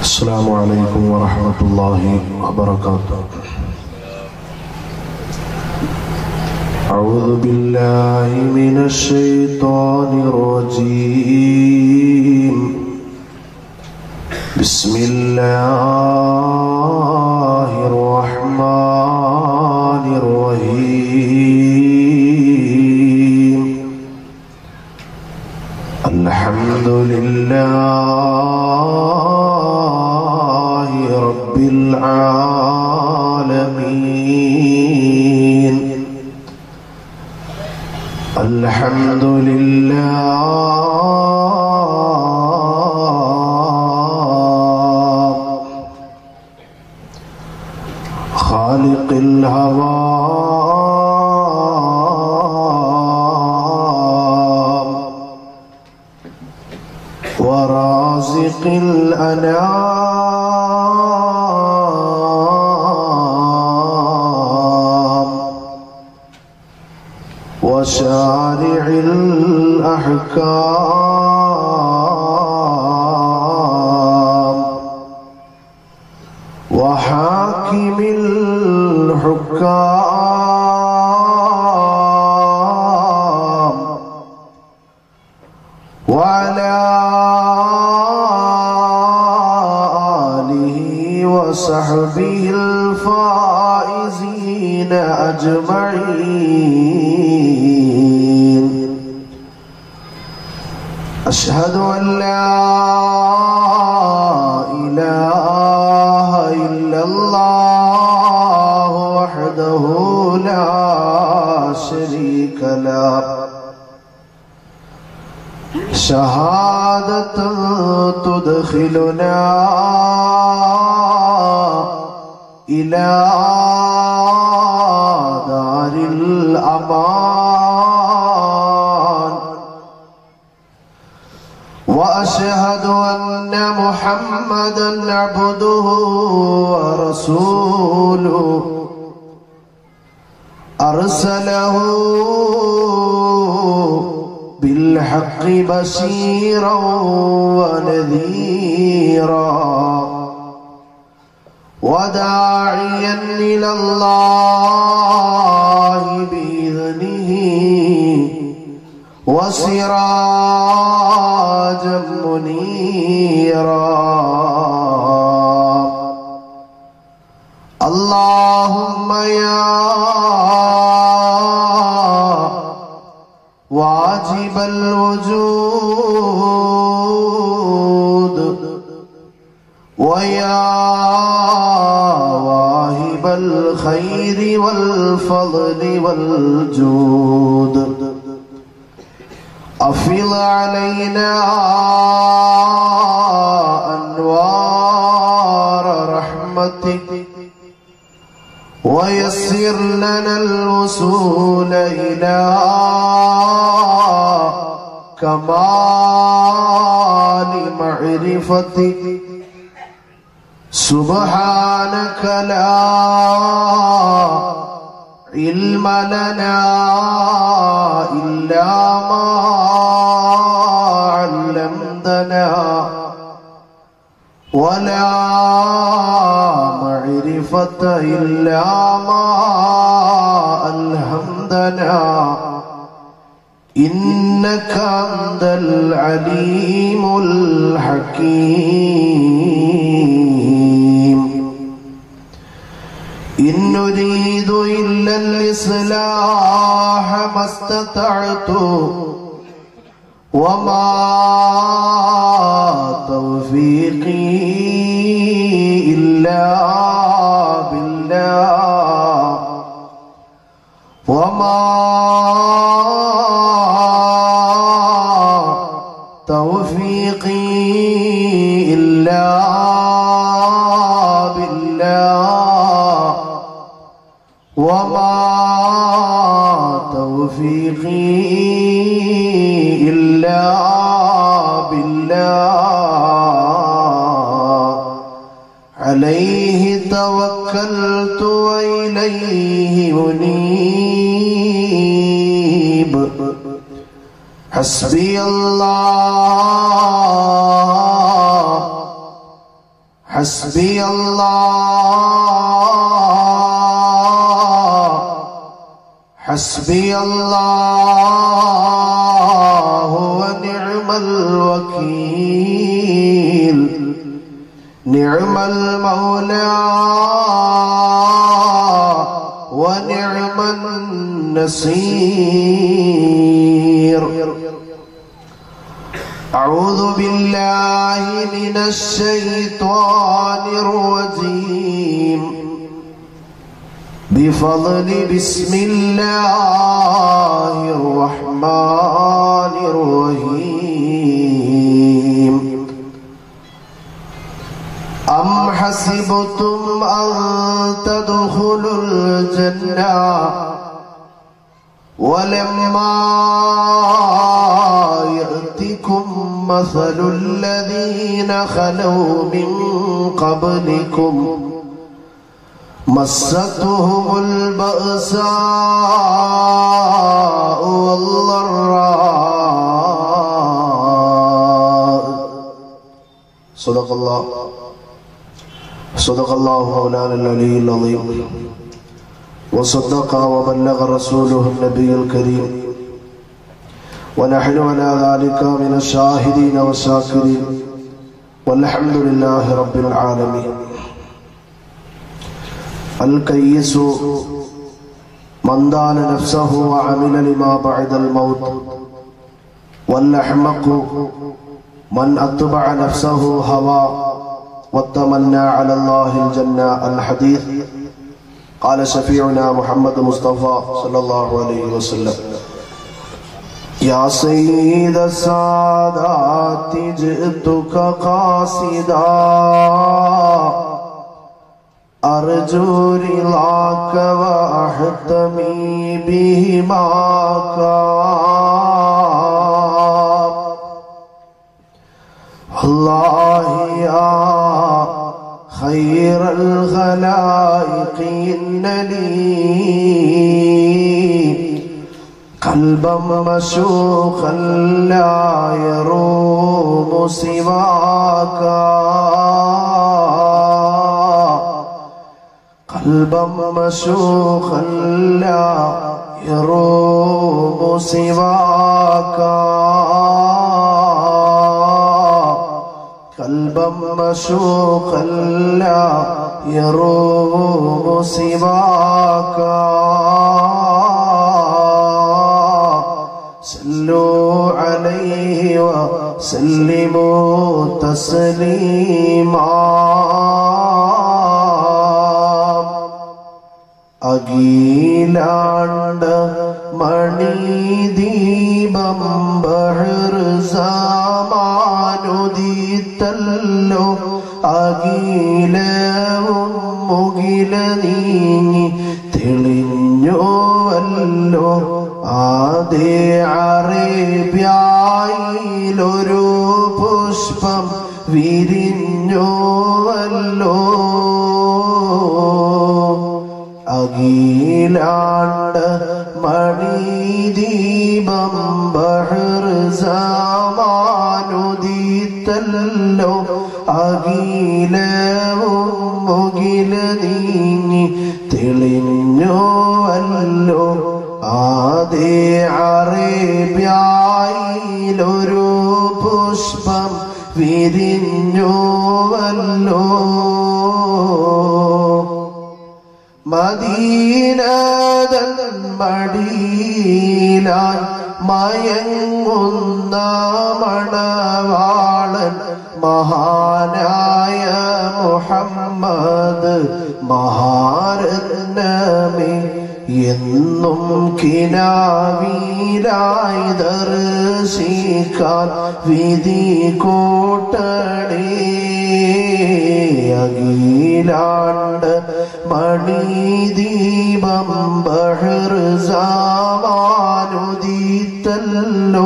السلام عليكم ورحمة الله وبركاته أعوذ بالله من الشيطان الرجيم بسم الله الرحمن الرحيم الحمد لله رب العالمين الحمد لله خالق الهوى ورازق الأنام وشارع الأحكام وحاكم الحكام وعلى آله وصحبه الفائزين أجمعين أشهد أن لا إله إلا الله وحده لا شريك له شهادة تدخلنا إلى دار الأمان وأشهد أن محمدا عبده ورسوله أرسله بالحق بشيرا ونذيرا وداعيا إلى الله بإذنه وسراجا منيرا اللهم يا واجب الوجود ويا واهب الخير والفضل والجود أفض علينا أنوار رحمتك ويسر لنا الوصول إلى كمال معرفتك سبحانك لا علم لنا إلا ما علمتنا ولا معرفة إلا ما ألهمتنا إنك أنت العليم الحكيم إن نريد إلا الإصلاح ما استطعت وما توفيقي إلا بالله وما توفيقي إلا بالله وما توفيقي إلا بالله عليه توكلت وإليه منيب حسبي الله حسبي الله حسبي الله ونعم الوكيل نعم المولى ونعم النصير أعوذ بالله من الشيطان الرجيم بفضل بسم الله الرحمن الرحيم أم حسبتم أن تدخلوا الجنة ولما يأتكم مثل الذين خلوا من قبلكم مستهم البأساء والضراء صدق الله صدق الله مولانا العلي العظيم وصدق وبلغ رسوله النبي الكريم ونحن على ذلك من الشاهدين والشاكرين والحمد لله رب العالمين الكيس من دان نفسه وعمل لما بعد الموت والأحمق من أتبع نفسه هوى وتمنى على الله الجنة الحديث قال شفيعنا محمد مصطفى صلى الله عليه وسلم يا سيد السادات جئتك قاصدا أرجو رضاك وأحتمي بهماك والله يا خير الخلائق إن لي قلبا مشوقا لا يروم سواك قلبا مشوقا لا يروم سواك قلبا مشوقا لا يروم سواك صلوا عليه وسلموا تسليما അഖിലാണ്ട മണിദീപം ബഹർസാമാനുദീത്തല്ലോ അഖിലവും മുകില നീങ്ങി തെളിഞ്ഞോവല്ലോ ആദേ അറേബ്യായിലൊരു പുഷ്പം വിരിഞ്ഞോവല്ലോ അഖിലാണ്ട മണിദീപം ബഹർസാമാനുദീത്തല്ലോ അഖിലവും മുകില നീങ്ങി തെളിഞ്ഞോവല്ലോ ആദേ അറേബ്യായിലൊരു പുഷ്പം വിരിഞ്ഞോവല്ലോ മദീനതൻ മടിയിലായി മയങ്ങുന്ന മണവാളൻ മഹാനായ മുഹമ്മദ് മഹാരത്നമേ എന്നും കിനാവീരായി ദർശിക്കാൻ വിധി കോട്ടടേ അഖിലാണ്ട് മണിദീപം ബഹർസാമാനുദീത്തല്ലോ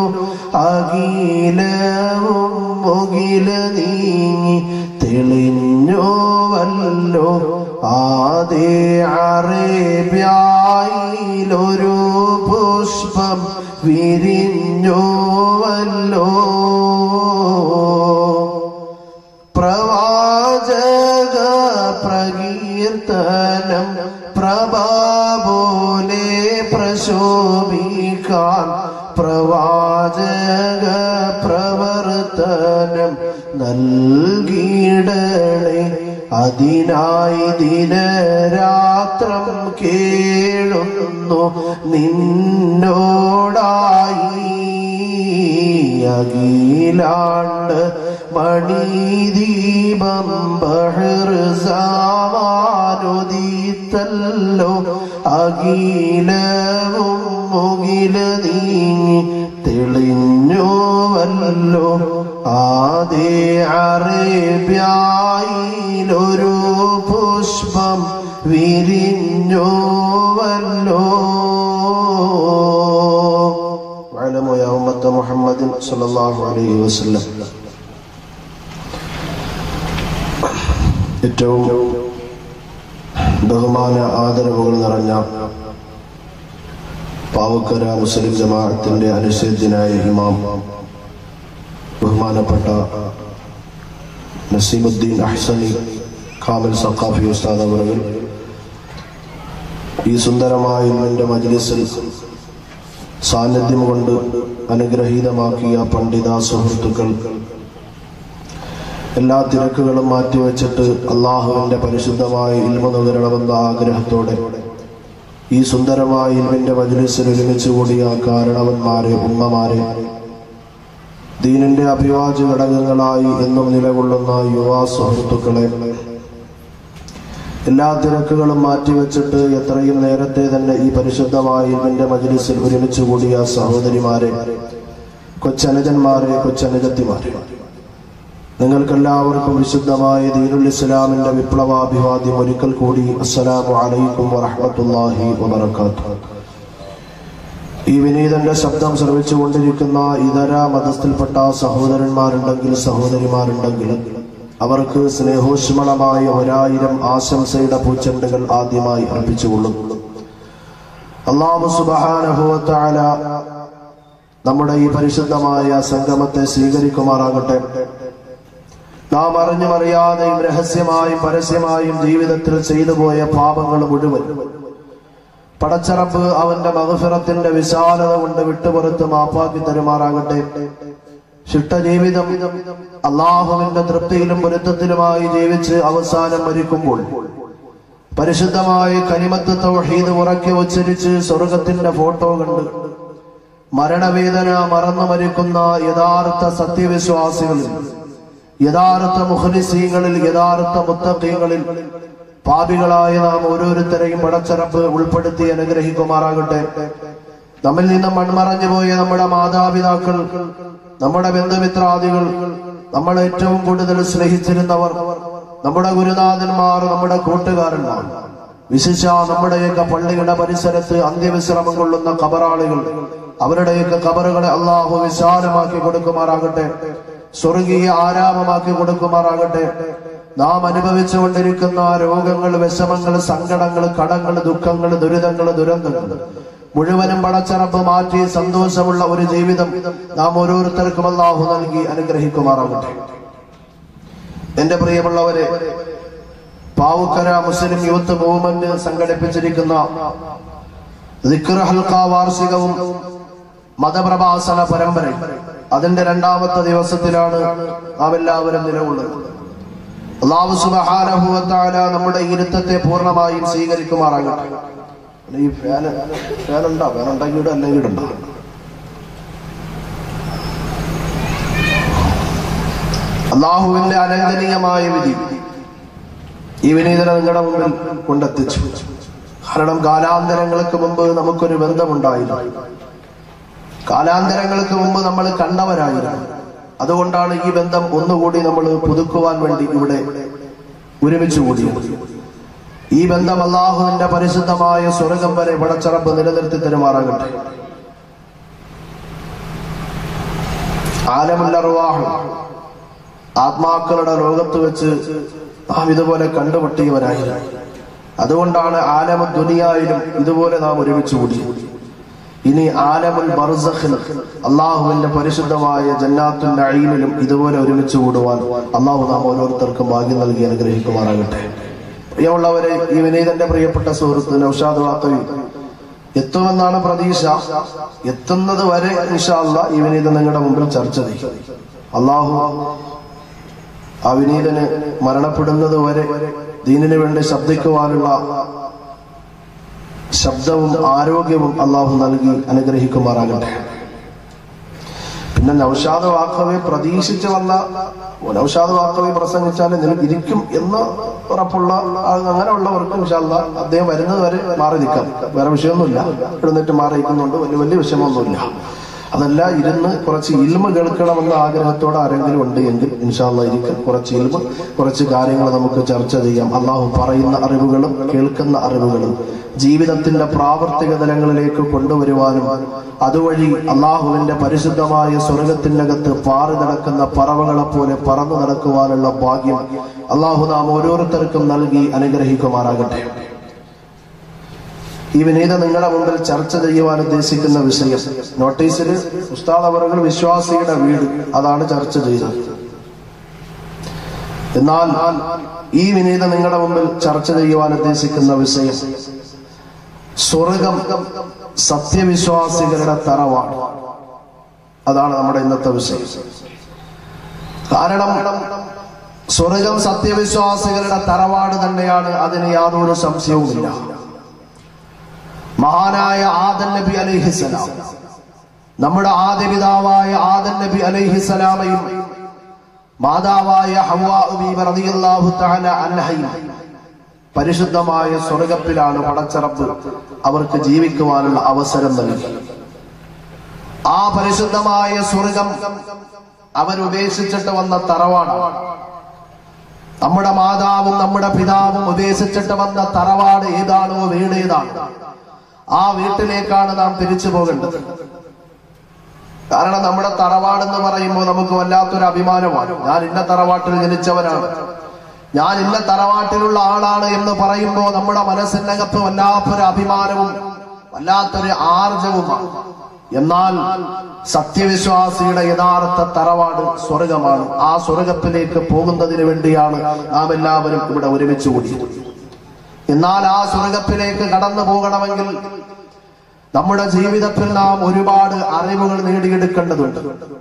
അഖിലവും മുകില നീങ്ങി തെളിഞ്ഞോവല്ലോ ആദേ അറേബ്യായിലൊരു പുഷ്പം വിരിഞ്ഞോവല്ലോ പ്രവാചക കീർത്തനം പ്രഭാപോലെ പ്രശോഭിക്കാൻ പ്രവാചക പ്രവർത്തനം നൽകിയിടണേ അതിനായി ദിനരാത്രം കേഴുന്നു നിന്നോടായി അഖിലാണ്ട് മണിദീപം ബഹർസാവാനുദീത്തല്ലോ അഖിലവും മുകില നീങ്ങി തെളിഞ്ഞുവല്ലോ ആദേ അറേബ്യായിലൊരു പുഷ്പം വിരിഞ്ഞുവല്ലോ واعلموا يا أمة محمد صلى الله عليه وسلم ഏറ്റവും ബഹുമാന ആദരവുകൾ നിറഞ്ഞ പാവക്കര മുസ്ലിം ജമാഅത്തിന്റെ അനുസരിച്ചനായ ഇമാം ബഹുമാനപ്പെട്ട നസീമുദ്ദീൻ അഹ്സനി കാമിൽ സഖാഫി ഉസ്താദ് അവറുകൾ ഈ സുന്ദരമായ ഇൽമിന്റെ മജ്ലിസിൽ സാന്നിധ്യം കൊണ്ട് അനുഗ്രഹീതമാക്കിയ പണ്ഡിത സുഹൃത്തുക്കൾ എല്ലാ തിരക്കുകളും മാറ്റിവെച്ചിട്ട് അള്ളാഹുവിന്റെ പരിശുദ്ധമായ ഇൽമ നുകരണമെന്ന ആഗ്രഹത്തോടെ ഈ സുന്ദരമായ ഇൽമിന്റെ മജ്ലിസിൽ ഒരുമിച്ച് കൂടിയ കാരണവന്മാരെ ഉമ്മമാരെ ദീനിന്റെ അഭിവാജ്യ ഘടകങ്ങളായി എന്നും നിലകൊള്ളുന്ന യുവാ സുഹൃത്തുക്കളെ എല്ലാ തിരക്കുകളും മാറ്റിവെച്ചിട്ട് എത്രയും നേരത്തെ തന്നെ ഈ പരിശുദ്ധമായ ഇവന്റെ മജ്ലിസിൽ ഒരുമിച്ച് കൂടിയ സഹോദരിമാരെ കൊച്ചനുജന്മാരെ കൊച്ചനുജത്തിമാരെ നിങ്ങൾക്കെല്ലാവർക്കും വിശുദ്ധമായ ദീനുൽ ഇസ്ലാമിന്റെ വിപ്ലവാഭിവാദ്യം ഒരിക്കൽ കൂടി അസ്സലാമു അലൈക്കും വറഹ്മത്തുള്ളാഹി വബറകാതുഹു ഈ വിനീതന്റെ ശബ്ദം ശ്രവിച്ചുകൊണ്ടിരിക്കുന്ന ഇതര മതസ്ഥിൽപ്പെട്ട സഹോദരന്മാരുണ്ടെങ്കിൽ സഹോദരിമാരുണ്ടെങ്കിൽ അവർക്ക് സ്നേഹോഷ്മളമായ ഒരായിരം ആശംസയുടെ പൂച്ചെണ്ടുകൾ ആദ്യമായി അർപ്പിച്ചുകൊള്ളും അള്ളാഹു സുബഹാനഹുവത്താല നമ്മുടെ ഈ പരിശുദ്ധമായ സംഗമത്തെ സ്വീകരിക്കുമാറാകട്ടെ നാം അറിഞ്ഞും അറിയാതെയും രഹസ്യമായും പരസ്യമായും ജീവിതത്തിൽ ചെയ്തു പോയ പാപങ്ങൾ മുഴുവൻ പടച്ചറപ്പ് അവന്റെ മകഫിറത്തിന്റെ വിശാലത കൊണ്ട് വിട്ടുപുറത്ത് മാപ്പാക്കി തരുമാറാകട്ടെ ശിഷ്ടജീവിതം അള്ളാഹുവിന്റെ തൃപ്തിയിലും പൊരുത്തത്തിലുമായി ജീവിച്ച് അവസാനം മരിക്കുമ്പോൾ പരിശുദ്ധമായ കനിമത്ത് തൗഹീദ് ഉറക്കെ ഉച്ചരിച്ച് സ്വർഗത്തിന്റെ ഫോട്ടോ കണ്ട് മരണവേദന മറന്നു മരിക്കുന്ന യഥാർത്ഥ സത്യവിശ്വാസികളിൽ യഥാർത്ഥ മുഖലിസീങ്ങളിൽ യഥാർത്ഥ മുത്തക്കീങ്ങളിൽ പാപികളായ നാം ഓരോരുത്തരെയും പടച്ചറപ്പ് ഉൾപ്പെടുത്തി അനുഗ്രഹിക്കുമാറാകട്ടെ നമ്മിൽ നിന്നും മൺമറഞ്ഞു പോയ നമ്മുടെ മാതാപിതാക്കൾ നമ്മുടെ ബന്ധുമിത്രാദികൾ നമ്മൾ ഏറ്റവും കൂടുതൽ സ്നേഹിച്ചിരുന്നവർ നമ്മുടെ ഗുരുനാഥന്മാർ നമ്മുടെ കൂട്ടുകാരന്മാർ വിശിച്ച നമ്മുടെയൊക്കെ പള്ളിയുടെ പരിസരത്ത് അന്ത്യവിശ്രമം കൊള്ളുന്ന കബറാളികൾ അവരുടെയൊക്കെ കബറുകളെ അള്ളാഹു വിശാലമാക്കി കൊടുക്കുമാറാകട്ടെ സ്വർഗീയ ആരാമമാക്കി കൊടുക്കുമാറാകട്ടെ നാം അനുഭവിച്ചുകൊണ്ടിരിക്കുന്ന രോഗങ്ങൾ വിഷമങ്ങൾ സങ്കടങ്ങൾ കടങ്ങൾ ദുഃഖങ്ങൾ ദുരിതങ്ങൾ ദുരന്തങ്ങൾ മുഴുവനും പടച്ചറപ്പ് മാറ്റി സന്തോഷമുള്ള ഒരു ജീവിതം നാം ഓരോരുത്തർക്കും അള്ളാഹു നൽകി അനുഗ്രഹിക്കുമാറാകട്ടെ എന്റെ പ്രിയമുള്ളവരെ പാവുക്കര മുസ്ലിം യൂത്ത് മൂവ്മെന്റ് സംഘടിപ്പിച്ചിരിക്കുന്ന ദിക്ർ ഹൽക്ക വാർഷികവും മതപ്രഭാസന പരമ്പര അതിന്റെ രണ്ടാമത്തെ ദിവസത്തിലാണ് നാം എല്ലാവരും നിലകൊള്ളുന്നത് അള്ളാഹു സുബഹാനഹുവത്താല നമ്മുടെ ഇരുത്തത്തെ പൂർണ്ണമായും സ്വീകരിക്കുമാറാകട്ടെ ഈ ഫാന് ഫാൻ ഉണ്ടോ ഫാൻ ഉണ്ടെങ്കിൽ ഇടും അല്ലെങ്കിൽ ഇടണ്ട അള്ളാഹുവിന്റെ അനന്തനീയമായ വിധി ഈ വിനീതന നിങ്ങളുടെ മുമ്പിൽ കൊണ്ടെത്തിച്ചു കാരണം കാലാന്തരങ്ങൾക്ക് മുമ്പ് നമുക്കൊരു ബന്ധമുണ്ടായിരുന്നു കാലാന്തരങ്ങൾക്ക് മുമ്പ് നമ്മൾ കണ്ടവരായിരുന്നു അതുകൊണ്ടാണ് ഈ ബന്ധം ഒന്നുകൂടി നമ്മൾ പുതുക്കുവാൻ വേണ്ടി ഇവിടെ ഒരുമിച്ച് കൂടിയത് ഈ ബന്ധം അള്ളാഹുവിന്റെ പരിശുദ്ധമായ സ്വർഗം വരെ പടച്ചറപ്പ് നിലനിർത്തി തരുമാറാകട്ടെ ആലമുല്ലറുവാഹ് ആത്മാക്കളുടെ ലോകത്ത് വെച്ച് നാം ഇതുപോലെ കണ്ടുപൊട്ടിയവരായിരുന്നു അതുകൊണ്ടാണ് ആലമ ദുനിയായിലും ഇതുപോലെ നാം ഒരുമിച്ച് കൂടി ഇനി ആലമുൽ ബർസഖിൽ അള്ളാഹുവിന്റെ പരിശുദ്ധമായ ജന്നാത്തുൽ നഈമിലും ഇതുപോലെ ഒരുമിച്ച് കൂടുവാൻ അള്ളാഹു നാം ഓരോരുത്തർക്കും ഭാഗ്യം നൽകി അനുഗ്രഹിക്കുമാറാകട്ടെ പ്രിയമുള്ളവരെ ഈ വിനീതന്റെ പ്രിയപ്പെട്ട സുഹൃത്ത് നൌഷാദ് വാക്കവി എത്തുമെന്നാണ് പ്രതീക്ഷ എത്തുന്നത് വരെ ഇൻഷാല്ല ഈ വിനീതം നിങ്ങളുടെ മുമ്പിൽ ചർച്ച ചെയ്യും അള്ളാഹു ആ വിനീതന് മരണപ്പെടുന്നത് വരെ ദീനിനു വേണ്ടി ശബ്ദിക്കുവാനുള്ള ശബ്ദവും ആരോഗ്യവും അള്ളാഹു നൽകി അനുഗ്രഹിക്കുമാറാകട്ടെ പിന്നെ നൌഷാദ് വാക്കവെ പ്രതീക്ഷിച്ച് വന്ന നൌഷാദ് വാക്കവെ പ്രസംഗിച്ചാൽ നിനക്ക് ഇരിക്കും എന്ന് ഉറപ്പുള്ള ആ- അങ്ങനെയുള്ളവർക്ക് ഇൻഷാല്ല അദ്ദേഹം വരുന്നത് വരെ മാറി നിൽക്കാം വേറെ വിഷയമൊന്നുമില്ല എഴുന്നേറ്റ് മാറി നിൽക്കുന്നുണ്ട് വലിയ വലിയ വിഷയമൊന്നുമില്ല അതല്ല ഇരുന്ന് കുറച്ച് ഇൽമ കേൾക്കണമെന്ന ആഗ്രഹത്തോടെ ആരെങ്കിലും ഉണ്ട് എങ്കിൽ ഇൻഷാല്ല ഇരിക്കും കുറച്ച് ഇൽമ കുറച്ച് കാര്യങ്ങൾ നമുക്ക് ചർച്ച ചെയ്യാം അള്ളാഹു പറയുന്ന അറിവുകളും കേൾക്കുന്ന അറിവുകളും ജീവിതത്തിന്റെ പ്രാവർത്തിക തലങ്ങളിലേക്ക് കൊണ്ടുവരുവാനും അതുവഴി അള്ളാഹുവിന്റെ പരിശുദ്ധമായ സ്വർഗത്തിനകത്ത് പാറി നടക്കുന്ന പറവകളെ പോലെ പറന്നു നടക്കുവാനുള്ള ഭാഗ്യം അള്ളാഹു നാം ഓരോരുത്തർക്കും നൽകി അനുഗ്രഹിക്കുമാറാകട്ടെ ഈ വിനീത നിങ്ങളുടെ മുമ്പിൽ ചർച്ച ചെയ്യുവാൻ ഉദ്ദേശിക്കുന്ന വിഷയം നോട്ടീസിൽ ഉസ്താദ് അവറുകൾ വിശ്വാസിയുടെ വീട് അതാണ് ചർച്ച ചെയ്തത് എന്നാൽ ഈ വിനീത നിങ്ങളുടെ മുമ്പിൽ ചർച്ച ചെയ്യുവാൻ ഉദ്ദേശിക്കുന്ന വിഷയം സ്വർഗം സത്യവിശ്വാസികളുടെ തറവാണ് അതാണ് നമ്മുടെ ഇന്നത്തെ വിഷയം കാരണം സ്വർഗം സത്യവിശ്വാസികളുടെ തറവാട് തന്നെയാണ് അതിന് യാതൊരു സംശയവുമില്ല മഹാനായ ആദൻ നബി അലൈഹിസലാം നമ്മുടെ ആദ്യ പിതാവായ ആദൻ നബി അലൈഹിസലാമയും മാതാവായ ഹവ്വാ ബീബി റളിയല്ലാഹു തആല അൻഹയും പരിശുദ്ധമായ സ്വർഗത്തിലാണ് പടച്ചറപ്പ് അവർക്ക് ജീവിക്കുവാനുള്ള അവസരം നൽകി ആ പരിശുദ്ധമായ സ്വർഗം അവരുപേക്ഷിച്ചിട്ട് വന്ന തറവാടാണ് നമ്മുടെ മാതാവും നമ്മുടെ പിതാവും ഉപേക്ഷിച്ചിട്ട് വന്ന തറവാട് ഏതാണോ വീട് ഏതാണ് ആ വീട്ടിലേക്കാണ് നാം തിരിച്ചു പോകേണ്ടത് കാരണം നമ്മുടെ തറവാട് എന്ന് പറയുമ്പോൾ നമുക്ക് വല്ലാത്തൊരു അഭിമാനമാണ് ഞാൻ ഇന്ന തറവാട്ടിൽ ജനിച്ചവനാണ് ഞാൻ ഇന്ന തറവാട്ടിലുള്ള ആളാണ് എന്ന് പറയുമ്പോൾ നമ്മുടെ മനസ്സിനകത്ത് വല്ലാത്തൊരു അഭിമാനവും വല്ലാത്തൊരു ആർജവുമാണ് എന്നാൽ സത്യവിശ്വാസിയുടെ യഥാർത്ഥ തറവാട് സ്വർഗമാണ് ആ സ്വർഗത്തിലേക്ക് പോകുന്നതിന് വേണ്ടിയാണ് നാം എല്ലാവരും ഇവിടെ ഒരുമിച്ച് കൂടിയത് എന്നാൽ ആ സ്വർഗത്തിലേക്ക് കടന്നു പോകണമെങ്കിൽ നമ്മുടെ ജീവിതത്തിൽ നാം ഒരുപാട് അറിവുകൾ നേടിയെടുക്കേണ്ടതുണ്ട്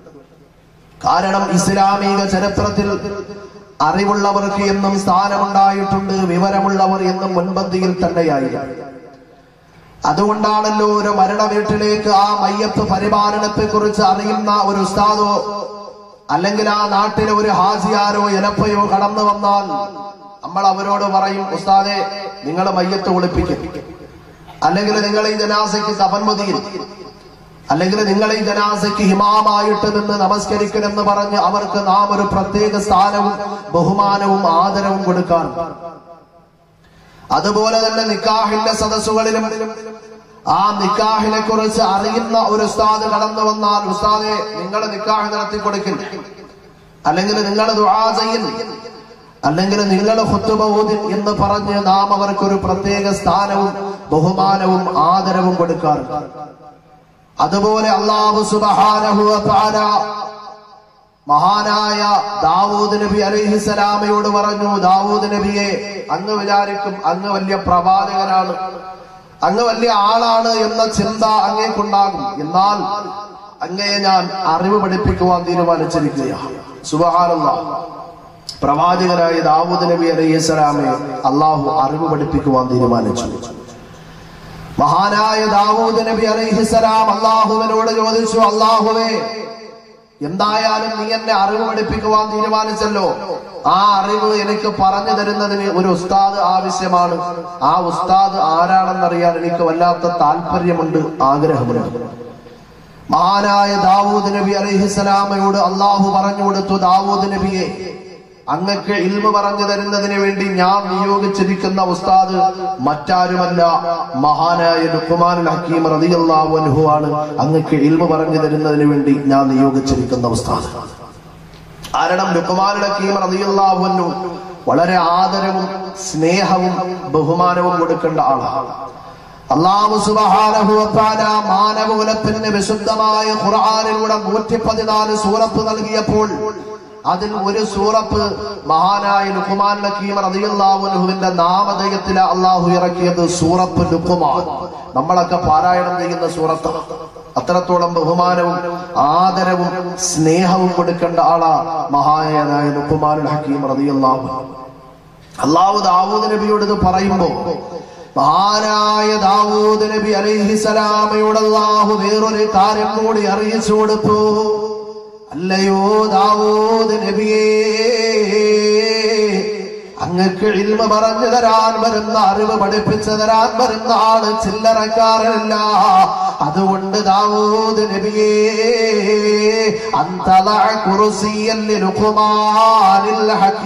കാരണം ഇസ്ലാമിക ചരിത്രത്തിൽ അറിവുള്ളവർക്ക് എന്നും സ്ഥാനമുണ്ടായിട്ടുണ്ട് വിവരമുള്ളവർ എന്നും മുൻപന്തിയിൽ തന്നെയായിരുന്നു അതുകൊണ്ടാണല്ലോ ഒരു മരണ വീട്ടിലേക്ക് ആ മയ്യത്ത് പരിപാലനത്തെ കുറിച്ച് അറിയുന്ന ഒരു ഉസ്താദോ അല്ലെങ്കിൽ ആ നാട്ടിലെ ഒരു ഹാജിയാരോ എലപ്പയോ കടന്നു വന്നാൽ നമ്മൾ അവരോട് പറയും ഉസ്താദെ നിങ്ങൾ മയ്യത്ത് ഒളിപ്പിക്കും അല്ലെങ്കിൽ നിങ്ങൾ ഈ ജനാസയ്ക്ക് കഫൻമതിയിൽ അല്ലെങ്കിൽ നിങ്ങൾ ഈ ജനാസയ്ക്ക് ഹിമാമായിട്ട് നിന്ന് നമസ്കരിക്കണമെന്ന് പറഞ്ഞ് അവർക്ക് നാം ഒരു പ്രത്യേക സ്ഥാനവും ബഹുമാനവും ആദരവും കൊടുക്കാറുണ്ട് അതുപോലെ തന്നെ നിക്കാഹിന്റെ സദസ്സുകളിലും ആ നിക്കാഹിനെ കുറിച്ച് അറിയുന്ന ഒരു ഉസ്താദ് കടന്നു വന്നാൽ ഉസ്താദെ നിങ്ങൾ നിക്കാഹ് നടത്തി കൊടുക്കില്ല അല്ലെങ്കിൽ നിങ്ങൾ ദുആ ചെയ്യിൽ അല്ലെങ്കിൽ നിങ്ങൾ ഹുത്തുബ ഓതി എന്ന് പറഞ്ഞ് നാം അവർക്കൊരു പ്രത്യേക സ്ഥാനവും ബഹുമാനവും ആദരവും കൊടുക്കാറുണ്ട് അതുപോലെ അള്ളാഹു സുബ്ഹാനഹു വ തആല മഹാനായ ദാവൂദ് നബി അലൈഹിസലാമയോട് പറഞ്ഞു ദാവൂദ് നബിയെ അങ്ങ് വിചാരിക്കും അങ്ങ് വലിയ പ്രവാചകനാണ് അങ്ങ് വലിയ ആളാണ് എന്ന ചിന്ത അങ്ങേക്കുണ്ടാകും എന്നാൽ അങ്ങയെ ഞാൻ അറിവ് പഠിപ്പിക്കുവാൻ തീരുമാനിച്ചിരിക്കുകയാണ് സുബഹാനല്ല പ്രവാചകനായ ദാവൂദ് നബി അലൈഹിസ്സലാമെ അള്ളാഹു അറിവ് പഠിപ്പിക്കുവാൻ തീരുമാനിച്ചു മഹാനായ ദാവൂദ് നബി അലൈഹിസ്സലാം അള്ളാഹുവിനോട് ചോദിച്ചു അള്ളാഹുവേ എന്തായാലും നീ എന്നെ അറിവ് പഠിപ്പിക്കുവാൻ തീരുമാനിച്ചല്ലോ ആ അറിവ് എനിക്ക് പറഞ്ഞു തരുന്നതിന് ഒരു ഉസ്താദ് ആവശ്യമാണ് ആ ഉസ്താദ് ആരാണെന്നറിയാൻ എനിക്ക് വല്ലാത്ത താല്പര്യമുണ്ട് ആഗ്രഹമുണ്ട് മഹാനായ ദാവൂദ് നബി അലൈഹിസ്സലാമയോട് അള്ളാഹു പറഞ്ഞു കൊടുത്തു ദാവൂദ് നബിയെ അങ്ങക്ക് ഇൽമ പറഞ്ഞു തരുന്നതിന് വേണ്ടി ഞാൻ നിയോഗിച്ചിരിക്കുന്ന ഉസ്താദ് മറ്റാരുമല്ല മഹാനായ ലുക്കുമാൻ ഹക്കീം റളിയല്ലാഹു അൻഹു ആണ് അങ്ങക്ക് ഇൽമ പറഞ്ഞു തരുന്നതിന് വേണ്ടി ഞാൻ നിയോഗിച്ചിരിക്കുന്ന ഉസ്താദ് കാരണം ലുക്കുമാൻ ഹക്കീം റളിയല്ലാഹു അൻഹു വളരെ ആദരവും സ്നേഹവും ബഹുമാനവും കൊടുക്കേണ്ട ആളാണ് അള്ളാഹു സുബ്ഹാനഹു വ തആല മാനവകുലത്തിന് വിശുദ്ധമായ ഖുർആനിലൂടെ 114 സൂറത്ത് നൽകിയപ്പോൾ അതിൽ ഒരു സൂറത്ത് മഹാനായ ലുക്കുമാൻ ലക്കീം റളിയല്ലാഹുവിന്റെ നാമധേയത്തിൽ അള്ളാഹു ഇറക്കിയത് സൂറത്ത് ലുക്കുമാൻ നമ്മളൊക്കെ പാരായണം ചെയ്യുന്ന സൂറത്ത് അത്രത്തോളം ബഹുമാനവും ആദരവും സ്നേഹവും കൊടുക്കേണ്ട ആളാ മഹാനായ ലുക്കുമാൻ ഹക്കീം റളിയല്ലാഹു അള്ളാഹു ദാവൂദ് നബിയോട് ഇത് പറയുമ്പോ മഹാനായ ദാവൂദ് നബി അലൈഹിസലാമയോട് അള്ളാഹു വേറൊരു കാര്യം കൂടി അറിയിച്ചു കൊടുത്തു അല്ലയോ ദാവൂദ് നബിയേ അങ്ങക്ക് ഇൽമ പറഞ്ഞു തരാൻ വരുന്ന അറിവ് പഠിപ്പിച്ചു തരാൻ വരുന്ന ആള് ചില്ലറക്കാരനല്ല അതുകൊണ്ട് ദാവൂദ് നബിയേ അന്തള കുറുസിയല്ലി ലുഖ്മാനിൽ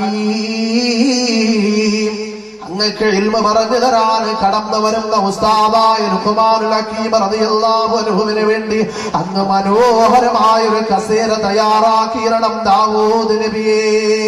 ഹകീം അങ്ങക്ക് ഇൽമ പറഞ്ഞു തരാൻ കടന്നു വരുന്ന ഉസ്താദായ ലുഖ്മാനുൽ ഹക്കീം റളിയല്ലാഹു അൻഹുവിന് വേണ്ടി അങ്ങ് മനോഹരമായ ഒരു കസേര തയ്യാറാക്കിയിരണം ദാവൂദ് നബിയേ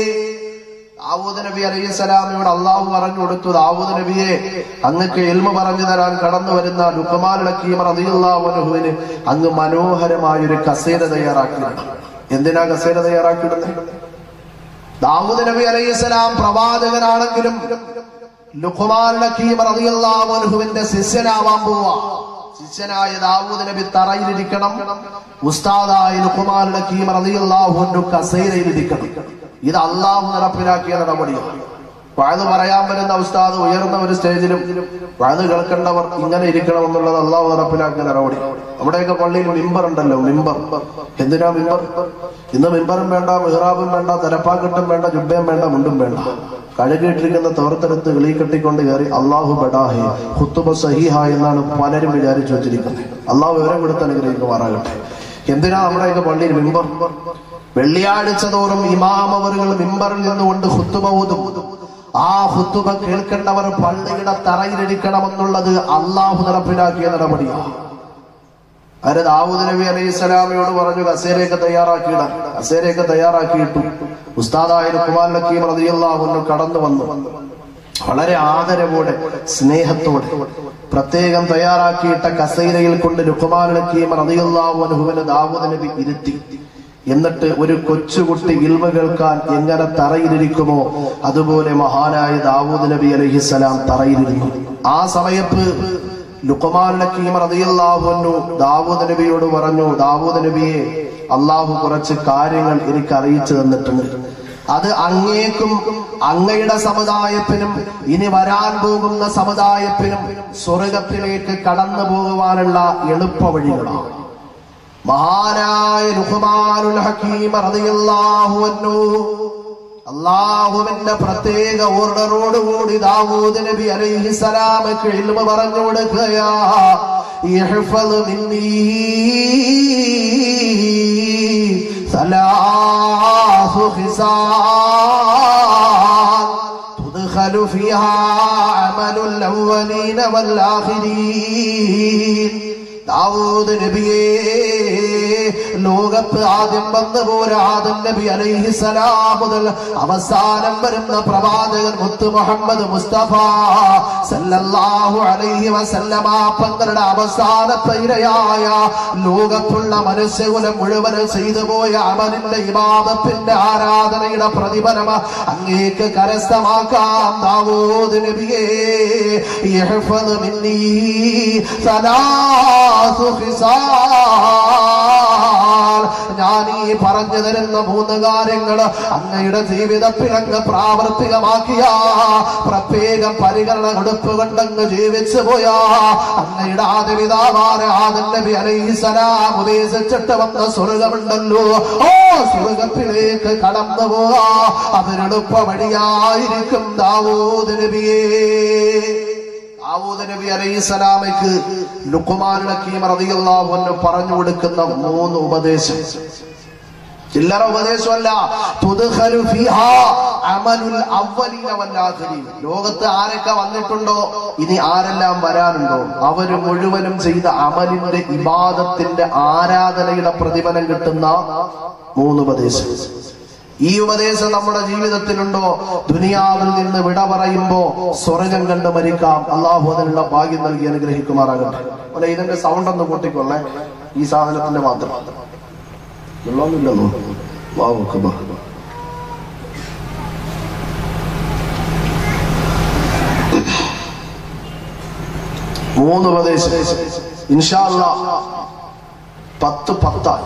ദാവൂദ് നബി അലൈഹി സ്വലാമിയോട് അള്ളാഹു പറഞ്ഞു കൊടുത്തു ദാവൂദ് നബിയെ അങ്ങക്ക് എൽമ പറഞ്ഞു തരാൻ കടന്നു വരുന്ന ലുക്കമാനുൽ ഹക്കീം റളിയല്ലാഹു അൻഹുവിന് അങ്ങ് മനോഹരമായ ഒരു കസേര തയ്യാറാക്കിയിട്ടുണ്ട് എന്തിനാ കസേര തയ്യാറാക്കിയിടുന്നത് ദാവൂദ് നബി അലൈഹി സ്വലാം പ്രവാചകനാണെങ്കിലും ലുഖ്മാൻ ഹക്കീം റളിയല്ലാഹു അൻഹുവിന്റെ ശിഷ്യനാവാൻ പോവാ ശിഷ്യനായ ദാവൂദ് നബി തറയിലിരിക്കണം ഉസ്താദായ ലുഖ്മാൻ ഹക്കീം റളിയല്ലാഹു അൻഹു കസേരയിലിരിക്കണം ഇത് അള്ളാഹു നടപ്പിലാക്കിയ നടപടിയാണ് വഴുത് പറയാൻ വരുന്ന ഉസ്താദ് ഉയർന്ന ഒരു സ്റ്റേജിലും വഴുത് കേൾക്കേണ്ടവർ ഇങ്ങനെ ഇരിക്കണം എന്നുള്ളത് അള്ളാഹു നടപ്പിലാക്കിയ നടപടി നമ്മുടെയൊക്കെ പള്ളിയിൽ മിമ്പർ ഉണ്ടല്ലോ മിമ്പർ എന്തിനാ മിമ്പർ ഇന്ന് മിമ്പറും വേണ്ട മിഹ്റാബും വേണ്ട തലപ്പാക്കെട്ടും വേണ്ട ജുബയും വേണ്ട മുണ്ടും വേണ്ട കഴുകിയിട്ടിരിക്കുന്ന തോർത്തെടുത്ത് കിളി കെട്ടിക്കൊണ്ട് കയറി അള്ളാഹു ബഡാഹി ഹുത്തുബ സഹീഹ എന്നാണ് പലരും വിചാരിച്ചു വെച്ചിരിക്കുന്നത് അള്ളാഹു വിവരം കൊടുത്ത് അനുഗ്രഹിക്കുമാറാകട്ടെ എന്തിനാ നമ്മുടെയൊക്കെ പള്ളിയിൽ മിമ്പർ വെള്ളിയാഴ്ച തോറും ഇമാമവറുകൾ മിമ്പറിൽ നിന്നുകൊണ്ട് ഹുത്തുബ ഓതും ആ ഹുത്തുബ കേൾക്കേണ്ടവർ പള്ളിയുടെ തറയിലിരിക്കണമെന്നുള്ളത് അള്ളാഹു നടപ്പിലാക്കിയ നടപടിയാണ് അവര് ദാവൂദ് നബി അലൈഹി സ്വലാമയോട് പറഞ്ഞു കസേരയൊക്കെ തയ്യാറാക്കിയിടാൻ കസേരയൊക്കെ തയ്യാറാക്കിയിട്ടു ഉസ്താദായ കുമാർ ലക്കീം റതിയല്ലാഹുന്നു കടന്നു വന്നു വളരെ ആദരവോടെ സ്നേഹത്തോടെ പ്രത്യേകം തയ്യാറാക്കിയിട്ട കസേരയിൽ കൊണ്ട് ലുക്കുമാൻ ലക്കീം റതിയല്ലാഹു അനുഹുവിന് ദാവൂദ് നബി ഇരുത്തി എന്നിട്ട് ഒരു കൊച്ചുകുട്ടി ഇൽമ കേൾക്കാൻ എങ്ങനെ തറയിലിരിക്കുമോ അതുപോലെ മഹാനായ ദാവൂദ് നബി അലഹിസലാം തറയിലിരുന്നു ആ സമയത്ത് ലുക്കുമാൻ ലക്കീം റളിയല്ലാഹു ദാവൂദ് നബിയോട് പറഞ്ഞു ദാവൂദ് നബിയെ അള്ളാഹു കുറച്ച് കാര്യങ്ങൾ എനിക്ക് അറിയിച്ചു തന്നിട്ടുണ്ട് അത് അങ്ങേക്കും അങ്ങയുടെ സമുദായത്തിനും ഇനി വരാൻ പോകുന്ന സമുദായത്തിനും സ്വർഗത്തിലേക്ക് കടന്നു പോകുവാനുള്ള എളുപ്പ വഴികളാണ് മഹാനായ ലുഹ്മാനുൽ ഹക്കീം റളിയല്ലാഹു അൻഹു അള്ളാഹുവിന്റെ പ്രത്യേക ഓർഡറോടുകൂടി ദാവൂദ് നബി അലൈഹി സലാമക്ക് ഇൽമ പറഞ്ഞു കൊടുക്കുകയാ ഇഹ്ഫദ് മിന്നീ സലാസു ഖിസാൽ تدخل فيها عمل الأولين والآخرين ദാവൂദ് നബിയേ ലോകത്ത് ആദ്യം വന്നു പോരാ ആദം നബി അലൈഹി സലാം മുതൽ അവസാനം വരുന്ന പ്രവാചകൻ മുത്ത് മുഹമ്മദ് മുസ്തഫ സല്ലല്ലാഹു അലൈഹി വസല്ലമ പങ്ങളുടെ അവസാനത്തെ ഇരയായ ലോകത്തുള്ള മനുഷ്യകുലം മുഴുവൻ ചെയ്തു പോയ അമലിന്റെ ഇമാദത്തിന്റെ ആരാധനയുടെ പ്രതിഫലം അങ്ങേക്ക് കരസ്ഥമാക്കാം ദാവൂദ് നബിയേ യഹ്ഫദ് മിന്നീ സലാസു ഖിസാൽ ഞാൻ ഈ പറഞ്ഞു തരുന്ന മൂന്ന് കാര്യങ്ങൾ അങ്ങയുടെ ജീവിതത്തിൽ അങ്ങ് പ്രാവർത്തികമാക്കിയ പ്രത്യേകം പരിഗണന കൊടുത്തുകൊണ്ടങ്ങ് ജീവിച്ചു പോയാ അങ്ങയുടെ ആദപിതാവാന ആദൻ നബി അലൈഹിസലാം ഉപദേശിച്ചിട്ട് വന്ന സ്വർഗമുണ്ടല്ലോ ഓ സ്വർഗത്തിലേക്ക് കടന്നു പോവാ അതിനെളുപ്പ വഴിയായിരിക്കും ദാവൂദ് നബിയേ ദാവൂദ് നബി അലൈഹി സ്വലാമയ്ക്ക് ലുക്കുമാൻ ഹക്കീം റളിയല്ലാഹു അൻഹു പറഞ്ഞു കൊടുക്കുന്ന മൂന്ന് ഉപദേശം ചില്ലറ ഉപദേശമല്ല തുദ്ഖലു ഫീഹാ അമലുൽ അവ്വലീന വൽ ആഖിരീൻ ലോകത്ത് ആരൊക്കെ വന്നിട്ടുണ്ടോ ഇനി ആരെല്ലാം വരാനുണ്ടോ അവര് മുഴുവനും ചെയ്ത അമലിന്റെ ഇബാദത്തിന്റെ ആരാധനയുടെ പ്രതിഫലം കിട്ടുന്ന മൂന്ന് ഉപദേശം ഈ ഉപദേശം നമ്മുടെ ജീവിതത്തിലുണ്ടോ ദുനിയാവിൽ നിന്ന് വിട പറയുമ്പോ സ്വർഗം കണ്ട് മരിക്കാം അള്ളാഹു അതിനുള്ള ഭാഗ്യം നൽകി അനുഗ്രഹിക്കുമാറാകട്ടെ അല്ലെ ഇതിന്റെ സൗണ്ട് ഒന്ന് കൂട്ടിക്കൊള്ളേ ഈ സാധനത്തിന്റെ മാത്രം വെള്ളമൊന്നുമില്ലെന്നോ അല്ലാഹു അക്ബർ മൂന്ന് ഉപദേശം ഇൻഷാല്ല പത്ത് പത്തായി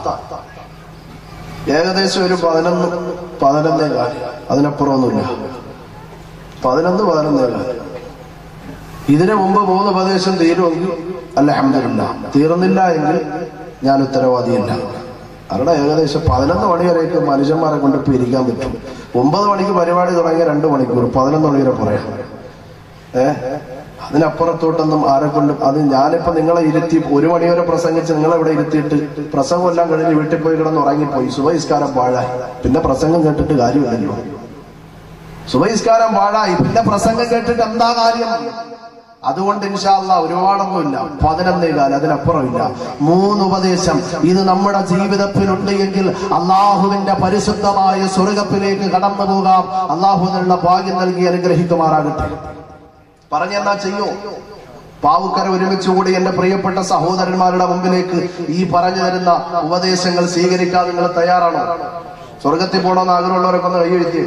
ഏകദേശം ഒരു പതിനൊന്ന് പതിനൊന്നേ കാലം അതിനപ്പുറമൊന്നുമില്ല പതിനൊന്ന് പതിനൊന്നേ കാലം ഇതിനു മുമ്പ് മൂന്ന് ഉപദേശം തീരുമെങ്കിൽ അലഹമില്ല തീർന്നില്ല എങ്കിൽ ഞാൻ ഉത്തരവാദിയല്ല അവിടെ ഏകദേശം പതിനൊന്ന് മണി വരെയൊക്കെ മനുഷ്യന്മാരെ കൊണ്ട് ഇപ്പൊ ഇരിക്കാൻ പറ്റും ഒമ്പത് മണിക്ക് പരിപാടി തുടങ്ങിയ രണ്ട് മണിക്കൂർ പതിനൊന്ന് മണി വരെ പറയാം ഏ അതിനപ്പുറത്തോട്ടൊന്നും ആരെ കൊണ്ടും അത് ഞാനിപ്പോ നിങ്ങളെ ഇരുത്തി ഒരു മണി വരെ പ്രസംഗിച്ച് നിങ്ങളെ ഇവിടെ ഇരുത്തിയിട്ട് പ്രസംഗം എല്ലാം കഴിഞ്ഞ് വീട്ടിൽ പോയി കിടന്ന് ഉറങ്ങിപ്പോയി സുബഹിസ്കാരം പാഴായി പിന്നെ പ്രസംഗം കേട്ടിട്ട് കാര്യമില്ലല്ലോ സുബഹിസ്കാരം പാഴായി പിന്നെ പ്രസംഗം കേട്ടിട്ട് എന്താ കാര്യം അതുകൊണ്ട് ഇൻഷാല്ല ഒരുപാടൊന്നുമില്ല പതിനൊന്നേ കാലം അതിനപ്പുറമില്ല മൂന്ന് ഉപദേശം ഇത് നമ്മുടെ ജീവിതത്തിലുണ്ട് എങ്കിൽ അള്ളാഹുവിന്റെ പരിശുദ്ധമായ സ്വർഗത്തിലേക്ക് കടന്നു പോകാം അള്ളാഹുവിനുള്ള ഭാഗ്യം നൽകി അനുഗ്രഹിക്കുമാറാകട്ടെ പറഞ്ഞെന്നാ ചെയ്യോ പാവുക്കര ഒരുമിച്ച് കൂടി എന്റെ പ്രിയപ്പെട്ട സഹോദരന്മാരുടെ മുമ്പിലേക്ക് ഈ പറഞ്ഞു തരുന്ന ഉപദേശങ്ങൾ സ്വീകരിക്കാൻ നിങ്ങൾ തയ്യാറാണോ സ്വർഗത്തിൽ പോകണമെന്ന് ആഗ്രഹമുള്ളവരൊക്കെ ഒന്ന് കൈയെഴുത്തി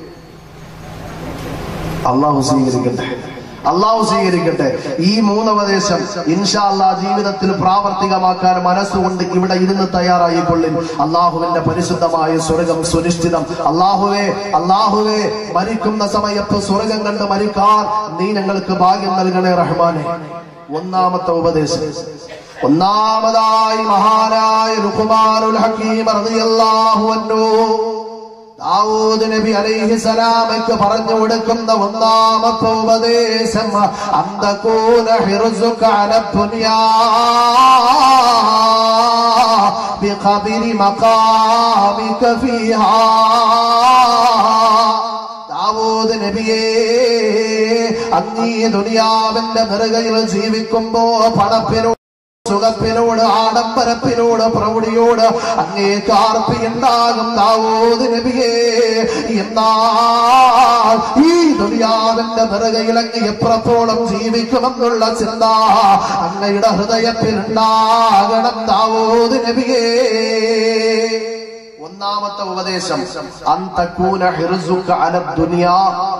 അള്ളാഹു സ്വീകരിക്കട്ടെ അള്ളാഹു സ്വീകരിക്കട്ടെ ഈ മൂന്ന് ഉപദേശം ഇൻഷാല്ലാ ജീവിതത്തിൽ പ്രാവർത്തികമാക്കാൻ മനസ്സുകൊണ്ട് ഇവിടെ ഇരുന്ന് തയ്യാറായിക്കൊള്ളിൽ അള്ളാഹുവിന്റെ പരിശുദ്ധമായ സ്വർഗം സുനിശ്ചിതം അള്ളാഹുവേ അള്ളാഹുവേ മരിക്കുന്ന സമയത്ത് സ്വർഗം കണ്ട് മരിക്കാൻ നീ ഞങ്ങൾക്ക് ഭാഗ്യം നൽകണേ റഹ്മാനെ ഒന്നാമത്തെ ഉപദേശം ഒന്നാമതായി മഹാനായ ലുഖ്മാനുൽ ഹക്കീം റളിയല്ലാഹു അൻഹു ദാവൂദ് നബി അലൈഹി സലാമയ്ക്ക് പറഞ്ഞു കൊടുക്കുന്ന ഒന്നാമത്തെ ഉപദേശം അന്തകൂന ഹിർസുക അല ദുനിയാ ബിഖബരി മഖാമിക ഫീഹാ ദാവൂദ് നബിയേ അങ്ങീ ദുനിയാവിന്റെ നെറുകയിൽ ജീവിക്കുമ്പോ പണപ്പിനോ സുഖത്തിനോട് ആഡംബരത്തിനോട് പ്രൗഢിയോട് അങ്ങേ കാർപ്പി ഉണ്ടാകും ദാവൂദ് നബിയേ എന്നാൽ ഈ ദുനിയാവിന്റെ നെറുകയിൽ അങ്ങ് എത്രത്തോളം ജീവിക്കുമെന്നുള്ള ചിന്ത അങ്ങയുടെ ഹൃദയത്തിൽ ഉണ്ടാകണം ദാവൂദ് നബിയേ ഒന്നാമത്തെ ഉപദേശം അന്തക്കൂന ഹിർസുക അല ദുനിയാ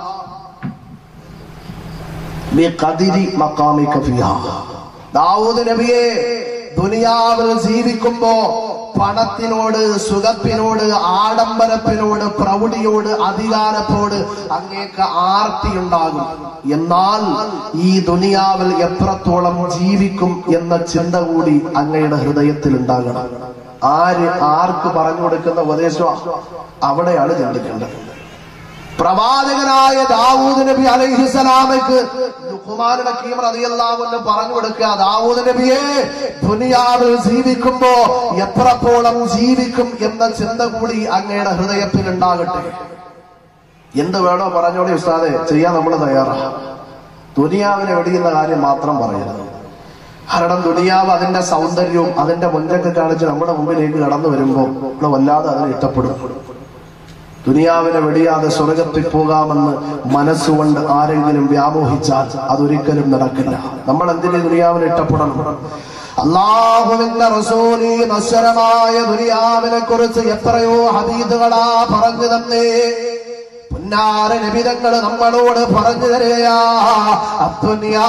ബിഖദിരി മഖാമിക ഫിഹാ ദാവൂദ് നബിയെ ദുനിയാവിൽ ജീവിക്കുമ്പോ പണത്തിനോട് സുഖത്തിനോട് ആഡംബരത്തിനോട് പ്രൗഢിയോട് അധികാരത്തോട് അങ്ങേക്ക് ആർത്തിയുണ്ടാകും എന്നാൽ ഈ ദുനിയാവിൽ എത്രത്തോളം ജീവിക്കും എന്ന ചിന്ത കൂടി അങ്ങയുടെ ഹൃദയത്തിൽ ഉണ്ടാകണം ആര് ആർക്ക് പറഞ്ഞു കൊടുക്കുന്ന ഉപദേശം അവിടെയാണ് ചിന്തിക്കേണ്ടത് പ്രവാചകനായ ദാവൂദ് നബി അലൈഹിസലാമയ്ക്ക് ലുഖ്മാനുടെ കീമർ അതിയല്ലാവെന്ന് പറഞ്ഞു കൊടുക്കുക ദാവൂദ് നബിയെ ദുനിയാവിൽ ജീവിക്കുമ്പോ എത്രത്തോളം ജീവിക്കും എന്ന ചിന്ത കൂടി അങ്ങയുടെ ഹൃദയത്തിൽ ഉണ്ടാകട്ടെ എന്ത് വേണോ പറഞ്ഞോളി ഉസ്താദെ ചെയ്യാൻ നമ്മൾ തയ്യാറാ ദുനിയാവിനെ വെടിയുന്ന കാര്യം മാത്രം പറയരുത് കാരണം ദുനിയാവ് അതിന്റെ സൗന്ദര്യവും അതിന്റെ മുഞ്ചൊക്കെ കാണിച്ച് നമ്മുടെ മുമ്പിലേക്ക് കടന്നു വരുമ്പോൾ നമ്മൾ വല്ലാതെ അതിനെ ഇഷ്ടപ്പെടും ദുനിയാവിനെ വെടിയാതെ സ്വർഗത്തിൽ പോകാമെന്ന് മനസ്സുകൊണ്ട് ആരെങ്കിലും വ്യാമോഹിച്ചാൽ അതൊരിക്കലും നടക്കില്ല നമ്മൾ എന്തിന് ദുനിയാവിനെ ഇഷ്ടപ്പെടണം അള്ളാഹുവിന്റെ റസൂലി നശ്വരമായ ദുനിയാവിനെ കുറിച്ച് എത്രയോ ഹബീദുകളാ പറഞ്ഞു തന്നേ പുന്നാര നിബിതങ്ങൾ നമ്മളോട് പറഞ്ഞു തരികയാ അത്തുനിയാ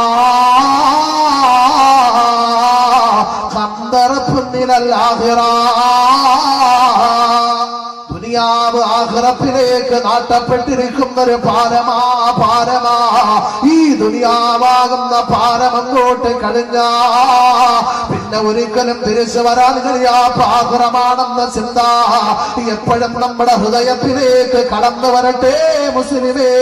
ദുനിയാവ് ആഹ്റത്തിലേക്ക് നാട്ടപ്പെട്ടിരിക്കുന്ന ഒരു പാരമാ പാരമാ ഈ ദുനിയാവാകുന്ന പാരം അങ്ങോട്ട് കഴിഞ്ഞ പിന്നെ ഒരിക്കലും തിരിച്ചു വരാൻ കഴിയാത്ത ആഗ്രഹമാണെന്ന ചിന്ത എപ്പോഴും നമ്മുടെ ഹൃദയത്തിലേക്ക് കടന്നു വരട്ടെ മുസ്ലിമേ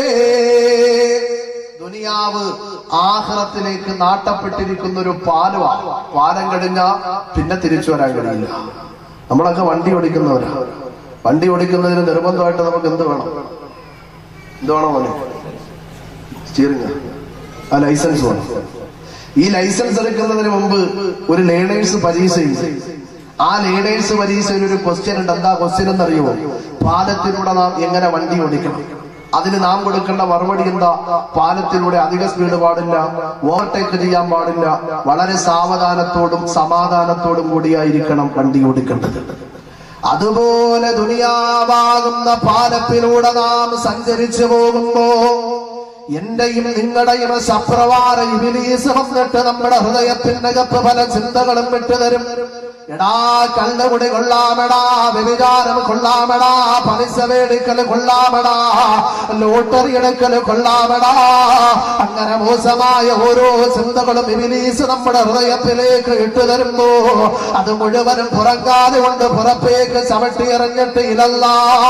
ദുനിയാവ് ആഹ്റത്തിലേക്ക് നാട്ടപ്പെട്ടിരിക്കുന്ന ഒരു പാലമാണ് പാലം കഴിഞ്ഞാ പിന്നെ തിരിച്ചു വരാൻ കഴിയില്ല നമ്മളൊക്കെ വണ്ടി ഓടിക്കുന്നവരാ വണ്ടി ഓടിക്കുന്നതിന് നിർബന്ധമായിട്ട് നമുക്ക് എന്ത് വേണം എന്ത് വേണം മോനെ സ്റ്റിയറിംഗ് ആ ലൈസൻസ് വേണം ഈ ലൈസൻസ് എടുക്കുന്നതിന് മുമ്പ് ഒരു ലേണേഴ്സ് പരീക്ഷയുണ്ട് ആ ലേണേഴ്സ് പരീക്ഷയിൽ ഒരു ക്വസ്റ്റ്യൻ ഉണ്ട് എന്താ ക്വസ്റ്റ്യൻ എന്നറിയുമോ പാലത്തിലൂടെ നാം എങ്ങനെ വണ്ടി ഓടിക്കണം അതിന് നാം കൊടുക്കേണ്ട മറുപടി എന്താ പാലത്തിലൂടെ അധിക സ്പീഡ് പാടില്ല ഓവർടേക്ക് ചെയ്യാൻ പാടില്ല വളരെ സാവധാനത്തോടും സമാധാനത്തോടും കൂടിയായിരിക്കണം വണ്ടി ഓടിക്കേണ്ടത് അതുപോലെ ദുനിയാവാകുന്ന പാലത്തിലൂടെ നാം സഞ്ചരിച്ചു പോകുമ്പോ എന്റെയും നിങ്ങളുടെയും സപ്രവാര ഇബിലീസ് വന്നിട്ട് നമ്മുടെ ഹൃദയത്തിനകത്ത് പല ചിന്തകളും വിട്ടുതരും എടാ കള്ളുകുടി കൊള്ളാമടാ വ്യഭിചാരം കൊള്ളാമടാ പലിശ മേടിക്കൽ കൊള്ളാമടാ ലോട്ടറി എടുക്കൽ കൊള്ളാമടാ അങ്ങനെ മോശമായ ഓരോ ചിന്തകളും ഇബിലീസ് നമ്മുടെ ഹൃദയത്തിലേക്ക് ഇട്ടുതരുമ്പോ അത് മുഴുവനും പുറങ്കാതെ കൊണ്ട് പുറത്തേക്ക് ചവിട്ടിയിറങ്ങിട്ട് ഇലല്ല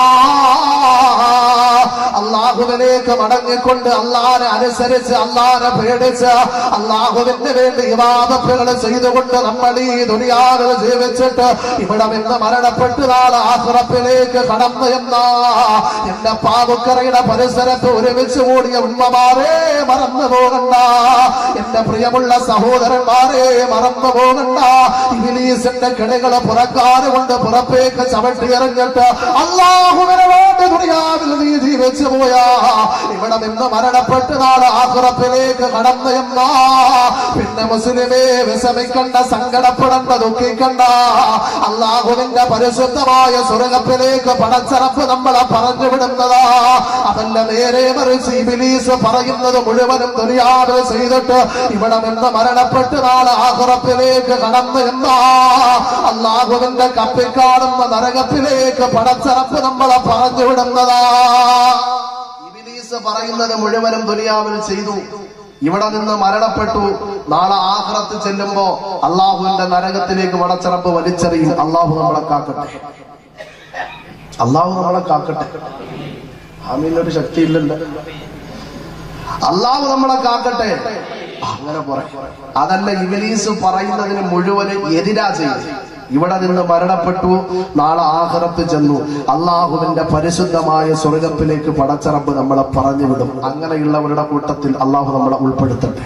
അള്ളാഹുവിലേക്ക് മടങ്ങിക്കൊണ്ട് അള്ളാനെ അനുസരിച്ച് അള്ളാനെ പേടിച്ച് അള്ളാഹുവിന് വേണ്ടി ഇവാദത്തുകൾ ചെയ്തുകൊണ്ട് നമ്മൾ ഈ ദുനിയാവിൽ ജീവിച്ചിട്ട് ഇവിടെ നിന്ന് മരണപ്പെട്ട് നാളെ ആസുറപ്പിലേക്ക് കടന്നു എന്ന എന്റെ പാവുക്കറയുടെ പരിസരത്ത് ഒരുമിച്ച് കൂടിയ ഉമ്മമാരെ മറന്നു പോകണ്ട എന്റെ പ്രിയമുള്ള സഹോദരന്മാരെ മറന്നു പോകണ്ട ഇബിലീസിന്റെ കിളികള് പുറക്കാറ് കൊണ്ട് പുറത്തേക്ക് ചവിട്ടിയിറങ്ങിട്ട് അള്ളാഹുവിനെ വേണ്ടി ദുനിയാവിൽ നീ ജീവിച്ചു പോയാ ഇവിടെ നിന്ന് മരണപ്പെട്ട് നാളെ ആസുറപ്പിലേക്ക് കടന്നു എന്ന പിന്നെ മുസ്ലിമേ വിഷമിക്കണ്ട സങ്കടപ്പെടേണ്ട ദുഃഖിക്കണ്ട അള്ളാഹുവിന്റെ പരിശുദ്ധമായ സ്വർഗത്തിലേക്ക് പടച്ചറപ്പ് നമ്മളെ പറഞ്ഞു വിടുന്നതാ അതല്ല നേരെ മറിച്ച് ഇബിലീസ് പറയുന്നത് മുഴുവനും ദുനിയാവ് ചെയ്തിട്ട് ഇവിടെ നിന്ന് മരണപ്പെട്ട് നാളെ ആഹുറപ്പിലേക്ക് കടന്നു എന്ന അള്ളാഹുവിന്റെ കപ്പിക്കാടുന്ന നരകത്തിലേക്ക് പടച്ചറപ്പ് നമ്മളെ പറഞ്ഞു വിടുന്നതാ ഇബിലീസ് പറയുന്നത് മുഴുവനും ദുനിയാവിൽ ചെയ്തു ഇവിടെ നിന്ന് മരണപ്പെട്ടു നാളെ ആഹ്റത്ത് ചെല്ലുമ്പോ അള്ളാഹുവിന്റെ നരകത്തിലേക്ക് വടച്ചിറപ്പ് വലിച്ചെറിയും അള്ളാഹു നമ്മളെ കാക്കട്ടെ അള്ളാഹു നമ്മളെ കാക്കട്ടെ ആമീനൊരു ശക്തിയില്ലല്ലോ അള്ളാഹു നമ്മളെ കാക്കട്ടെ അങ്ങനെ പറയും അതല്ല ഇവലീസ് പറയുന്നതിന് മുഴുവന് എതിരാ ചെയ്യും ഇവിടെ നിന്ന് മരണപ്പെട്ടു നാളെ ആഹ്റത്ത് ചെന്നു അള്ളാഹുവിന്റെ പരിശുദ്ധമായ സ്വർഗത്തിലേക്ക് പടച്ചറമ്പ് നമ്മളെ പറഞ്ഞു വിടും അങ്ങനെയുള്ളവരുടെ കൂട്ടത്തിൽ അള്ളാഹു നമ്മളെ ഉൾപ്പെടുത്തട്ടെ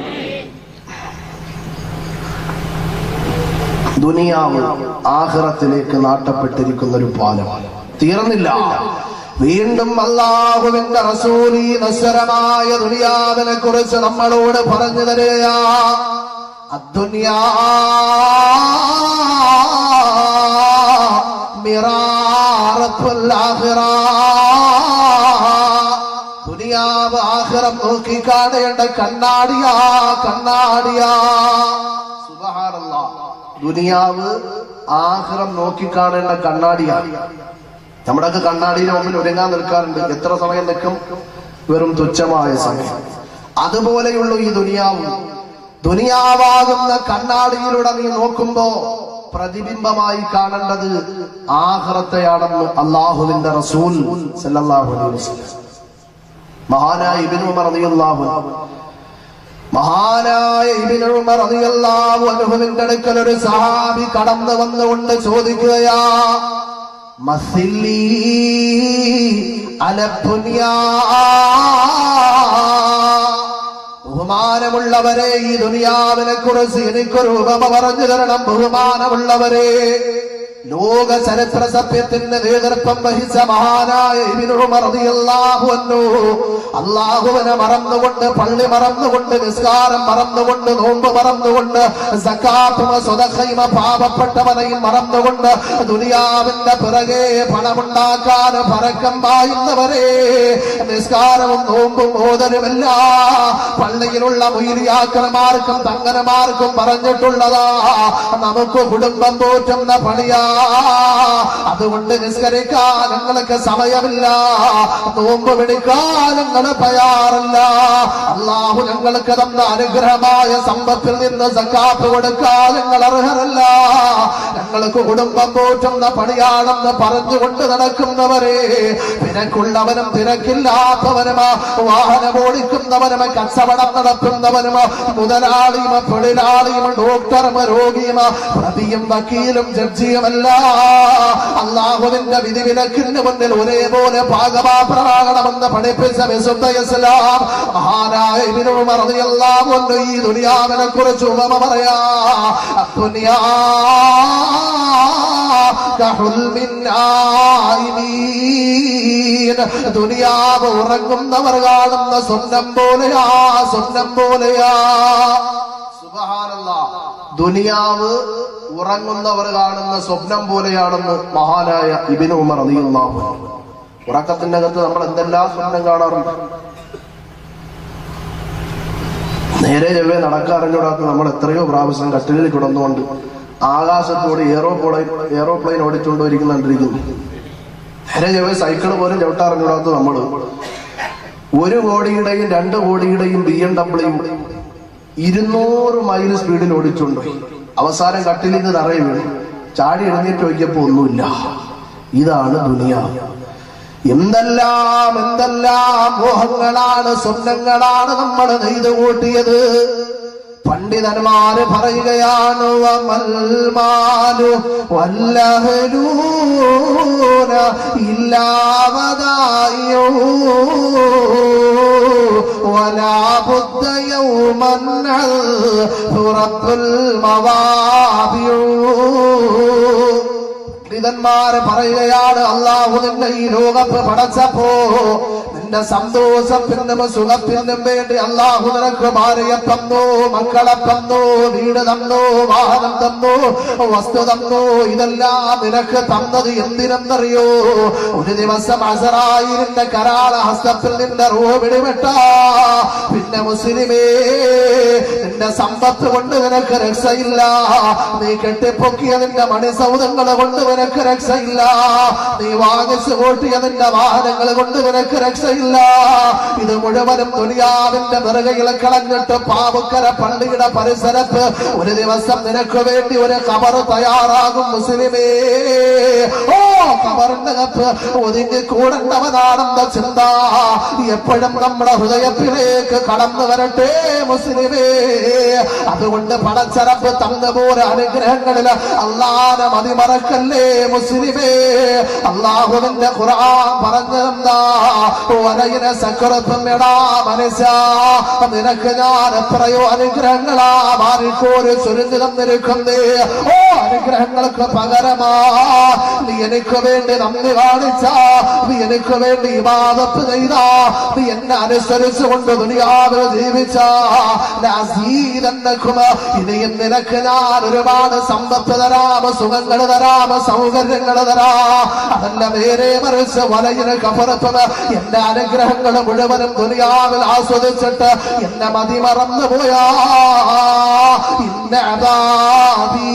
ദുനിയാവ് ആഹ്റത്തിലേക്ക് നാട്ടപ്പെട്ടിരിക്കുന്ന ഒരു പാലമാണ് തീർന്നില്ല വീണ്ടും അള്ളാഹുവിന്റെ റസൂലി നശ്വരമായ ദുനിയാവിനെ കുറിച്ച് നമ്മളോട് പറഞ്ഞു തരിക അദ്ദുനിയാ മിറാറത്തുൽ ആഖിറ ദുനിയാവ് ആഖിറം നോക്കി കാണേണ്ട കണ്ണാടിയാ കണ്ണാടിയാ സുബ്ഹാനല്ലാ ദുനിയാവ് ആഖിറം നോക്കി കാണേണ്ട കണ്ണാടിയാ നമ്മുടെയൊക്കെ കണ്ണാടിയുടെ മുമ്പിൽ ഒരുങ്ങാൻ നിൽക്കാറുണ്ട് എത്ര സമയം നിൽക്കും വെറും തുച്ഛമായ സമയം അതുപോലെയുള്ള ഈ ദുനിയാവ് ദുനിയാവാകുന്ന കണ്ണാടിയിലൂടെ നീ നോക്കുമ്പോ പ്രതിബിംബമായി കാണേണ്ടത് ആഹ്റത്തെയാണെന്ന് അള്ളാഹുവിന്റെ റസൂൽ സല്ലല്ലാഹു അലൈഹി വസല്ലം മഹാനായ ഇബ്നു ഉമർ റളിയല്ലാഹു അൻഹു മഹാനായ ഇബ്നു ഉമർ റളിയല്ലാഹു അൻഹുവിന്റെ അടുക്കൽ ഒരു സഹാബി കടന്നു വന്നുകൊണ്ട് ചോദിക്കുകയാ മസില്ലി അലപ്പുനിയാ ബഹുമാനമുള്ളവരെ ഈ ദുനിയാവിനെ കുറിച്ച് എനിക്കൊരു ഉപമ പറഞ്ഞു തരണം ബഹുമാനമുള്ളവരെ ലോക ചരിത്ര സത്യത്തിന് നേതൃത്വം വഹിച്ച മഹാനായ ഇബ്നു ഉമർ റളിയല്ലാഹു അൻഹു അള്ളാഹുവിനെ മറന്നുകൊണ്ട് പള്ളി മറന്നുകൊണ്ട് നിസ്കാരം മറന്നുകൊണ്ട് നോമ്പ് മറന്നുകൊണ്ട് സക്കാത്തുമ സ്വതക്കൈമ പാപപ്പെട്ടവനെയും മറന്നുകൊണ്ട് ദുനിയാവിന്റെ പിറകെ പണമുണ്ടാക്കാൻ പരക്കം പായുന്നവരെ നിസ്കാരവും നോമ്പും ഓതലുമല്ല പള്ളിയിലുള്ള മൊയിലിയാക്കന്മാർക്കും തങ്ങനമാർക്കും പറഞ്ഞിട്ടുള്ളതാ നമുക്ക് കുടുംബം പോറ്റുന്ന പണിയാ അതുകൊണ്ട് നിസ്കരിക്കാൻ ഞങ്ങൾക്ക് സമയമില്ല നോമ്പ് പിടിക്കാൻ ഞങ്ങൾ തയ്യാറല്ല അള്ളാഹു ഞങ്ങൾക്ക് തന്ന അനുഗ്രഹമായ സമ്പത്തിൽ നിന്ന് സക്കാത്ത് കൊടുക്കാൻ ഞങ്ങൾ അർഹരല്ല ഞങ്ങൾക്ക് കുടുംബം പോറ്റുന്ന പണിയാണെന്ന് പറഞ്ഞുകൊണ്ട് നടക്കുന്നവരെ തിരക്കുള്ളവനും തിരക്കില്ലാത്തവനും വാഹനം ഓടിക്കുന്നവനും കച്ചവടം നടത്തുന്നവനും മുതലാളിയും തൊഴിലാളിയും ഡോക്ടറും രോഗിയും പ്രതിയും വക്കീലും ജഡ്ജിയുമല്ല അള്ളാഹുവിന്റെ വിധിവിലക്കിന് മുന്നിൽ ഒരേപോലെ പാകപാത്രമാകണമെന്ന് പഠിപ്പിച്ച വിശുദ്ധ ഇസ്ലാം മഹാനായ ഇബ്നു ഉമർ റളിയല്ലാഹു അൻഹു ഈ ദുനിയാവിനെ കുറിച്ച് ഉപമ പറയാ ദുനിയാ കഹുൽമിൻ ആയിമീൻ ദുനിയാവ് ഉറങ്ങുന്നവർ കാണുന്ന സ്വപ്നം പോലെയാ സ്വപ്നം പോലെയാ സുബ്ഹാനല്ലാ ദുനിയാവ് ഉറങ്ങുന്നവർ കാണുന്ന സ്വപ്നം പോലെയാണെന്ന് മഹാനായ ഇബിന് ഉമർ റളിയല്ലാഹു അൻഹു ഉറക്കത്തിന്റെ അകത്ത് നമ്മൾ എന്തെല്ലാം സ്വപ്നം കാണാറുണ്ട് നേരെ ചെവ്വേ നടക്കാറിഞ്ഞൂടാത്ത നമ്മൾ എത്രയോ പ്രാവശ്യം കട്ടിലിൽ കിടന്നുകൊണ്ട് ആകാശത്തോട് എയറോപ്ലെയിൻ എയറോപ്ലെയിൻ ഓടിച്ചുകൊണ്ടിരിക്കുന്നുണ്ടിരിക്കുന്നു നേരെ ചെവ്വേ സൈക്കിൾ പോലും ചവിട്ടാറിഞ്ഞൂടാത്ത നമ്മൾ ഒരു കോടിയുടെയും രണ്ട് കോടിയുടെയും ബി എം ഡബ്ല്യൂയും ഇരുന്നൂറ് മൈൽ സ്പീഡിൽ ഓടിച്ചുകൊണ്ട് അവസാനം കട്ടിലിൽ നിന്ന് തറയിൽ വീണു ചാടി എഴുന്നേറ്റ് നോക്കിയപ്പോ ഒന്നുമില്ല ഇതാണ് ദുനിയാവ് എന്തെല്ലാം എന്തെല്ലാം മോഹങ്ങളാണ് സ്വപ്നങ്ങളാണ് നമ്മൾ നെയ്തു കൂട്ടിയത് പണ്ഡിതന്മാര് പറയുകയാണ് വമൽമാലു വല്ലഹലൂന ഇല്ലാവതായോ ولا بد يوما ترد المواضع പണ്ഡിതന്മാര് പറയുകയാണ് അള്ളാഹു നിന്നെ ഈ ലോകത്ത് പടച്ചപ്പോ നിന്റെ സന്തോഷത്തിനും സുഖത്തിനും വേണ്ടി അള്ളാഹു നിനക്ക് ഭാര്യയെ തന്നു മക്കളെ തന്നു വീട് തന്നു വാഹനം തന്നു വസ്തു തന്നു ഇതെല്ലാം നിനക്ക് തന്നത് എന്തിനെന്നറിയോ ഒരു ദിവസം അസറായിരിന്റെ കരാള ഹസ്തത്തിൽ നിന്റെ റൂ പിടിവിട്ട പിന്നെ മുസ്ലിമേ നിന്റെ സമ്പത്ത് കൊണ്ട് നിനക്ക് രക്ഷയില്ല നീ കെട്ടിപ്പൊക്കിയ നിന്റെ മണിസൗധങ്ങൾ കൊണ്ട് നിനക്ക് രക്ഷയില്ല നീ വാങ്ങിച്ചു കൂട്ടിയ നിന്റെ വാഹനങ്ങൾ കൊണ്ട് നിനക്ക് രക്ഷയില്ല ഇത് മുഴുവനും ദുനിയാവിന്റെ വിറകയിൽ കളഞ്ഞിട്ട് പാവുക്കര പള്ളിയുടെ പരിസരത്ത് ഒരു ദിവസം നിനക്ക് വേണ്ടി ഒരു കബർ തയ്യാറാകും മുസ്ലിമേ ഓ കബറിനകത്ത് ഒതുങ്ങി കൂടേണ്ടവനാണെന്ന ചിന്ത എപ്പോഴും നമ്മുടെ ഹൃദയത്തിലേക്ക് കടന്നു വരട്ടെ മുസ്ലിമേ അതുകൊണ്ട് പടച്ചറപ്പ് തന്നുപോലെ അനുഗ്രഹങ്ങളിൽ അള്ളാനെ മതിമറക്കല്ലേ മുസ്ലിമേ അള്ളാഹുവിന്റെ ഖുർആൻ പറഞ്ഞെന്താ വലയിനെ സക്രത്തും എടാ മനസ്സാ നിനക്ക് ഞാൻ എത്രയോ അനുഗ്രഹങ്ങളാ മാറിക്കോര് ചുരുങ്ങി തന്നിരിക്കുന്നേ ഓ അനുഗ്രഹങ്ങൾക്ക് പകരമാ നീ എനിക്ക് വേണ്ടി നന്ദി കാണിച്ച നീ എനിക്ക് വേണ്ടി ഇബാദത്ത് ചെയ്ത നീ എന്നെ അനുസരിച്ചുകൊണ്ട് ദുനിയാവിൽ ജീവിച്ച നസീദന്നക്കും ഇനിയും നിനക്ക് ഞാൻ ഒരുപാട് സമ്പത്ത് തരാമ സുഖങ്ങൾ തരാമ സൗകര്യങ്ങൾ തരാ അതല്ല നേരെ മറിച്ച് വലയിന് കപറത്തത് എന്റെ അനുഗ്രഹങ്ങൾ മുഴുവനും ദുനിയാവിൽ ആസ്വദിച്ചിട്ട് എന്നെ മതി മറന്നു പോയാ ഇന്ന അദാബീ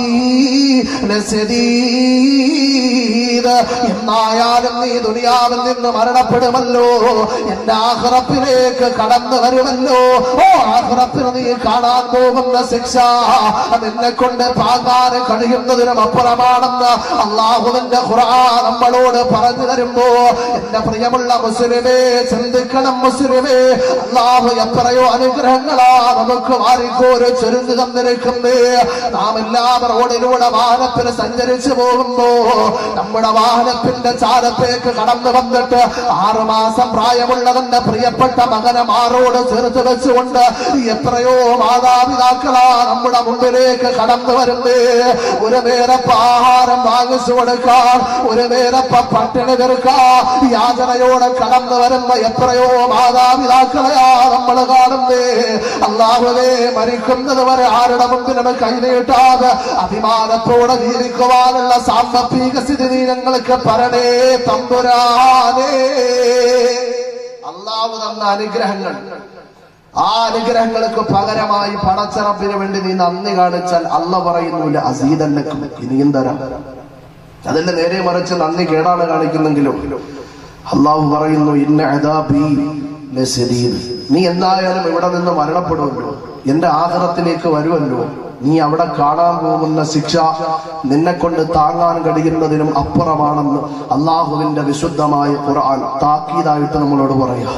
ലസദീദ് എന്നായാലും നീ ദുനിയാവിൽ നിന്ന് മരണപ്പെടുമല്ലോ എന്റെ ആഹ്റപ്പിലേക്ക് കടന്നു വരുമല്ലോ ഓ ആഹ്റപ്പിന് നീ കാണാൻ പോകുന്ന ശിക്ഷ നിന്നെ കൊണ്ട് പാകാൻ കഴിയുന്നതിനും അപ്പുറമാണെന്ന് അള്ളാഹുവിന്റെ ഖുർആൻ നമ്മളോട് പറഞ്ഞു തരുമ്പോ എന്റെ പ്രിയമുള്ള മുസ്ലിമേ ചിന്തിക്കണം മുസ്ലിമേ അള്ളാഹു എത്രയോ അനുഗ്രഹങ്ങളാ നമുക്ക് വാരിക്കോര് ചുരുങ്ങി തന്നിരിക്കുന്നേ നാം എല്ലാവരും റോഡിലൂടെ വാഹനത്തിന് സഞ്ചരിച്ചു പോകുമ്പോ നമ്മുടെ വാഹനത്തിന്റെ ചാരത്തേക്ക് കടന്നു വന്നിട്ട് ആറുമാസം പ്രായമുള്ളതെന്റെ പ്രിയപ്പെട്ട മകനെ മാറോട് ചേർത്ത് വെച്ചുകൊണ്ട് എത്രയോ മാതാപിതാക്കളാ നമ്മുടെ മുമ്പിലേക്ക് കടന്നു വരുന്നേ ഒരു നേരപ്പ ആഹാരം വാങ്ങിച്ചു കൊടുക്കാൻ ഒരു നേരപ്പ പട്ടിണി തീർക്കാൻ യാചനയോടെ കടന്നു വരുന്ന എത്രയോ മാതാപിതാക്കളെയാ നമ്മൾ കാണുന്നേ അള്ളാഹുവേ മരിക്കുന്നത് വരെ ആരുടെ മുമ്പിലും കൈനീട്ടാതെ അഭിമാനത്തോടെ ജീവിക്കുവാനുള്ള സാമ്പത്തിക സ്ഥിതി നീ ഞങ്ങൾക്ക് പറയണേ തമ്പുരാനേ അള്ളാഹു തന്ന അനുഗ്രഹങ്ങൾ ആ അനുഗ്രഹങ്ങൾക്ക് പകരമായി പടച്ചറപ്പിന് വേണ്ടി നീ നന്ദി കാണിച്ചാൽ അല്ല പറയുന്നില്ല അസീതല്ലക്കും ഇനിയും തരാം അതിന്റെ നേരെ മറിച്ച് നന്ദി കേടാണ് കാണിക്കുന്നെങ്കിലും അള്ളാഹു പറയുന്നു ഇന്ന അദാബി ലസദീദ്. നീ എന്തായാലും ഇവിടെ നിന്ന് മരണപ്പെടുമല്ലോ എന്റെ ആഹാരത്തിലേക്ക് വരുമല്ലോ നീ അവിടെ കാണാൻ പോകുന്ന ശിക്ഷ നിന്നെ കൊണ്ട് താങ്ങാൻ കഴിയുന്നതിനും അപ്പുറമാണെന്ന് അള്ളാഹുവിന്റെ വിശുദ്ധമായ ഖുർആൻ താക്കീതായിട്ട് നമ്മളോട് പറയാം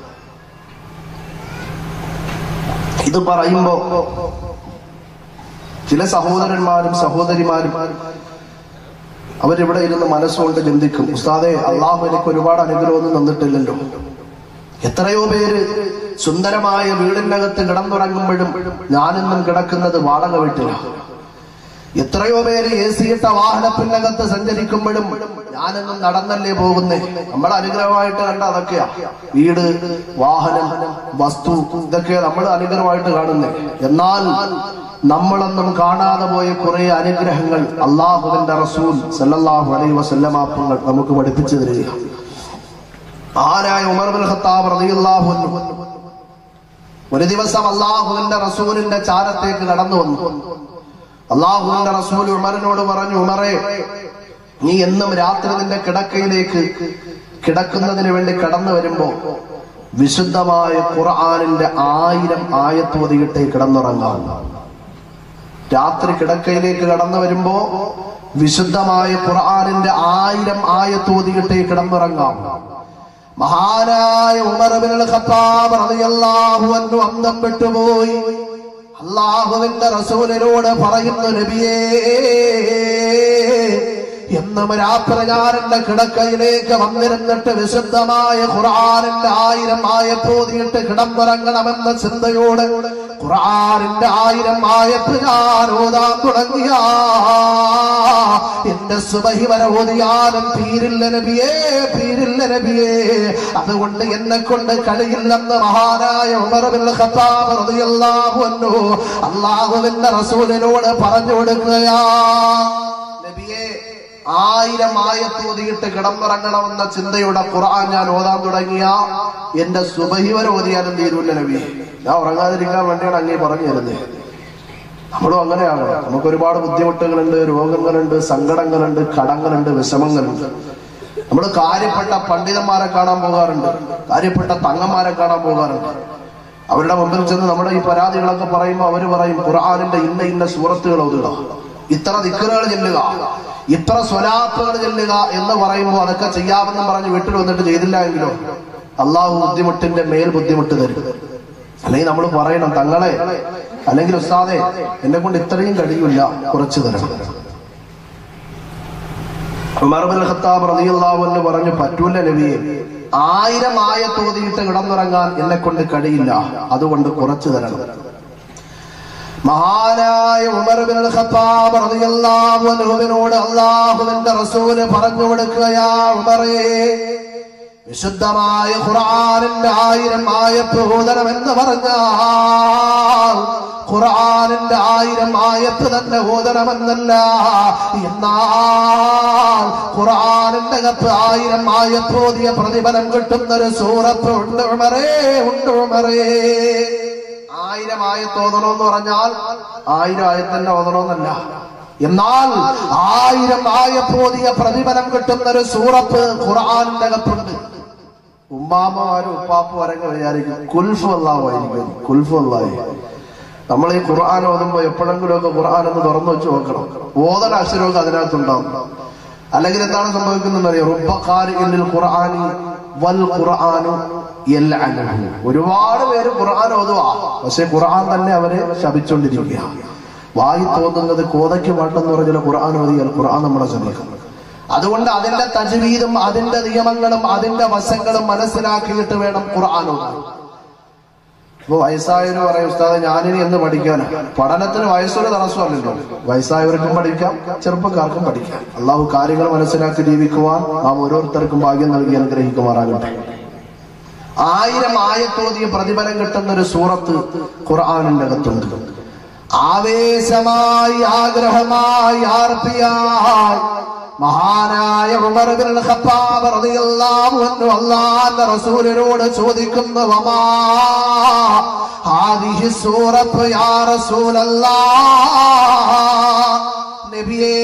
ഇത് പറയുമ്പോ ചില സഹോദരന്മാരും സഹോദരിമാരും അവരിവിടെ ഇരുന്ന് മനസ്സുകൊണ്ട് ചിന്തിക്കും ഉസ്താദെ അള്ളാഹു എനിക്ക് ഒരുപാട് അനുഗ്രഹമൊന്നും തന്നിട്ടില്ലല്ലോ എത്രയോ പേര് സുന്ദരമായ വീടിനകത്ത് കിടന്നുറങ്ങുമ്പോഴും ഞാനിന്നും കിടക്കുന്നത് വാടക വീട്ടിലാണ് എത്രയോ പേര് എ സി ഇട്ട വാഹനത്തിനകത്ത് സഞ്ചരിക്കുമ്പോഴും ഞാനെന്നും നടന്നല്ലേ പോകുന്നേ നമ്മൾ അനുഗ്രഹമായിട്ട് കണ്ട അതൊക്കെയാ വീട് വാഹനം വസ്തു ഇതൊക്കെ നമ്മൾ അനുഗ്രഹമായിട്ട് കാണുന്നേ എന്നാൽ നമ്മളൊന്നും കാണാതെ പോയ കുറെ അനുഗ്രഹങ്ങൾ അള്ളാഹുവിന്റെ റസൂൽ സല്ലല്ലാഹു അലൈഹി വസല്ലമാപ്പങ്ങൾ നമുക്ക് പഠിപ്പിച്ചു തരിക ആരായ ഉമർ ബിൻ ഖത്താബ് റളിയല്ലാഹു അൻഹു ഒരു ദിവസം അള്ളാഹുവിന്റെ റസൂലിന്റെ ചാരത്തേക്ക് കടന്നു വന്നു അള്ളാഹുവിന്റെ റസൂൽ ഉമറിനോട് പറഞ്ഞു ഉമറെ നീ എന്നും രാത്രി നിന്റെ കിടക്കയിലേക്ക് കിടക്കുന്നതിന് വേണ്ടി കടന്നു വരുമ്പോ വിശുദ്ധമായ ഖുർആാനിന്റെ ആയിരം ആയത്ത് ഒതിയിട്ടേ കിടന്നുറങ്ങാം രാത്രി കിടക്കയിലേക്ക് കടന്നു വരുമ്പോ വിശുദ്ധമായ ഖുർആാനിന്റെ ആയിരം ആയത്ത് ഒതിയിട്ടേ കിടന്നുറങ്ങാം മഹാനായ ഉമർ ഇബ്നുൽ ഖത്താബ് റളിയല്ലാഹു അൻഹു അന്തം വിട്ടുപോയി അള്ളാഹുവിന്റെ റസൂലിനോട് പറയുന്നു നബിയേ എന്നും രാത്രി ഞാൻ എന്റെ കിടക്കയിലേക്ക് വന്നിരുന്നിട്ട് വിശുദ്ധമായ ഖുർആാനിന്റെ ആയിരം ആയത്തോതിയിട്ട് കിടന്നിറങ്ങണമെന്ന ചിന്തയോട് ഖുർആാനിന്റെ ആയിരം ആയത്ത് ഞാൻ ഓതാൻ തുടങ്ങിയ എന്റെ സുബഹി വരെ ഓതിയാലും തീരില്ല നബിയേ തീരില്ല നബിയേ അതുകൊണ്ട് എന്നെ കൊണ്ട് കഴിയില്ലെന്ന് മഹാനായ ഉമർ ബിൻ ഖത്താബ് റളിയല്ലാഹു അൻഹു അള്ളാഹുവിന്റെ റസൂലിനോട് പറഞ്ഞു കൊടുക്കുകയാ നബിയെ ആയിരം ആയത്ത് ഓതിയിട്ട് കിടന്നിറങ്ങണമെന്ന ചിന്തയുടെ ഖുർആൻ ഞാൻ ഓതാൻ തുടങ്ങിയ എന്റെ സുബഹി വരെ ഓതിയാലും തീരൂല്ല നബി ഞാൻ ഉറങ്ങാതിരിക്കാൻ വേണ്ടിയാണ് അങ്ങേ പറഞ്ഞു തരുന്നത് നമ്മളും അങ്ങനെയാണ് നമുക്ക് ഒരുപാട് ബുദ്ധിമുട്ടുകളുണ്ട് രോഗങ്ങളുണ്ട് സങ്കടങ്ങളുണ്ട് കടങ്ങളുണ്ട് വിഷമങ്ങളുണ്ട് നമ്മൾ കാര്യപ്പെട്ട പണ്ഡിതന്മാരെ കാണാൻ പോകാറുണ്ട് കാര്യപ്പെട്ട തങ്ങന്മാരെ കാണാൻ പോകാറുണ്ട് അവരുടെ മുമ്പിൽ ചെന്ന് നമ്മുടെ ഈ പരാതികളൊക്കെ പറയുമ്പോൾ അവര് പറയും ഖുർആാനിന്റെ ഇന്ന ഇന്ന സൂറത്തുകൾ ഓതുക ഇത്ര ദിക്കറുകൾ ചെല്ലുക ഇത്ര സ്വലാത്തുകൾ ചെല്ലുക എന്ന് പറയുമ്പോൾ അതൊക്കെ ചെയ്യാമെന്ന് പറഞ്ഞ് വീട്ടിൽ വന്നിട്ട് ചെയ്തില്ല എങ്കിലോ അള്ളാഹു ബുദ്ധിമുട്ടിന്റെ മേൽ ബുദ്ധിമുട്ട് തരും അല്ലെങ്കിൽ നമ്മൾ പറയണം തങ്ങളെ അല്ലെങ്കിൽ ഉസ്താദെ എന്നെ കൊണ്ട് ഇത്രയും കഴിയില്ല കുറച്ചു തരണം ഉമർ ബിൻ ഖത്താബ് റളിയല്ലാഹു അൻഹു പറഞ്ഞു പറ്റൂല നബിയെ ആയിരം ആയത്തോതിയിട്ട് കിടന്നുറങ്ങാൻ എന്നെ കൊണ്ട് കഴിയില്ല അതുകൊണ്ട് കുറച്ചു തരണം മഹാനായ ഉമർ ബിൻ ഖത്താബ് റളിയല്ലാഹു അൻഹുവിനോട് അള്ളാഹുവിന്റെ റസൂല് പറഞ്ഞു കൊടുക്കുകയാ ഉമറേ വിശുദ്ധമായ ഖുർആനിന്റെ ആയിരം ആയത്ത് ഓതണമെന്ന് പറഞ്ഞാൽ ഖുർആനിന്റെ ആയിരം ആയത്ത് തന്നെ ഓതണമെന്നല്ല എന്നാൽ ഖുർആനിന്റെ അകത്ത് ആയിരം ആയത്ത് ഓതിയ പ്രതിഫലം കിട്ടുന്ന ഒരു സൂറത്ത് ഉണ്ട് ഉമറേ ഉണ്ട് ഉമറേ ആയിരം ആയത്ത് ഓതണമെന്ന് പറഞ്ഞാൽ ആയിരം ആയത്തിന്റെ ഓതണമെന്നല്ല എന്നാൽ ആയിരം ആയത്തോതിയ പ്രതിഫലം കിട്ടുന്ന ഒരു സൂറത്ത് ഖുർആനിന്റെ അകത്തുണ്ട് ഉമ്മാമ്മമാരും ഉപ്പാപ്പും വരങ്ങ് വിചാരിക്കും കുൽഫ് അള്ളാഹുമായിരിക്കും കുൽഫ് അള്ളാഹി നമ്മൾ ഈ ഖുർആൻ ഓതുമ്പോ എപ്പോഴെങ്കിലും ഒക്കെ ഖുർആൻ ഒന്ന് തുറന്നു വെച്ച് നോക്കണം ഓതന അക്ഷരമൊക്കെ അതിനകത്തുണ്ടാവും അല്ലെങ്കിൽ എന്താണ് സംഭവിക്കുന്നത് അറിയാം റുബക്കാരിൽ ഖുർആാനി വൽ ഖുർആാനു യൽഅനുഹു. ഒരുപാട് പേര് ഖുർആൻ ഓതുവാ പക്ഷെ ഖുർആൻ തന്നെ അവരെ ശപിച്ചുകൊണ്ടിരിക്കുക വായി തോന്നുന്നത് കോതയ്ക്ക് പാട്ടെന്ന് പറഞ്ഞാൽ ഖുർആൻ ഓതിയാൽ ഖുർആൻ നമ്മളെ ശപിക്കും അതുകൊണ്ട് അതിന്റെ തജ്വീദും അതിന്റെ നിയമങ്ങളും അതിന്റെ വശങ്ങളും മനസ്സിലാക്കിയിട്ട് വേണം ഖുർആൻ ഓതാൻ ഇപ്പൊ വയസ്സായവര് പറയും ഉസ്താദ് ഞാനിനി എന്ന് പഠിക്കാനാ പഠനത്തിന് വയസ്സൊരു തടസ്സമല്ലല്ലോ വയസ്സായവർക്കും പഠിക്കാം ചെറുപ്പക്കാർക്കും പഠിക്കാം അള്ളാഹു കാര്യങ്ങൾ മനസ്സിലാക്കി ജീവിക്കുവാൻ നാം ഓരോരുത്തർക്കും ഭാഗ്യം നൽകി അനുഗ്രഹിക്കുമാറാകട്ടെ ആയിരം ആയത്തോതിയ പ്രതിഫലം കിട്ടുന്ന ഒരു സൂറത്ത് ഖുർആാനിന്റെ അകത്തുണ്ട് ആവേശമായി ആഗ്രഹമായി ആർത്തിയായി മഹാനായ ഉമർ ഇബ്നുൽ ഖത്താബ് റളിയല്ലാഹു അൻഹു അല്ലാഹുവിന്റെ റസൂലിനോട് ചോദിക്കുന്നു വമാ ഹാദിഹി സൂറത്ത് യാ റസൂലല്ലാഹ് നബിയേ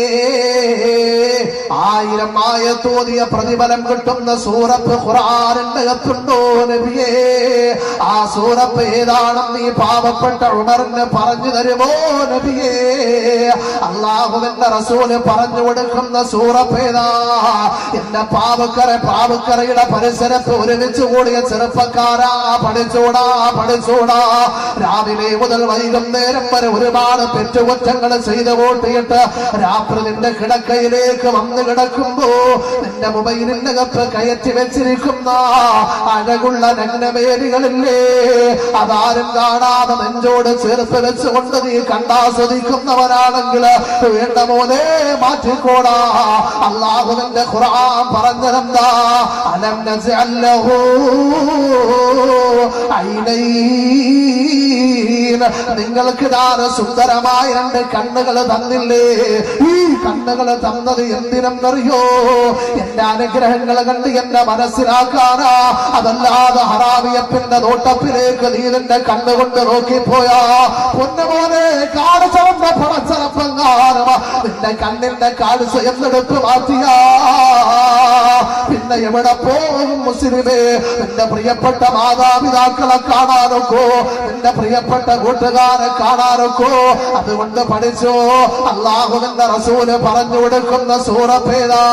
ആയിരം ആയത്തോതിയ പ്രതിഫലം കിട്ടുന്ന സൂറത്ത് ഖുർആനിന്റെ അകത്തുണ്ടോ നബിയേ ആ സൂറത്ത് ഏതാണെന്ന് ഈ പാവപ്പെട്ട ഉണർന്ന് പറഞ്ഞു തരുമോ നബിയേ അള്ളാഹുവിന്റെ റസൂല് പറഞ്ഞു കൊടുക്കുന്ന സൂറത്ത് ഏതാ എന്റെ പാവക്കര പാവക്കരയുടെ പരിസരത്ത് ഒരുമിച്ച് കൂടിയ ചെറുപ്പക്കാരാ പഠിച്ചോടാ പഠിച്ചോടാ രാവിലെ മുതൽ വൈകുന്നേരം വരെ ഒരുപാട് പെറ്റുകുറ്റങ്ങൾ ചെയ്തു കൂട്ടിയിട്ട് രാത്രി നിന്റെ കിടക്കയിലേക്ക് വന്ന് കിടക്കുമ്പോ നിന്റെ മൊബൈലിന്റെ അകത്ത് കയറ്റി വെച്ചിരിക്കുന്ന അഴകുള്ള നഗ്നവേദികളില്ലേ അതാരും കാണാതെ നെഞ്ചോട് ചേർത്ത് വെച്ചുകൊണ്ട് നീ കണ്ടാസ്വദിക്കുന്നവരാണെങ്കിൽ വേണ്ട പോലെ മാറ്റിക്കോടാ അള്ളാഹുവിന്റെ ഖുർആൻ പറഞ്ഞതെന്താ അലം നസ്അല്ലഹു ഐനൈന നിങ്ങൾക്ക് ഞാൻ സുന്ദരമായ രണ്ട് കണ്ണുകൾ തന്നില്ലേ ഈ കണ്ണുകൾ തന്നത് എന്തിനെന്നറിയോ എന്റെ അനുഗ്രഹങ്ങൾ കണ്ട് എന്നെ മനസ്സിലാക്കാനാ അതല്ലാതെ ഹറാമിയപ്പിന്റെ നോട്ടപ്പിലേക്ക് നീ നിന്റെ കണ്ണുകൊണ്ട് നോക്കിപ്പോയാ പൊന്നുമോനെ കാണിച്ചവന്റെ പടച്ചറപ്പങ്ങാനും നിന്റെ കണ്ണിന്റെ കാഴ്ച എന്നെടുത്ത് മാറ്റിയാ പിന്നെ എവിടെ പോകും മുസ്ലിമേ നിന്റെ പ്രിയപ്പെട്ട മാതാപിതാക്കളെ കാണാനൊക്കോ നിന്റെ പ്രിയപ്പെട്ട കൂട്ടുകാരെ കാണാനൊക്കോ അതുകൊണ്ട് പഠിച്ചോ അള്ളാഹുവിന്റെ റസൂല് പറഞ്ഞു കൊടുക്കുന്ന സൂറപ്പേതാ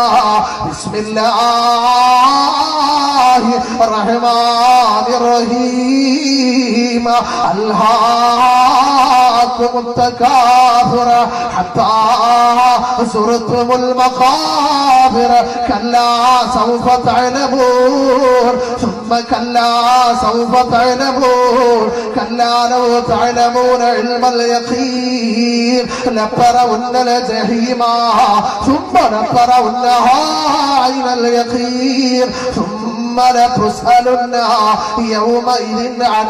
ബിസ്മില്ലാഹി റഹ്മാനിർ റഹീം അൽഹാക്കും التكاثر حتى زرتم المقابر كلا سوف تعلمون ثم كلا سوف تعلمون كلا لو تعلمون علم اليقين لترون الجحيم ثم لترونها عين اليقين ثم لتسألن يومئذ عن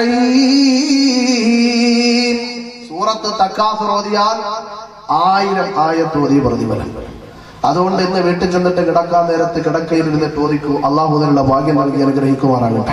النعيم സൂറത്ത് തക്കാസുർ ഓതിയാൽ ആയിരം ആയത്തോതി പ്രതിഫലം അതുകൊണ്ട് ഇന്ന് വീട്ടിൽ ചെന്നിട്ട് കിടക്കാൻ നേരത്ത് കിടക്കയിൽ ഇരുന്നിട്ട് ഓദിക്കൂ അള്ളാഹുദിനുള്ള ഭാഗ്യം നൽകി അനുഗ്രഹിക്കുമാറാകട്ടെ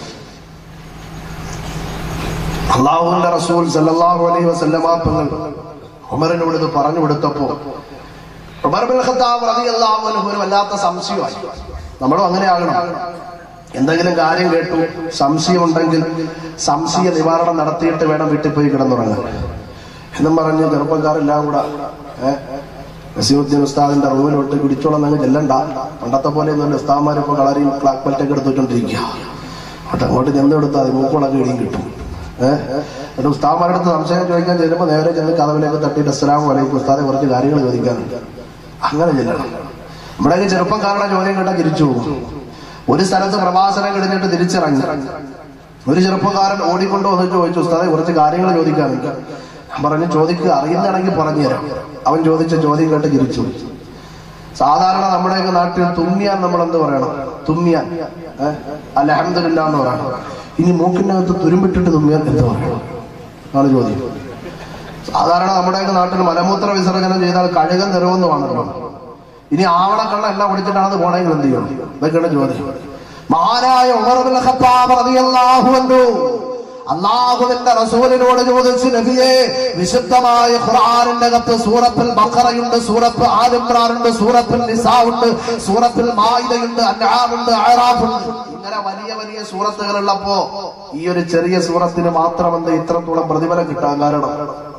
അള്ളാഹുവിന്റെ റസൂൽ സല്ലല്ലാഹു അലൈഹി വസല്ലമ തങ്ങൾ ഉമറിനോട് ഇത് പറഞ്ഞു കൊടുത്തപ്പോ ഉമർ ബിൻ ഖത്താബ് റളിയല്ലാഹു അൻഹു ഒരു വല്ലാത്ത സംശയമായി നമ്മളും അങ്ങനെ ആകണം എന്തെങ്കിലും കാര്യം കേട്ടു സംശയമുണ്ടെങ്കിൽ സംശയ നിവാരണം നടത്തിയിട്ട് വേണം വീട്ടിൽ പോയി കിടന്നുറങ്ങാൻ എന്നും പറഞ്ഞ് ചെറുപ്പക്കാരെല്ലാം കൂടെ ഏഹ് നസീമുദ്ദീൻ ഉസ്താദിന്റെ റൂമിലോട്ട് പിടിച്ചോളം അങ്ങ് ചെല്ലണ്ട പണ്ടത്തെ പോലെ ഒന്നും ഉസ്താദ്മാർ ഇപ്പൊ കളറിയും ബ്ലാക്ക് ബെൽറ്റൊക്കെ എടുത്തിട്ടുണ്ടിരിക്കുക അവിടെ അങ്ങോട്ട് ചെന്ന് കൊടുത്താൽ മതി മൂക്കുളൊക്കെ ഇടിയും കിട്ടും ഏഹ് എന്നിട്ട് ഉസ്താദ്മാരുടെ അടുത്ത് സംശയം ചോദിക്കാൻ ചെല്ലുമ്പോൾ നേരെ ചെന്ന് കഥവിലേക്ക് തട്ടിയിട്ട് അസ്സലാമു അലൈക്കും ഉസ്താദെ കുറച്ച് കാര്യങ്ങൾ ചോദിക്കാനുണ്ട് അങ്ങനെ ചെല്ലണം നമ്മുടെയൊക്കെ ചെറുപ്പക്കാരുടെ ചോദ്യം കേട്ടാൽ തിരിച്ചു പോകും ഒരു സ്ഥലത്ത് പ്രവാസനം കഴിഞ്ഞിട്ട് തിരിച്ചിറങ്ങി ഒരു ചെറുപ്പക്കാരൻ ഓടിക്കൊണ്ട് വന്ന് ചോദിച്ചു ഉസ്താദെ കുറച്ച് കാര്യങ്ങൾ ചോദിക്കാനുണ്ട് ഞാൻ പറഞ്ഞു ചോദിക്കുക അറിയുന്നതാണെങ്കിൽ പറഞ്ഞുതരാം അവൻ ചോദിച്ച ചോദ്യം കേട്ട് ചിരിച്ചു സാധാരണ നമ്മുടെയൊക്കെ നാട്ടിൽ തുമ്മിയാൻ നമ്മൾ എന്ത് പറയണം തുമ്മിയാൻ അലഹമില്ല എന്ന് പറയണം ഇനി മൂക്കിന്റെ അകത്ത് തുരുമ്പിട്ടിട്ട് തുമ്മിയാൻ എന്ത് പറയണം ആണ് ചോദ്യം സാധാരണ നമ്മുടെയൊക്കെ നാട്ടിൽ മലമൂത്ര വിസർജനം ചെയ്താൽ കഴുകൻ നിറവെന്ന് വേണമല്ലോ ഇനി ആവണക്കണ്ണ എല്ലാം കുടിച്ചിട്ടാണ് പോണെങ്കിൽ എന്ത് ചെയ്യണം ഇതൊക്കെയാണ് ചോദ്യം മഹാനായ ഉമർ ബിൻ ഖത്താബ് റളിയല്ലാഹു അൻഹു അള്ളാഹുവിന്റെ റസൂലിനോട് ചോദിച്ചു നബിയെ വിശുദ്ധമായ ഖുർആനിന്റെ അകത്ത് സൂറത്തുൽ ബഖറയുണ്ട് സൂറത്ത് ആലിമ്രാനുണ്ട് സൂറത്തുൽ നിസാ ഉണ്ട് സൂറത്തുൽ മായിദയുണ്ട് അൻആമുണ്ട് അഅറാഫുണ്ട് ഇങ്ങനെ വലിയ വലിയ സൂറത്തുകളുള്ളപ്പോ ഈ ഒരു ചെറിയ സൂറത്തിന് മാത്രം എന്ത് ഇത്രത്തോളം പ്രതിഫലം കിട്ടാൻ കാരണം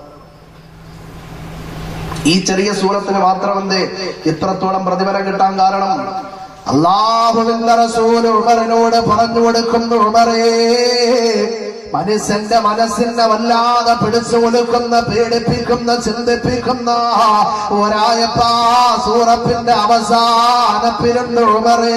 ഈ ചെറിയ സൂറത്തിന് മാത്രം എന്തേ ഇത്രത്തോളം പ്രതിഫലം കിട്ടാൻ കാരണം അള്ളാഹുവിന്റെ റസൂൽ ഉമറിനോട് പറഞ്ഞു കൊടുക്കുന്നു ഉമറേ മനുഷ്യന്റെ മനസ്സിനെ വല്ലാതെ പിടിച്ചു കൊടുക്കുന്ന പീഡിപ്പിക്കുന്ന ചിന്തിപ്പിക്കുന്ന ഒരായപ്പാ സൂറത്തിന്റെ അവസാനപ്പിരുന്ന് ഉമറേ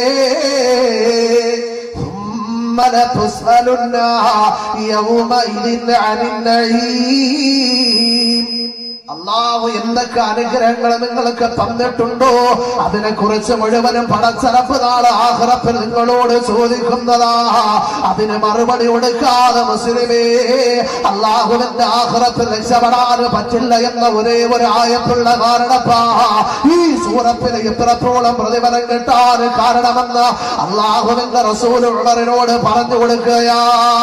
ثم لتسألن يومئذ عن النعيم അള്ളാഹു എന്തൊക്കെ അനുഗ്രഹങ്ങൾ നിങ്ങൾക്ക് തന്നിട്ടുണ്ടോ അതിനെ കുറിച്ച് മുഴുവനും പടച്ചറപ്പ് നാളെ ആഹ്റപ്പിൽ നിങ്ങളോട് ചോദിക്കുന്നതാ അതിന് മറുപടി കൊടുക്കാതെ മുസ്ലിമേ അള്ളാഹുവിന്റെ ആഹ്റത്തിൽ രക്ഷപ്പെടാൻ പറ്റില്ല എന്ന ഒരേ ഒരു ആയത്തുള്ള കാരണപ്പാ ഈ സൂറത്തിന് ഇത്രത്തോളം പ്രതിഫലം കിട്ടാൻ കാരണമെന്ന് അള്ളാഹുവിന്റെ റസൂലുള്ളവരോട് പറഞ്ഞു കൊടുക്കുകയാ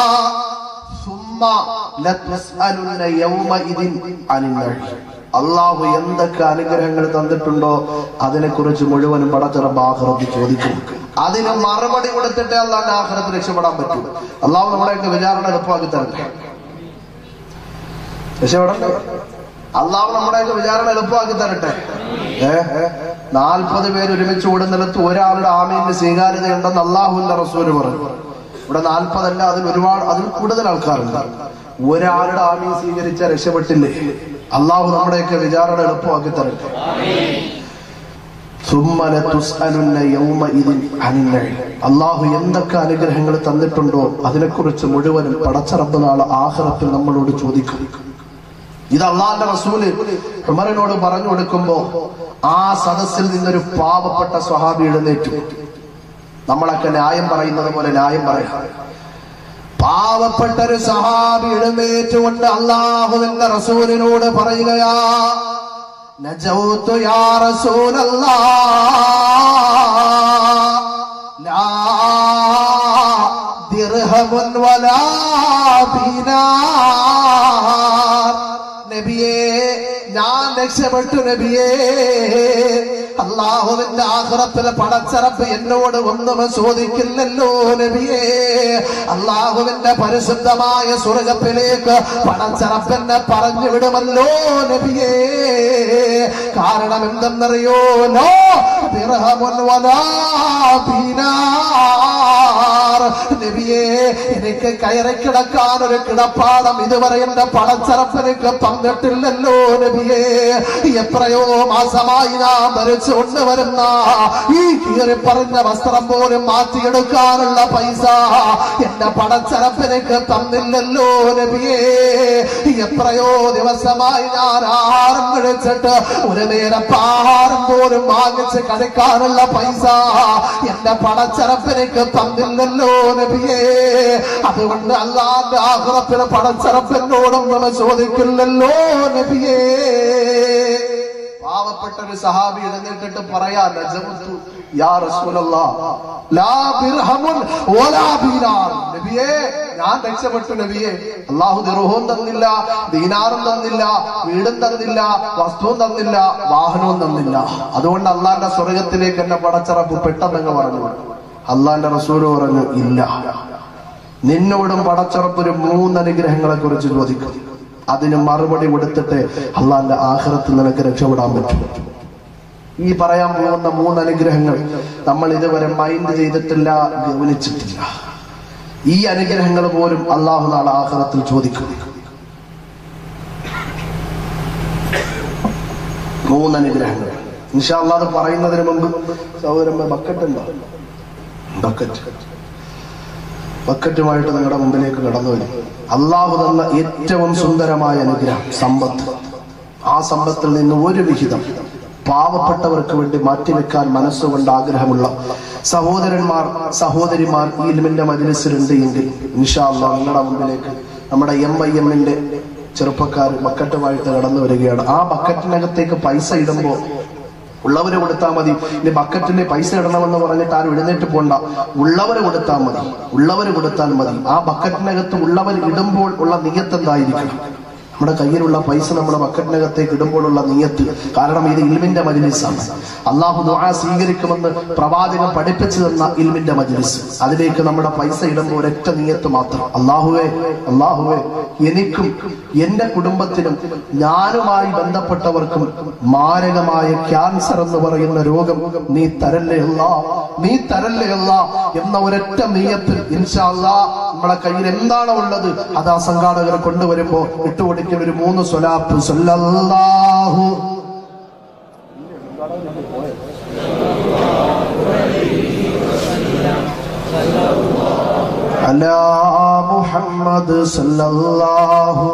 അള്ളാഹു എന്തൊക്കെ അനുഗ്രഹങ്ങൾ തന്നിട്ടുണ്ടോ അതിനെ കുറിച്ച് മുഴുവനും പടച്ചിറപ്പ് ആഹ്റത്ത് ചോദിക്കും അതിന് മറുപടി കൊടുത്തിട്ട് അള്ളാന്റെ ആഹ്റത്ത് രക്ഷപ്പെടാൻ പറ്റും അള്ളാഹു നമ്മളെയൊക്കെ വിചാരണ എളുപ്പമാക്കി തരട്ടെ രക്ഷപ്പെടണ്ടേ അള്ളാഹു നമ്മുടെയൊക്കെ വിചാരണ എളുപ്പമാക്കി തരട്ടെ ഏ നാൽപ്പത് പേര് ഒരുമിച്ച് ഓടുന്നിടത്ത് ഒരാളുടെ ആമീന്റെ സ്വീകാര്യതയുണ്ടെന്ന് അള്ളാഹുവിന്റെ റസൂല് പറഞ്ഞു ഇവിടെ നാൽപ്പതല്ല അതിൽ ഒരുപാട് അതിൽ കൂടുതൽ ആൾക്കാരുണ്ട് ഒരാളുടെ ആമീൻ സ്വീകരിച്ച രക്ഷപ്പെട്ടില്ലേ അള്ളാഹു നമ്മുടെയൊക്കെ വിചാരണ എളുപ്പമാക്കി തരട്ടെ അള്ളാഹു എന്തൊക്കെ അനുഗ്രഹങ്ങൾ തന്നിട്ടുണ്ടോ അതിനെക്കുറിച്ച് മുഴുവനും പടച്ചറപ്പ് നാളെ ആഹ്റത്തിൽ നമ്മളോട് ചോദിക്കും ഇത് അള്ളാന്റെ റസൂല് ഉമറിനോട് പറഞ്ഞു കൊടുക്കുമ്പോ ആ സദസ്സിൽ നിന്നൊരു പാവപ്പെട്ട സ്വഹാബി എഴുന്നേറ്റു നമ്മളൊക്കെ ന്യായം പറയുന്നത് പോലെ ന്യായം പറയാം പാവപ്പെട്ട ഒരു സഹാബി എഴുന്നേറ്റുകൊണ്ട് അള്ളാഹുവിന്റെ റസൂലിനോട് പറയുകയാ നജൗത്തു യാ റസൂലല്ലാ ലാ ദിർഹമുൻ വലാ ദീനാർ നബിയേ ഞാൻ രക്ഷപ്പെട്ടു നബിയേ അള്ളാഹുവിന്റെ ആഹ്റത്തിലെ പടച്ചറപ്പ് എന്നോട് ഒന്നും ചോദിക്കില്ലല്ലോ നബിയേ അള്ളാഹുവിന്റെ പരിശുദ്ധമായ സ്വർഗത്തിലേക്ക് പടച്ചറപ്പെന്നെ പറഞ്ഞു വിടുമല്ലോ നബിയേ കാരണം എന്തെന്നറിയോ നോ ദിർഹമുൻ വലാ ദീനാർ നബിയേ എനിക്ക് കയറി കിടക്കാൻ ഒരു കിടപ്പാടം ഇതുവരെ എന്റെ പടച്ചറപ്പനിക്ക് തന്നിട്ടില്ലല്ലോ നബിയേ എത്രയോ മാസമായി ഞാൻ ധരിച്ചു കൊണ്ടുവരുന്ന ഈ കീറി പറഞ്ഞ വസ്ത്രം പോലും മാറ്റിയെടുക്കാനുള്ള പൈസ എന്റെ പടച്ചറപ്പനിക്ക് തന്നില്ലല്ലോ നബിയേ എത്രയോ ദിവസമായി ഞാൻ ആറും കഴിച്ചിട്ട് ഒരു നേരം പാറും പോലും വാങ്ങിച്ച് കഴിക്കാനുള്ള പൈസ എന്റെ പടച്ചറപ്പനിക്ക് തന്നില്ലല്ലോ നബിയേ അതുകൊണ്ട് അല്ലാന്റെ ആഹ്റത്തിന് പടച്ചറപ്പിനോടൊന്നും ചോദിക്കില്ലല്ലോ നബിയേ പാവപ്പെട്ട ഒരു സഹാബി എഴുന്നേറ്റിട്ട് പറയാ നജമത്തു യാ റസൂലല്ലാ ലാ ദിർഹമുൻ വലാ ദീനാർ നബിയേ ഞാൻ രക്ഷപ്പെട്ടു നബിയേ അല്ലാഹു ദിർഹവും തന്നില്ല ദീനാറും തന്നില്ല വീടും തന്നില്ല വസ്തുവും തന്നില്ല വാഹനവും തന്നില്ല അതുകൊണ്ട് അള്ളാന്റെ സ്വർഗത്തിലേക്ക് എന്നെ പടച്ചറപ്പ് പെട്ടെന്ന് പറഞ്ഞു അള്ളാന്റെ റസൂല് പറഞ്ഞു ഇല്ല നിന്നോടും പടച്ചറപ്പൊരു മൂന്ന് അനുഗ്രഹങ്ങളെ കുറിച്ച് ചോദിക്കും അതിന് മറുപടി കൊടുത്തിട്ട് അള്ളാന്റെ ആഹ്റത്തിൽ നിനക്ക് രക്ഷപ്പെടാൻ പറ്റും ഈ പറയാൻ പോകുന്ന മൂന്ന് അനുഗ്രഹങ്ങൾ നമ്മൾ ഇതുവരെ മൈൻഡ് ചെയ്തിട്ടില്ല ഗവനിച്ചിട്ടില്ല ഈ അനുഗ്രഹങ്ങൾ പോലും അള്ളാഹു നാളെ ആഹ്റത്തിൽ ചോദിക്കും മൂന്ന് അനുഗ്രഹങ്ങൾ ഇൻഷാ അത് പറയുന്നതിന് മുമ്പ് സഹോദരൻ ബക്കറ്റ് ഉണ്ടോ ബക്കറ്റ് ബക്കറ്റുമായിട്ട് നിങ്ങളുടെ മുമ്പിലേക്ക് കടന്നു വരും അള്ളാഹു തന്ന ഏറ്റവും സുന്ദരമായ അനുഗ്രഹം സമ്പത്ത് ആ സമ്പത്തിൽ നിന്ന് ഒരു വിഹിതം പാവപ്പെട്ടവർക്ക് വേണ്ടി മാറ്റിവെക്കാൻ മനസ്സുകൊണ്ട് ആഗ്രഹമുള്ള സഹോദരന്മാർ സഹോദരിമാർ ഈ ഇൽമിന്റെ മജ്ലിസിലുണ്ട് എങ്കിൽ ഇൻഷാല്ല നിങ്ങളുടെ മുമ്പിലേക്ക് നമ്മുടെ എം ഐ എമ്മിന്റെ ചെറുപ്പക്കാർ ബക്കറ്റുമായിട്ട് കടന്നു വരികയാണ് ആ ബക്കറ്റിനകത്തേക്ക് പൈസ ഇടുമ്പോൾ ഉള്ളവര് കൊടുത്താൽ മതി ഇനി ബക്കറ്റിൽ പൈസ ഇടണമെന്ന് പറഞ്ഞിട്ട് ആരും എഴുന്നേറ്റ് പോണ്ട ഉള്ളവര് കൊടുത്താൽ മതി ഉള്ളവര് കൊടുത്താൽ മതി ആ ബക്കറ്റിനകത്ത് ഉള്ളവർ ഇടുമ്പോൾ ഉള്ള നിയത്ത് എന്തായിരിക്കണം നമ്മുടെ കയ്യിലുള്ള പൈസ നമ്മുടെ ബക്കറ്റിനകത്തേക്ക് ഇടുമ്പോഴുള്ള നിയത്ത് കാരണം ഇത് ഇൽമിന്റെ മജ്ലിസാണ് അള്ളാഹു ദുആ സ്വീകരിക്കുമെന്ന് പ്രവാചകൻ പഠിപ്പിച്ചു തന്ന ഇൽമിന്റെ മജ്ലിസ് അതിലേക്ക് നമ്മുടെ പൈസ ഇടുമ്പോൾ ഒരൊറ്റ നിയത്ത് മാത്രം അള്ളാഹുവേ അള്ളാഹുവേ എനിക്കും എന്റെ കുടുംബത്തിനും ഞാനുമായി ബന്ധപ്പെട്ടവർക്കും മാരകമായ ക്യാൻസർ എന്ന് പറയുന്ന രോഗം നീ തരല്ലേ അല്ല നീ തരല്ലേ അല്ല എന്ന ഒരൊറ്റ നീയത്തിൽ ഇൻഷാ അല്ലാ നമ്മുടെ കയ്യിൽ എന്താണോ ഉള്ളത് അത് ആ സംഘാടകർ കൊണ്ടുവരുമ്പോ ഇട്ടുകൊടുക്കുന്ന ഒരു മൂന്ന് സ്വലാപ്പ് സല്ലല്ലാഹു അലാ മുഹമ്മദ് സല്ലല്ലാഹു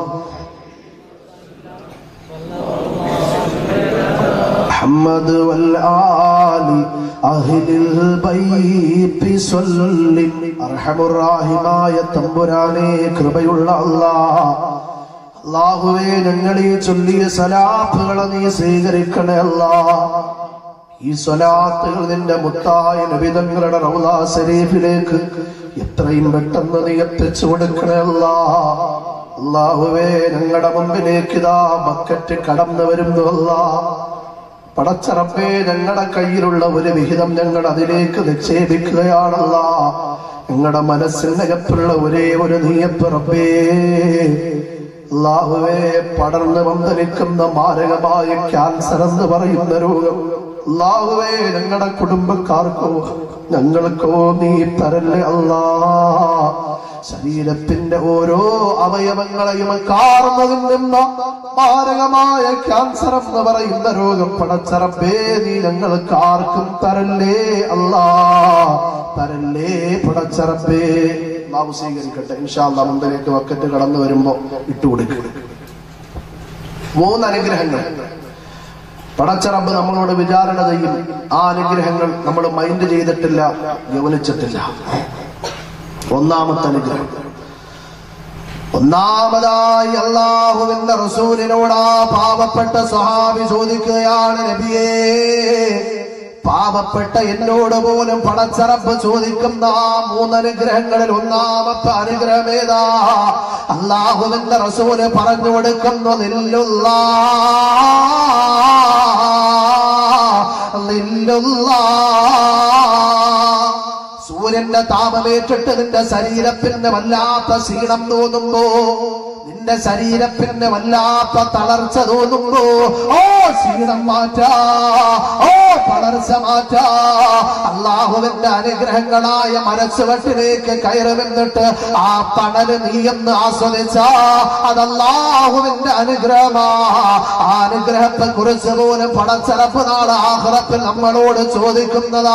محمد والآل أهل البيت سلم أرحم الراഹിമായ തമ്പുരാനെ കൃപയുള്ള അല്ലാഹ് അള്ളാഹുവേ ഞങ്ങൾ ഈ ചൊല്ലിയ സലാത്തുകളെ നീ സ്വീകരിക്കണേ അല്ലാ ഈ സ്വലാത്തുകൾ നിന്റെ മുത്തായ നബിതങ്ങളുടെ റൗലാ ശരീഫിലേക്ക് എത്രയും പെട്ടെന്ന് നീ എത്തിച്ചു കൊടുക്കണേ അല്ലാ അള്ളാഹുവേ ഞങ്ങളുടെ മുമ്പിലേക്ക് ഇതാ ബക്കറ്റ് കടന്നു വരുന്നു അല്ലാ പടച്ചറപ്പേ ഞങ്ങളുടെ കയ്യിലുള്ള ഒരു വിഹിതം ഞങ്ങൾ അതിലേക്ക് നിക്ഷേപിക്കുകയാണല്ല ഞങ്ങളുടെ മനസ്സിനകത്തുള്ള ഒരേ ഒരു നീയത്തുറപ്പേ അള്ളാഹുവേ പടർന്ന് വന്നിരിക്കുന്ന മാരകമായ ക്യാൻസർ എന്ന് പറയുന്ന രോഗം അള്ളാഹുവേ ഞങ്ങളുടെ കുടുംബക്കാർക്കോ ഞങ്ങൾക്കോ നീ തരല്ലേ അല്ലാ ശരീരത്തിന്റെ ഓരോ അവയവങ്ങളെയും കാർന്നതിൽ നിന്ന് മാരകമായ ക്യാൻസർ എന്ന് പറയുന്ന രോഗം പടച്ചറപ്പേ നീ ഞങ്ങൾക്ക് ആർക്കും തരല്ലേ അല്ലാ തരല്ലേ പടച്ചറപ്പേ നാവ് സ്വീകരിക്കട്ടെ ഇൻഷാല്ല മുമ്പിലേക്ക് വക്കറ്റ് കടന്നു വരുമ്പോ ഇട്ടുകൊടുക്കുക മൂന്ന് അനുഗ്രഹങ്ങൾ പടച്ചറബ് നമ്മളോട് വിചാരണ ചെയ്യും ആ അനുഗ്രഹങ്ങൾ നമ്മൾ മൈൻഡ് ചെയ്തിട്ടില്ല ഗവനിച്ചിട്ടില്ല ഒന്നാമത്തെ അനുഗ്രഹം ഒന്നാമതായി അള്ളാഹുവിന്റെ റസൂലിനോട് ആ പാവപ്പെട്ട സ്വഹാബി ചോദിക്കുകയാണ് നബിയേ പാവപ്പെട്ട എന്നോട് പോലും പടച്ചറപ്പ് ചോദിക്കുന്ന ആ മൂന്നനുഗ്രഹങ്ങളിൽ ഒന്നാമത്തെ അനുഗ്രഹം ഏതാ അള്ളാഹുവിന്റെ റസൂല് പറഞ്ഞു കൊടുക്കുന്നു നില്ലുള്ള സൂര്യന്റെ താപമേറ്റിട്ട് നിന്റെ ശരീരത്തിന് വല്ലാത്ത ക്ഷീണം തോന്നുമ്പോ നിന്റെ ശരീരത്തിന് വല്ലാത്ത തളർച്ച തോന്നുമ്പോ ഓ ക്ഷീണം മാറ്റാ ഓ തളർച്ച മാറ്റാ അള്ളാഹുവിന്റെ അനുഗ്രഹങ്ങളായ മനസ്സുവട്ടിലേക്ക് കയറുമെന്നിട്ട് ആ തണല് നീയെന്ന് ആസ്വദിച്ച അത് അള്ളാഹുവിന്റെ അനുഗ്രഹമാ ആ അനുഗ്രഹത്തെ കുറിച്ച് പോലും പടച്ചറപ്പ് നാളെ ആഹ്റത്തിൽ നമ്മളോട് ചോദിക്കുന്നതാ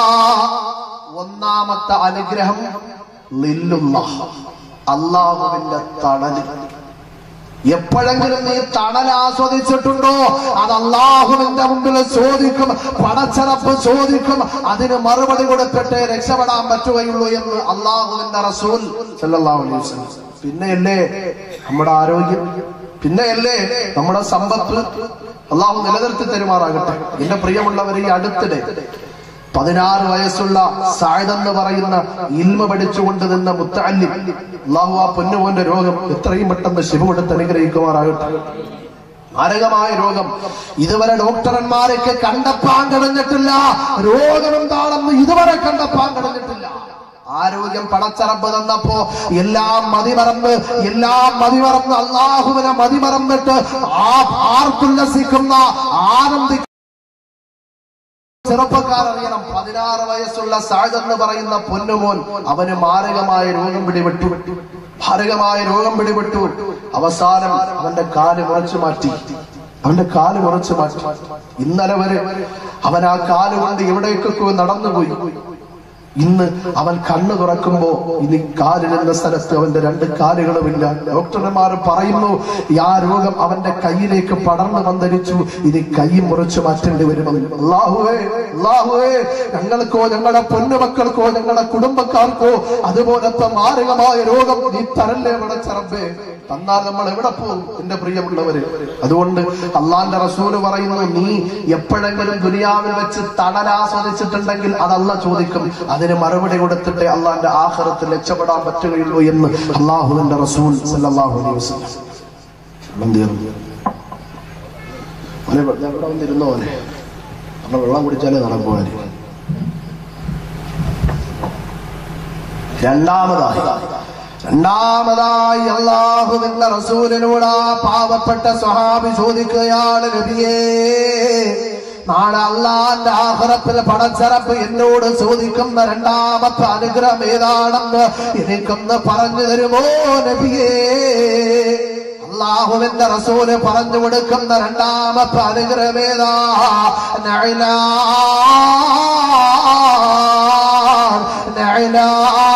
ഒന്നാമത്തെ അനുഗ്രഹം ലില്ലുള്ള അള്ളാഹുവിന്റെ തണല് എപ്പോഴെങ്കിലും നീ തണൽ ആസ്വദിച്ചിട്ടുണ്ടോ അത് അള്ളാഹുവിന്റെ മുമ്പിൽ ചോദിക്കും പടച്ചറപ്പ് ചോദിക്കും അതിന് മറുപടി കൊടുത്തിട്ട് രക്ഷപ്പെടാൻ പറ്റുകയുള്ളൂ എന്ന് അള്ളാഹുവിന്റെ റസൂൽ സല്ലല്ലാഹു അലൈഹി വസല്ലം പിന്നെയല്ലേ നമ്മുടെ ആരോഗ്യം പിന്നെയല്ലേ നമ്മുടെ സമ്പത്ത് അള്ളാഹു നിലനിർത്തി തരുമാറാകട്ടെ എന്റെ പ്രിയമുള്ളവർ ഈ അടുത്തിടെ പതിനാറ് വയസ്സുള്ള സായദ് എന്ന് പറയുന്ന ഇൽമ പഠിച്ചുകൊണ്ട് നിന്ന മുത്തല്ലിം അള്ളാഹു ആ പൊന്നുപോന്റെ രോഗം എത്രയും പെട്ടെന്ന് ശിവ കൊടുത്ത് അനുഗ്രഹിക്കുമാറാകട്ടെ മാരകമായ രോഗം ഇതുവരെ ഡോക്ടർമാരൊക്കെ കണ്ടെത്താൻ കഴിഞ്ഞിട്ടില്ല രോഗം എന്താണെന്ന് ഇതുവരെ കണ്ടെത്താൻ കഴിഞ്ഞിട്ടില്ല ആരോഗ്യം പടച്ചറപ്പ് തന്നപ്പോ എല്ലാം മതിമറന്ന് എല്ലാം മതിമറന്ന് അള്ളാഹുവിനെ മതിമറന്നിട്ട് ആ ആർത്തുല്ലസിക്കുന്ന ആനന്ദി ചെറുപ്പക്കാർ അറിയണം പതിനാറ് വയസ്സുള്ള സാജ് എന്ന് പറയുന്ന പൊന്നുമോൻ അവന് മാരകമായ രോഗം പിടിപെട്ടു മാരകമായ രോഗം പിടിപെട്ടു അവസാനം അവന്റെ കാല് മുറച്ചു മാറ്റി അവന്റെ കാല് മുറച്ചു മാറ്റി ഇന്നലെ വരെ അവൻ ആ കാല് കൊണ്ട് എവിടേക്കൊക്കെ നടന്നുപോയി ഇന്ന് അവൻ കണ്ണു തുറക്കുമ്പോ ഇനി കാലിടുന്ന സ്ഥലത്ത് അവന്റെ രണ്ട് കാലുകളുമില്ല ഡോക്ടർമാർ പറയുന്നു ഈ ആ രോഗം അവന്റെ കയ്യിലേക്ക് പടർന്നു വന്നരിച്ചു ഇനി കൈ മുറിച്ചു മാറ്റേണ്ടി വരുമെന്ന് അള്ളാഹുവേ അള്ളാഹുവേ ഞങ്ങൾക്കോ ഞങ്ങളുടെ പൊന്നുമക്കൾക്കോ ഞങ്ങളുടെ കുടുംബക്കാർക്കോ അതുപോലത്തെ മാരകമായ രോഗം നീ തരല്ലേ വിടച്ചറമ്പേ തന്നാൽ നമ്മൾ എവിടെ പോകും എന്റെ പ്രിയമുള്ളവര് അതുകൊണ്ട് അള്ളാന്റെ റസൂല് പറയുന്നു നീ എപ്പോഴെങ്കിലും ദുനിയാവിൽ വെച്ച് തണലാസ്വദിച്ചിട്ടുണ്ടെങ്കിൽ അതല്ല ചോദിക്കും അതിന് മറുപടി കൊടുത്തിട്ട് അള്ളാന്റെ ആഹാരത്തിൽ രക്ഷപ്പെടാൻ പറ്റുകയുള്ളൂ എന്ന് അള്ളാഹുവിന്റെ റസൂൽ സല്ലല്ലാഹു അലൈഹി വസല്ലം വെള്ളം തീർന്നു മോനെ, ദേ ഇവിടെ വന്നിരുന്നോ മോനെ നമ്മൾ വെള്ളം കുടിച്ചാലേ നടക്കുവാൻ രണ്ടാമതായി രണ്ടാമതായി അള്ളാഹുവിന്റെ റസൂലിനോട് ആ പാവപ്പെട്ട സ്വഹാബി ചോദിക്കുകയാണ് നബിയേ നാളെ അള്ളാന്റെ ആഹ്റത്തിൽ പടച്ചറപ്പ് എന്നോട് ചോദിക്കുന്ന രണ്ടാമത്തെ അനുഗ്രഹം ഏതാണെന്ന് എനിക്കൊന്ന് പറഞ്ഞു തരുമോ നബിയേ അള്ളാഹുവിന്റെ റസൂല് പറഞ്ഞു കൊടുക്കുന്ന രണ്ടാമത്തെ അനുഗ്രഹം ഏതാ നഅ്ലാ നഅ്ലാ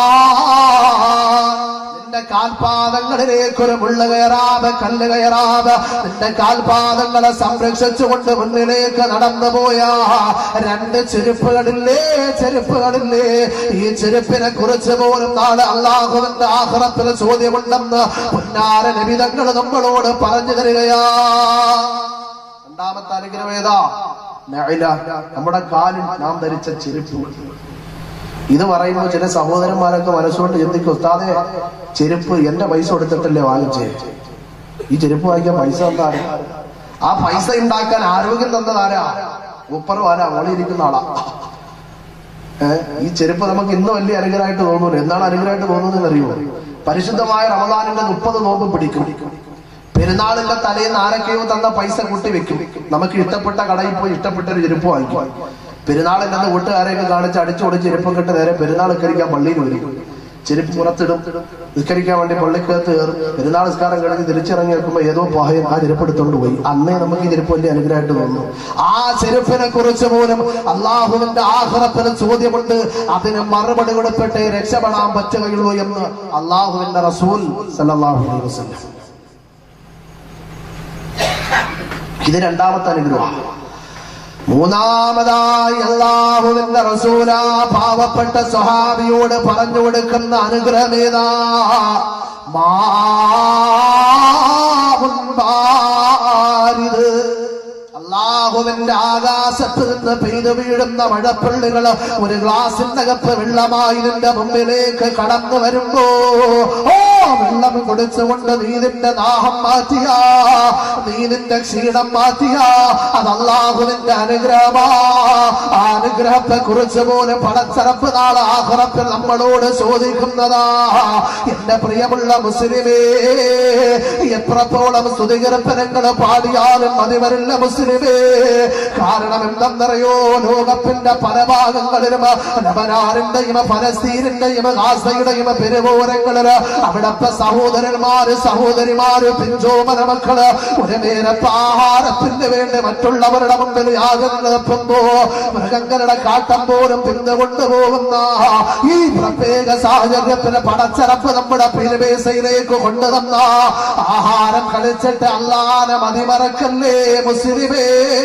നിന്റെ കാൽപാദങ്ങളിലേക്ക് ഒരു മുള്ള കയറാതെ കല്ല് കയറാതെ നിന്റെ കാൽപാദങ്ങളെ സംരക്ഷിച്ചുകൊണ്ട് മുന്നിലേക്ക് നടന്നു പോയ രണ്ട് ചെരുപ്പുകളില്ലേ ചെരുപ്പുകളില്ലേ ഈ ചെരുപ്പിനെ കുറിച്ച് പോലും നാളെ അള്ളാഹുവിന്റെ ആഹ്റത്തിൽ ചോദ്യമുണ്ടെന്ന് പൊന്നാര നിബിതങ്ങൾ നമ്മളോട് പറഞ്ഞു തരികയാ രണ്ടാമത്തെ അനുഗ്രഹം ഏതാ നഅ്ല. നമ്മുടെ കാലിൽ നാം ധരിച്ച ചെരുപ്പ് ഇത് പറയുമ്പോൾ ചില സഹോദരന്മാരൊക്കെ മനസ്സുകൊണ്ട് ചിന്തിക്കും ഉസ്താദെ ചെരുപ്പ് എന്റെ പൈസ കൊടുത്തിട്ടല്ലേ വാങ്ങിച്ചേ ഈ ചെരുപ്പ് വാങ്ങിക്കാൻ പൈസ തന്നാര് ആ പൈസ ഉണ്ടാക്കാൻ ആരോഗ്യം തന്നതാരാ ഉപ്പറും ആരാ ഓളിയിരിക്കുന്ന ആളാ ഏ? ഈ ചെരുപ്പ് നമുക്ക് ഇന്ന് വലിയ അനുഗ്രഹമായിട്ട് തോന്നുന്നു എന്താണ് അനുഗ്രഹമായിട്ട് തോന്നുന്നത് അറിയുമോ പരിശുദ്ധമായ റമദാനിന്റെ മുപ്പത് നോമ്പ് പിടിക്കും പെരുന്നാളിന്റെ തലേന്ന് ആരൊക്കെയോ തന്ന പൈസ കൂട്ടി വെക്കും നമുക്ക് ഇഷ്ടപ്പെട്ട കടയിൽ പോയി ഇഷ്ടപ്പെട്ട ഒരു ചെരുപ്പ് വാങ്ങിക്കും പെരുന്നാളിന്റെ അന്ന് കൂട്ടുകാരെയൊക്കെ കാണിച്ച് അടിച്ചു പൊടിച്ച് ചെരുപ്പം കെട്ട് നേരെ പെരുന്നാൾ കരിക്കാൻ പള്ളിയിൽ വരും ചെരുപ്പ് പുറത്തിടും നിസ്കരിക്കാൻ വേണ്ടി പള്ളിക്കകത്ത് കയറും പെരുന്നാൾ നിസ്കാരം കഴിഞ്ഞ് തിരിച്ചിറങ്ങി വെക്കുമ്പോ ഏതോ പാഹയൻ ആ ചെരുപ്പ് എടുത്തോണ്ട് പോയി അന്നേ നമുക്ക് ഈ ചെരുപ്പ് വലിയ അനുഗ്രഹമായിട്ട് തോന്നുന്നു ആ ചെരുപ്പിനെ കുറിച്ച് പോലും അള്ളാഹുവിന്റെ ആഹ്റത്തിന് ചോദ്യമുണ്ട് അതിന് മറുപടി കൊടുത്തിട്ട് രക്ഷപ്പെടാൻ പറ്റുകയുള്ളൂ എന്ന് അള്ളാഹുവിന്റെ റസൂൽ സല്ലല്ലാഹു അലൈഹി വസല്ലം ഇത് രണ്ടാമത്തെ അനുഗ്രഹം മൂന്നാമതായി അള്ളാഹുവിന്റെ റസൂല പാവപ്പെട്ട സ്വഹാബിയോട് പറഞ്ഞു കൊടുക്കുന്ന അനുഗ്രഹമേതാ മാവുൻ ബാരിദ് അള്ളാഹുവിന്റെ ആകാശത്ത് നിന്ന് പെയ്തു വീഴുന്ന മഴപ്പുള്ളികള് ഒരു ഗ്ലാസിനകത്ത് വെള്ളമായി നിന്റെ മുമ്പിലേക്ക് കടന്നു വരുമ്പോ ഓ വെള്ളം കുടിച്ചുകൊണ്ട് നീ നിന്റെ ദാഹം മാറ്റിയ നീ നിന്റെ ക്ഷീണം മാറ്റിയ അത് അള്ളാഹുവിന്റെ അനുഗ്രഹമാ ആ അനുഗ്രഹത്തെ കുറിച്ച് പോലും പടച്ചറപ്പ് നാളെ ആഹുറപ്പിൽ നമ്മളോട് ചോദിക്കുന്നതാ എന്റെ പ്രിയമുള്ള മുസ്ലിമേ എത്രത്തോളം സ്തുതികരപ്പനങ്ങൾ പാടിയാലും മതി വരില്ല മുസ്ലിമേ കാരണം എന്തെന്നറിയോ ലോകത്തിന്റെ പല ഭാഗങ്ങളിലും ലബനാറിന്റെയും പലസ്തീനിന്റെയും ഗാസയുടെയും പെരുവോരങ്ങളില് അവിടത്തെ സഹോദരന്മാര് സഹോദരിമാര് പിഞ്ചോമന മക്കള് ഒരു നേരത്തെ ആഹാരത്തിന് വേണ്ടി മറ്റുള്ളവരുടെ മുമ്പിൽ യാഗം നിൽപ്പുമ്പോ മൃഗങ്ങളുടെ കാട്ടം പോലും പിന്തുകൊണ്ടുപോകുന്ന ഈ പ്രത്യേക സാഹചര്യത്തിന് പടച്ചറപ്പ് നമ്മുടെ പിരിവേസയിലേക്ക് കൊണ്ടുവന്ന ആഹാരം കഴിച്ചിട്ട് അള്ളാനെ മതിമറക്കല്ലേ മുസ്ലിമേ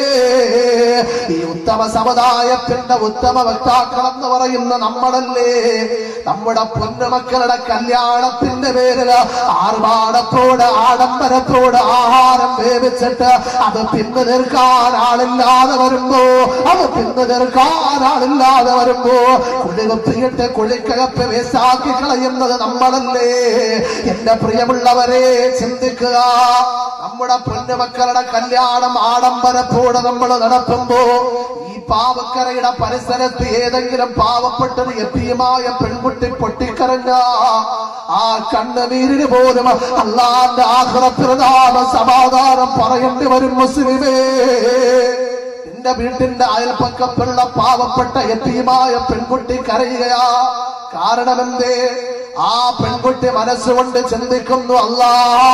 ഈ ഉത്തമ സമുദായത്തിന്റെ ഉത്തമ വക്താക്കൾ എന്ന് പറയുന്ന നമ്മളല്ലേ നമ്മുടെ പൊന്നുമക്കളുടെ കല്യാണത്തിന്റെ പേരില് ആർഭാടത്തോട് ആഡംബരത്തോട് ആഹാരം വേവിച്ചിട്ട് അത് പിന്നു നിൽക്കാൻ ആളില്ലാതെ വരുമ്പോ അത് പിന്നു നിൽക്കാൻ ആളില്ലാതെ വരുമ്പോ കുഴികുത്തിയിട്ട് കുഴിക്കകപ്പ് വേസാക്കി കളയുന്നത് നമ്മളല്ലേ എന്റെ പ്രിയമുള്ളവരെ ചിന്തിക്കുക നമ്മുടെ പൊന്നുമക്കളുടെ കല്യാണം ആഡംബരത്തോടെ നമ്മൾ നടത്തുമ്പോ ഈ പാവക്കരയുടെ പരിസരത്ത് ഏതെങ്കിലും പാവപ്പെട്ടത് എത്തിയുമായ പെൺകുട്ടി പൊട്ടിക്കരഞ്ഞ ആ കണ്ണുനീരിന് പോലും അള്ളാന്റെ ആഹ്റപ്രധാന സമാധാനം പറയേണ്ടി വരും മുസ്ലിമേ നിന്റെ വീട്ടിന്റെ അയൽപ്പക്കത്തുള്ള പാവപ്പെട്ട എത്തിയുമായ പെൺകുട്ടി കരയുകയാ കാരണമെന്തേ ആ പെൺകുട്ടി മനസ്സുകൊണ്ട് ചിന്തിക്കുന്നു അല്ലാ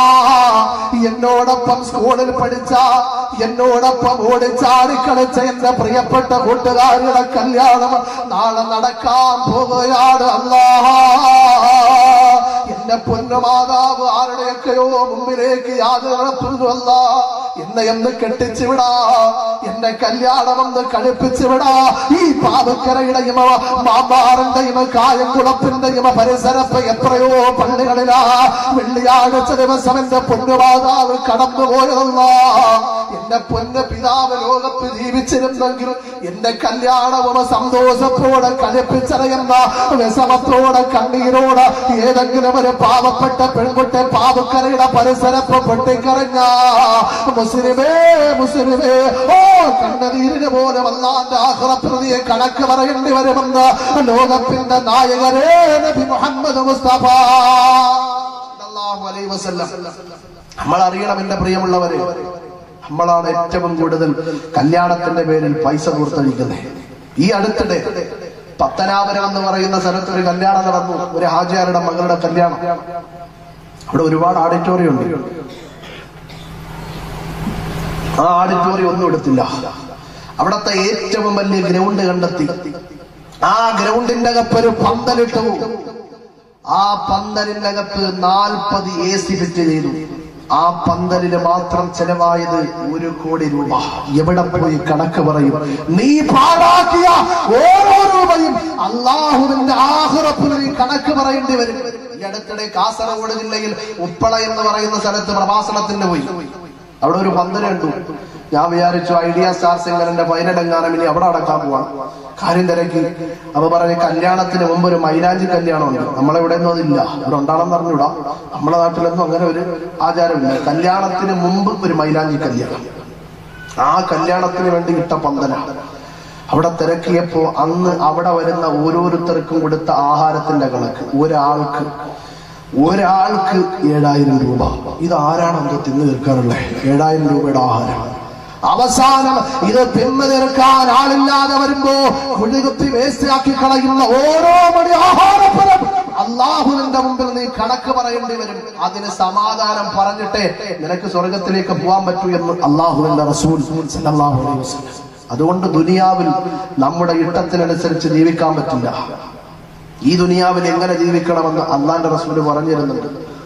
എന്നോടൊപ്പം സ്കൂളിൽ പഠിച്ച എന്നോടൊപ്പം ഓടിച്ചാടി കളിച്ച എന്റെ പ്രിയപ്പെട്ട കൂട്ടുകാരുടെ കല്യാണം നാളെ നടക്കാൻ പോവുകയാണ് അല്ലാ എന്റെ പൊന്നുമാതാവ് ആരുടെയൊക്കെയോ മുമ്പിലേക്ക് യാതൊരു നടത്തുന്നുവല്ല എന്നെ എന്ന് കെട്ടിച്ചു വിടാ എന്റെ കല്യാണം ഒന്ന് കഴിപ്പിച്ചു വിടാ ഈ പാവക്കരയുടെയും മാമ്പാറിന്റെയും കായംകുളത്തിന്റെയും പരിസരത്ത് എത്രയോ പള്ളികളിലാ വെള്ളിയാഴ്ച ദിവസം എന്റെ പൊന്നുമാതാവ് കടന്നുപോയതല്ല എന്റെ പൊന്ന് പിതാവ് ലോകത്ത് ജീവിച്ചിരുന്നെങ്കിൽ എന്റെ കല്യാണവും സന്തോഷത്തോടെ കഴിപ്പിച്ചറിയുന്ന വിഷമത്തോടെ കണ്ണീരോട് ഏതെങ്കിലും ഒരു പാവപ്പെട്ട പെൺകുട്ടി പാവക്കരയുടെ പരിസരത്ത് പൊട്ടിക്കറിഞ്ഞ മുസ്ലിമേ മുസ്ലിമേ ഓ കണ്ണനീരിന് പോലും അല്ലാന്റെ ആഹ്റപ്രതിയെ കണക്ക് പറയേണ്ടി വരുമെന്ന് ലോകത്തിന്റെ നായകരേ നബി മുഹമ്മദ് മുസ്തഫ സല്ലല്ലാഹു അലൈഹി വസല്ലം നമ്മൾ അറിയണം എന്റെ പ്രിയമുള്ളവരെ നമ്മളാണ് ഏറ്റവും കൂടുതൽ കല്യാണത്തിന്റെ പേരിൽ പൈസ കൊടുത്തഴിക്കുന്നത് ഈ അടുത്തിടെ പത്തനാപുരം എന്ന് പറയുന്ന സ്ഥലത്ത് ഒരു കല്യാണം നടന്നു ഒരു ഹാജിയാരുടെ മകളുടെ കല്യാണം അവിടെ ഒരുപാട് ഓഡിറ്റോറിയം ഉണ്ട് ആ ഓഡിറ്റോറിയം ഒന്നും എടുത്തില്ല അവിടത്തെ ഏറ്റവും വലിയ ഗ്രൗണ്ട് കണ്ടെത്തി ആ ഗ്രൗണ്ടിന്റെ അകത്ത് ഒരു പന്തലിട്ടു ആ പന്തലിന്റെ അകത്ത് നാൽപ്പത് എ സി ഫിറ്റ് ചെയ്തു ആ പന്തലിന് മാത്രം ചെലവായത് ഒരു കോടി രൂപ എവിടെ പോയി കണക്ക് പറയും നീ പാഴാക്കിയ ഓരോ രൂപയും അള്ളാഹുവിന്റെ ആഹുറപ്പിൽ നീ കണക്ക് പറയേണ്ടി വരും ഈ അടുത്തിടെ കാസർഗോഡ് ജില്ലയിൽ ഉപ്പള എന്ന് പറയുന്ന സ്ഥലത്ത് പ്രഭാഷണത്തിന് പോയി അവിടെ ഒരു പന്തൽ കണ്ടു ഞാൻ വിചാരിച്ചു ഐഡിയ സ്റ്റാർ സിംഗറിന്റെ പൈനടങ്ങാനം ഇനി അവിടെ അടക്കാൻ പോവാണ് കാര്യം തിരക്കി അപ്പൊ പറഞ്ഞ് കല്യാണത്തിന് മുമ്പ് ഒരു മൈലാഞ്ചി കല്യാണം ഉണ്ട് നമ്മളെവിടെ ഒന്നും അതില്ല ഇവിടെ ഉണ്ടാണെന്ന് പറഞ്ഞൂടാ നമ്മളെ നാട്ടിലൊന്നും അങ്ങനെ ഒരു ആചാരമില്ല കല്യാണത്തിന് മുമ്പ് ഒരു മൈലാഞ്ചി കല്യാണം ആ കല്യാണത്തിന് വേണ്ടി ഇട്ട പന്തലാണ് അവിടെ തിരക്കിയപ്പോ അന്ന് അവിടെ വരുന്ന ഓരോരുത്തർക്കും കൊടുത്ത ആഹാരത്തിന്റെ കണക്ക് ഒരാൾക്ക് ഒരാൾക്ക് ഏഴായിരം രൂപ ഇത് ആരാണ് അന്ന് തിന്നു തീർക്കാറുള്ളത് ഏഴായിരം രൂപയുടെ ആഹാരം അവസാനം ഇത് തിന്നു തീർക്കാൻ ആളില്ലാതെ വരുമ്പോ കുഴികുത്തി വേസ്റ്റാക്കി കളയുന്ന ഓരോ മണി ആഹാരഫലം അള്ളാഹുവിന്റെ മുമ്പിൽ നീ കണക്ക് പറയേണ്ടി വരും അതിന് സമാധാനം പറഞ്ഞിട്ടേ നിനക്ക് സ്വർഗത്തിലേക്ക് പോകാൻ പറ്റൂ എന്ന് അള്ളാഹുവിന്റെ റസൂൽ സല്ലല്ലാഹു അലൈഹി വസല്ലം അതുകൊണ്ട് ദുനിയാവിൽ നമ്മുടെ ഇഷ്ടത്തിനനുസരിച്ച് ജീവിക്കാൻ പറ്റില്ല ഈ ദുനിയാവിൽ എങ്ങനെ ജീവിക്കണമെന്ന് അള്ളാന്റെ റസൂല് പറഞ്ഞിരുന്നുണ്ട്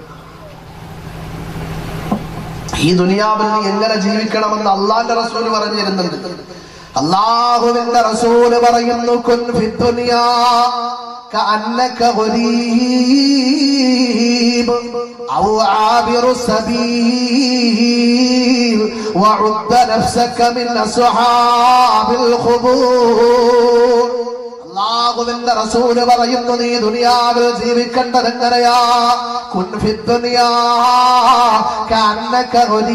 ഈ ദുനിയാവിൽ നീ എങ്ങനെ ജീവിക്കണമെന്ന് അള്ളാന്റെ റസൂല് പറഞ്ഞിരുന്നുണ്ട് അള്ളാഹുവിന്റെ റസൂല് പറയുന്നു കുൻ ഫി ദുനിയാ കഅന്നക ഗരീബ് أو عابر السبيل وعد نفسك من أصحاب الخبور അള്ളാഹുവിന്റെ റസൂല് പറയുന്നു നീ ദുനിയാവിൽ ജീവിക്കേണ്ടത് എങ്ങനെയാ കുൻഫിദ്ദുനിയാ കന്നക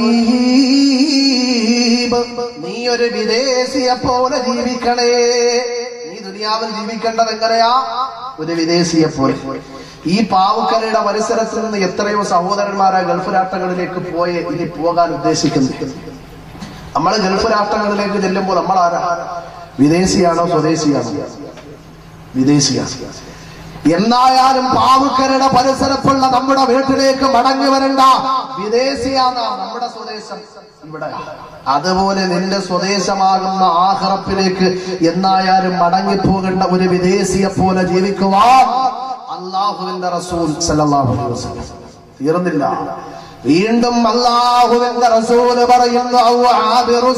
ഗരീബ്. നീ ഒരു വിദേശിയെ പോലെ ജീവിക്കണേ നീ ദുനിയാവിൽ ജീവിക്കേണ്ടത് എങ്ങനെയാ ഒരു വിദേശിയെ പോലെ ഈ പാവുക്കരയുടെ പരിസരത്ത് നിന്ന് എത്രയോ സഹോദരന്മാരായ ഗൾഫ് രാഷ്ട്രങ്ങളിലേക്ക് പോയി ഇനി പോകാൻ ഉദ്ദേശിക്കുന്നു നമ്മൾ ഗൾഫ് രാഷ്ട്രങ്ങളിലേക്ക് ചെല്ലുമ്പോൾ നമ്മൾ ആരാ വിദേശിയാണോ സ്വദേശിയാണോ വിദേശിയാണ് എന്നായാലും പാവുക്കരയുടെ പരിസരത്തുള്ള നമ്മുടെ വീട്ടിലേക്ക് മടങ്ങി വരണ്ട വിദേശിയാണ് നമ്മുടെ സ്വദേശം ഇവിടെ അതുപോലെ നിന്റെ സ്വദേശമാകുന്ന ആഹ്റപ്പിലേക്ക് എന്നായാലും മടങ്ങിപ്പോകേണ്ട ഒരു വിദേശിയെ പോലെ ജീവിക്കുവാൻ അള്ളാഹുവിന്റെ റസൂൽ സല്ലല്ലാഹു അലൈഹി വസല്ലം തീർന്നില്ല വീണ്ടും അള്ളാഹുവിന്റെ റസൂല് പറയുന്നു ഔ ആബിറു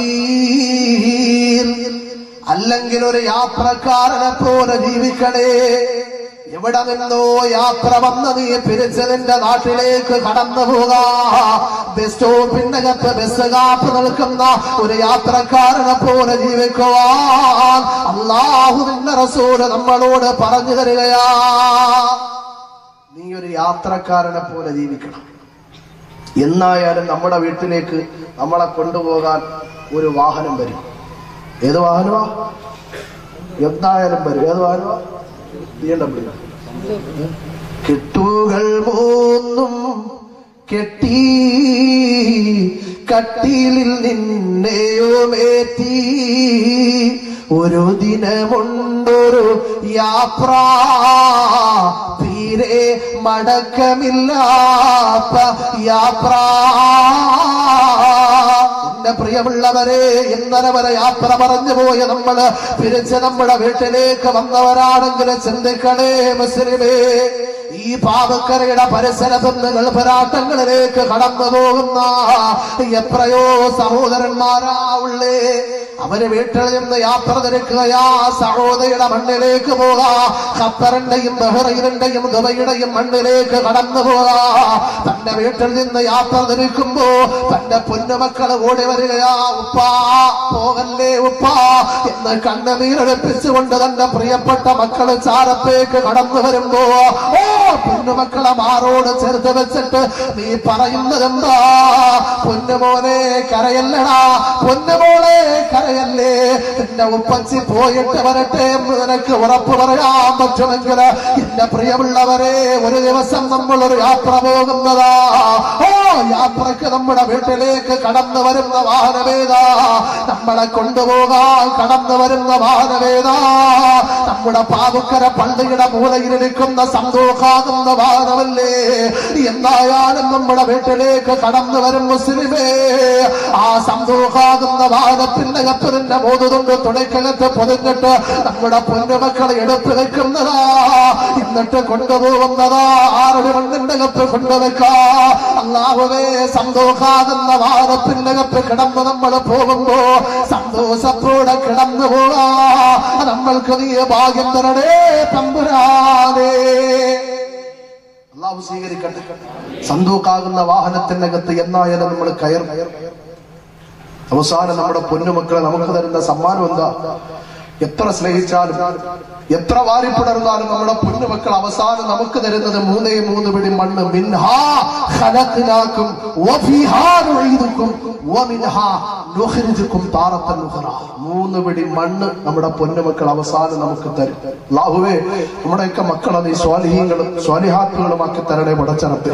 സബീൽ അല്ലെങ്കിൽ ഒരു യാത്രക്കാരനെ പോലെ ജീവിക്കണേ എവിടെ നിന്നോ യാത്ര വന്ന് നീ പിരിച്ച് നിന്റെ നാട്ടിലേക്ക് കടന്നു പോകാ ബസ് സ്റ്റോപ്പിനകത്ത് ബസ് കാപ്പ് നിൽക്കുന്ന ഒരു യാത്രക്കാരനെ പോലെ ജീവിക്കുവാൻ അള്ളാഹുവിന്റെ റസൂല് നമ്മളോട് പറഞ്ഞു തരികയാ നീ ഒരു യാത്രക്കാരനെ പോലെ ജീവിക്കണം എന്നായാലും നമ്മുടെ വീട്ടിലേക്ക് നമ്മളെ കൊണ്ടുപോകാൻ ഒരു വാഹനം വരും ഏത് വാഹനമാ എന്തായാലും വരും ഏത് വാഹനമാ ബി എം ഡബ്ല്യു കെട്ടുകൾ മൂന്നും കെട്ടി കട്ടിലിൽ നിന്നെയുമേറ്റി ഒരു ദിനമുണ്ടൊരു യാത്ര തീരെ മടക്കമില്ലാത്ത യാത്ര എന്റെ പ്രിയമുള്ളവരെ ഇന്നലെ വരെ യാത്ര പറഞ്ഞു പോയ നമ്മള് തിരിച്ച് നമ്മുടെ വീട്ടിലേക്ക് വന്നവരാണെങ്കിൽ ചിന്തിക്കണേ മുസ്ലിമേ ഈ പാവക്കരയുടെ പരിസരത്ത് നിന്ന് ഗൾഭരാട്ടങ്ങളിലേക്ക് കടന്നു പോകുന്ന എത്രയോ സഹോദരന്മാരാ ഉള്ളേ അവര് വീട്ടിൽ നിന്ന് യാത്ര തിരക്കുകയാ സഹോദരിയുടെ മണ്ണിലേക്ക് പോകാ ഖത്തറിന്റെയും ബഹ്റൈനിന്റെയും ദുബൈയുടെയും മണ്ണിലേക്ക് കടന്നു പോകാ തന്റെ വീട്ടിൽ നിന്ന് യാത്ര തിരിക്കുമ്പോ തന്റെ പൊന്നുമക്കൾ ഓടി വരികയാ ഉപ്പാ പോകല്ലേ ഉപ്പാ എന്ന് കണ്ണുനീരടുപ്പിച്ചുകൊണ്ട് തന്റെ പ്രിയപ്പെട്ട മക്കള് ചാരത്തേക്ക് കടന്നു വരുമ്പോ ഓ പൊന്നുമക്കളെ മാറോട് ചേർത്ത് വെച്ചിട്ട് നീ പറയുന്നത് എന്താ പൊന്നുമോനെ കരയല്ലടാ പൊന്നുമോളെ കരയല്ലേ എന്റെ ഉപ്പച്ചി പോയിട്ട് വരട്ടെ എന്ന് നിനക്ക് ഉറപ്പ് പറയാൻ പറ്റുമെങ്കിൽ എന്റെ പ്രിയമുള്ളവരെ ഒരു ദിവസം നമ്മൾ ഒരു യാത്ര പോകുന്നതാ ഓ യാത്രക്ക് നമ്മുടെ വീട്ടിലേക്ക് കടന്നു വരുന്ന വാഹനമേതാ നമ്മളെ കൊണ്ടുപോകാൻ കടന്നു വരുന്ന വാഹനമേതാ നമ്മുടെ പാവുക്കര പള്ളിയുടെ മൂലയിലിരിക്കുന്ന സന്തോഷാകുന്ന വാഹനമല്ലേ എന്തായാലും നമ്മുടെ വീട്ടിലേക്ക് കടന്നു വരും മുസ്ലിമേ ആ സന്തോഷാകുന്ന വാഹനത്തിന്റെ കപ്പലിന്റെ മോതുകൊണ്ട് തുണയ്ക്കകത്ത് പൊതിഞ്ഞിട്ട് നമ്മുടെ പൊന്നുമക്കളെ എടുത്തു വെക്കുന്നതാ എന്നിട്ട് കൊണ്ടുപോകുന്നതാ ആരുടെ മണ്ണിന്റെ കത്ത് കൊണ്ടുവെക്കാ അള്ളാഹുവേ സന്തോഷാകുന്ന വാഹനത്തിന്റെ കത്ത് കിടന്ന് നമ്മൾ പോകുമ്പോ സന്തോഷത്തോടെ കിടന്നു പോകാ നമ്മൾക്ക് നീ ഭാഗ്യം തരണേ തമ്പുരാനേ അള്ളാഹു സ്വീകരിക്കട്ടെ സന്തൂക്കാകുന്ന വാഹനത്തിന്റെ അകത്ത് എന്നായാലും നമ്മൾ കയർ അവസാനം നമ്മുടെ പൊന്നുമക്കളെ നമുക്ക് തരുന്ന സമ്മാനം എന്താ എത്ര സ്നേഹിച്ചാലും എത്ര വാരിപ്പുണർന്നാലും നമ്മുടെ പൊന്നുമക്കൾ അവസാനം നമുക്ക് തരുന്നത് മൂന്നേ മൂന്ന് പിടി മണ്ണ് മിൻഹാ ഖലഖ്നാകും വഫീഹാ നുഈദുകും വമിൻഹാ നുഖ്രിജുകും താറത്തൻ ഉഖറ മൂന്ന് പിടി മണ്ണ് നമ്മുടെ പൊന്നുമക്കൾ അവസാനം നമുക്ക് തരും അല്ലാഹുവേ നമ്മുടെയൊക്കെ മക്കളെ നീ സ്വാലിഹീങ്ങളും സ്വാലിഹാത്തുകളും ആക്കി തരണേ പടച്ചറപ്പേ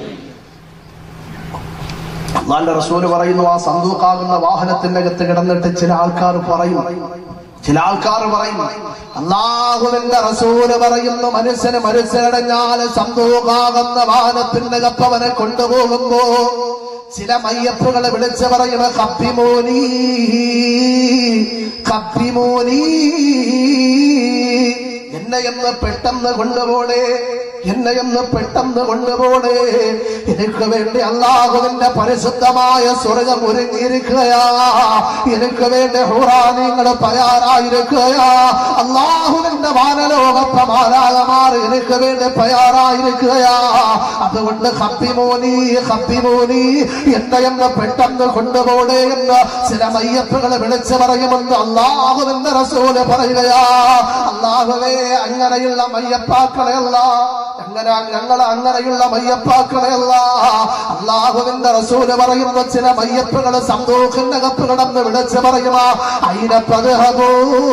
അള്ളാന്റെ റസൂല് പറയുന്നു ആ സന്തൂക്കാകുന്ന വാഹനത്തിന്റെ അകത്ത് കിടന്നിട്ട് ചില ആൾക്കാർ പറയും ചില ആൾക്കാർ പറയും അള്ളാഹുവിന്റെ റസൂല് പറയുന്നു മനുഷ്യന് മനുഷ്യരടഞ്ഞാല് സന്തൂക്കാകുന്ന വാഹനത്തിന്റെ കപ്പവനെ കൊണ്ടുപോകുമ്പോ ചില മയ്യപ്പുകളെ വിളിച്ച് പറയണ കപ്പിമോനി കപ്പിമോനി എന്നെ എന്ന് പെട്ടെന്ന് കൊണ്ടുപോണേ എന്നെ ഒന്ന് പെട്ടെന്ന് കൊണ്ടുപോണേ എനിക്ക് വേണ്ടി അള്ളാഹുവിന്റെ പരിശുദ്ധമായ സ്വർഗം ഒരുങ്ങിയിരിക്കുകയാ എനിക്ക് വേണ്ടി ഹുറാനിങ്ങൾ തയ്യാറായിരിക്കുകയാ അള്ളാഹുവിന്റെ വാനലോകത്തെ മാരാകമാർ എനിക്ക് വേണ്ടി തയ്യാറായിരിക്കുകയാ അതുകൊണ്ട് ഹപ്പിമോനി ഹപ്പിമോനി എന്നെ എന്ന് പെട്ടെന്ന് കൊണ്ടുപോടേ എന്ന് ചില മയ്യപ്പുകളെ വിളിച്ചു പറയുമെന്ന് അള്ളാഹുവിന്റെ റസൂല് പറയുകയാ അള്ളാഹുവേ അങ്ങനെയുള്ള മയ്യപ്പാക്കളെയല്ല അങ്ങനെ ഞങ്ങൾ അങ്ങനെയുള്ള മയ്യപ്പാക്കളെയല്ല അള്ളാഹുവിന്റെ റസൂല് പറയുന്ന ചില മയ്യപ്പുകൾ സന്തോഷനകത്ത് കിടന്ന് വിളിച്ചു പറയുമാ അയിനപ്പതഹബോ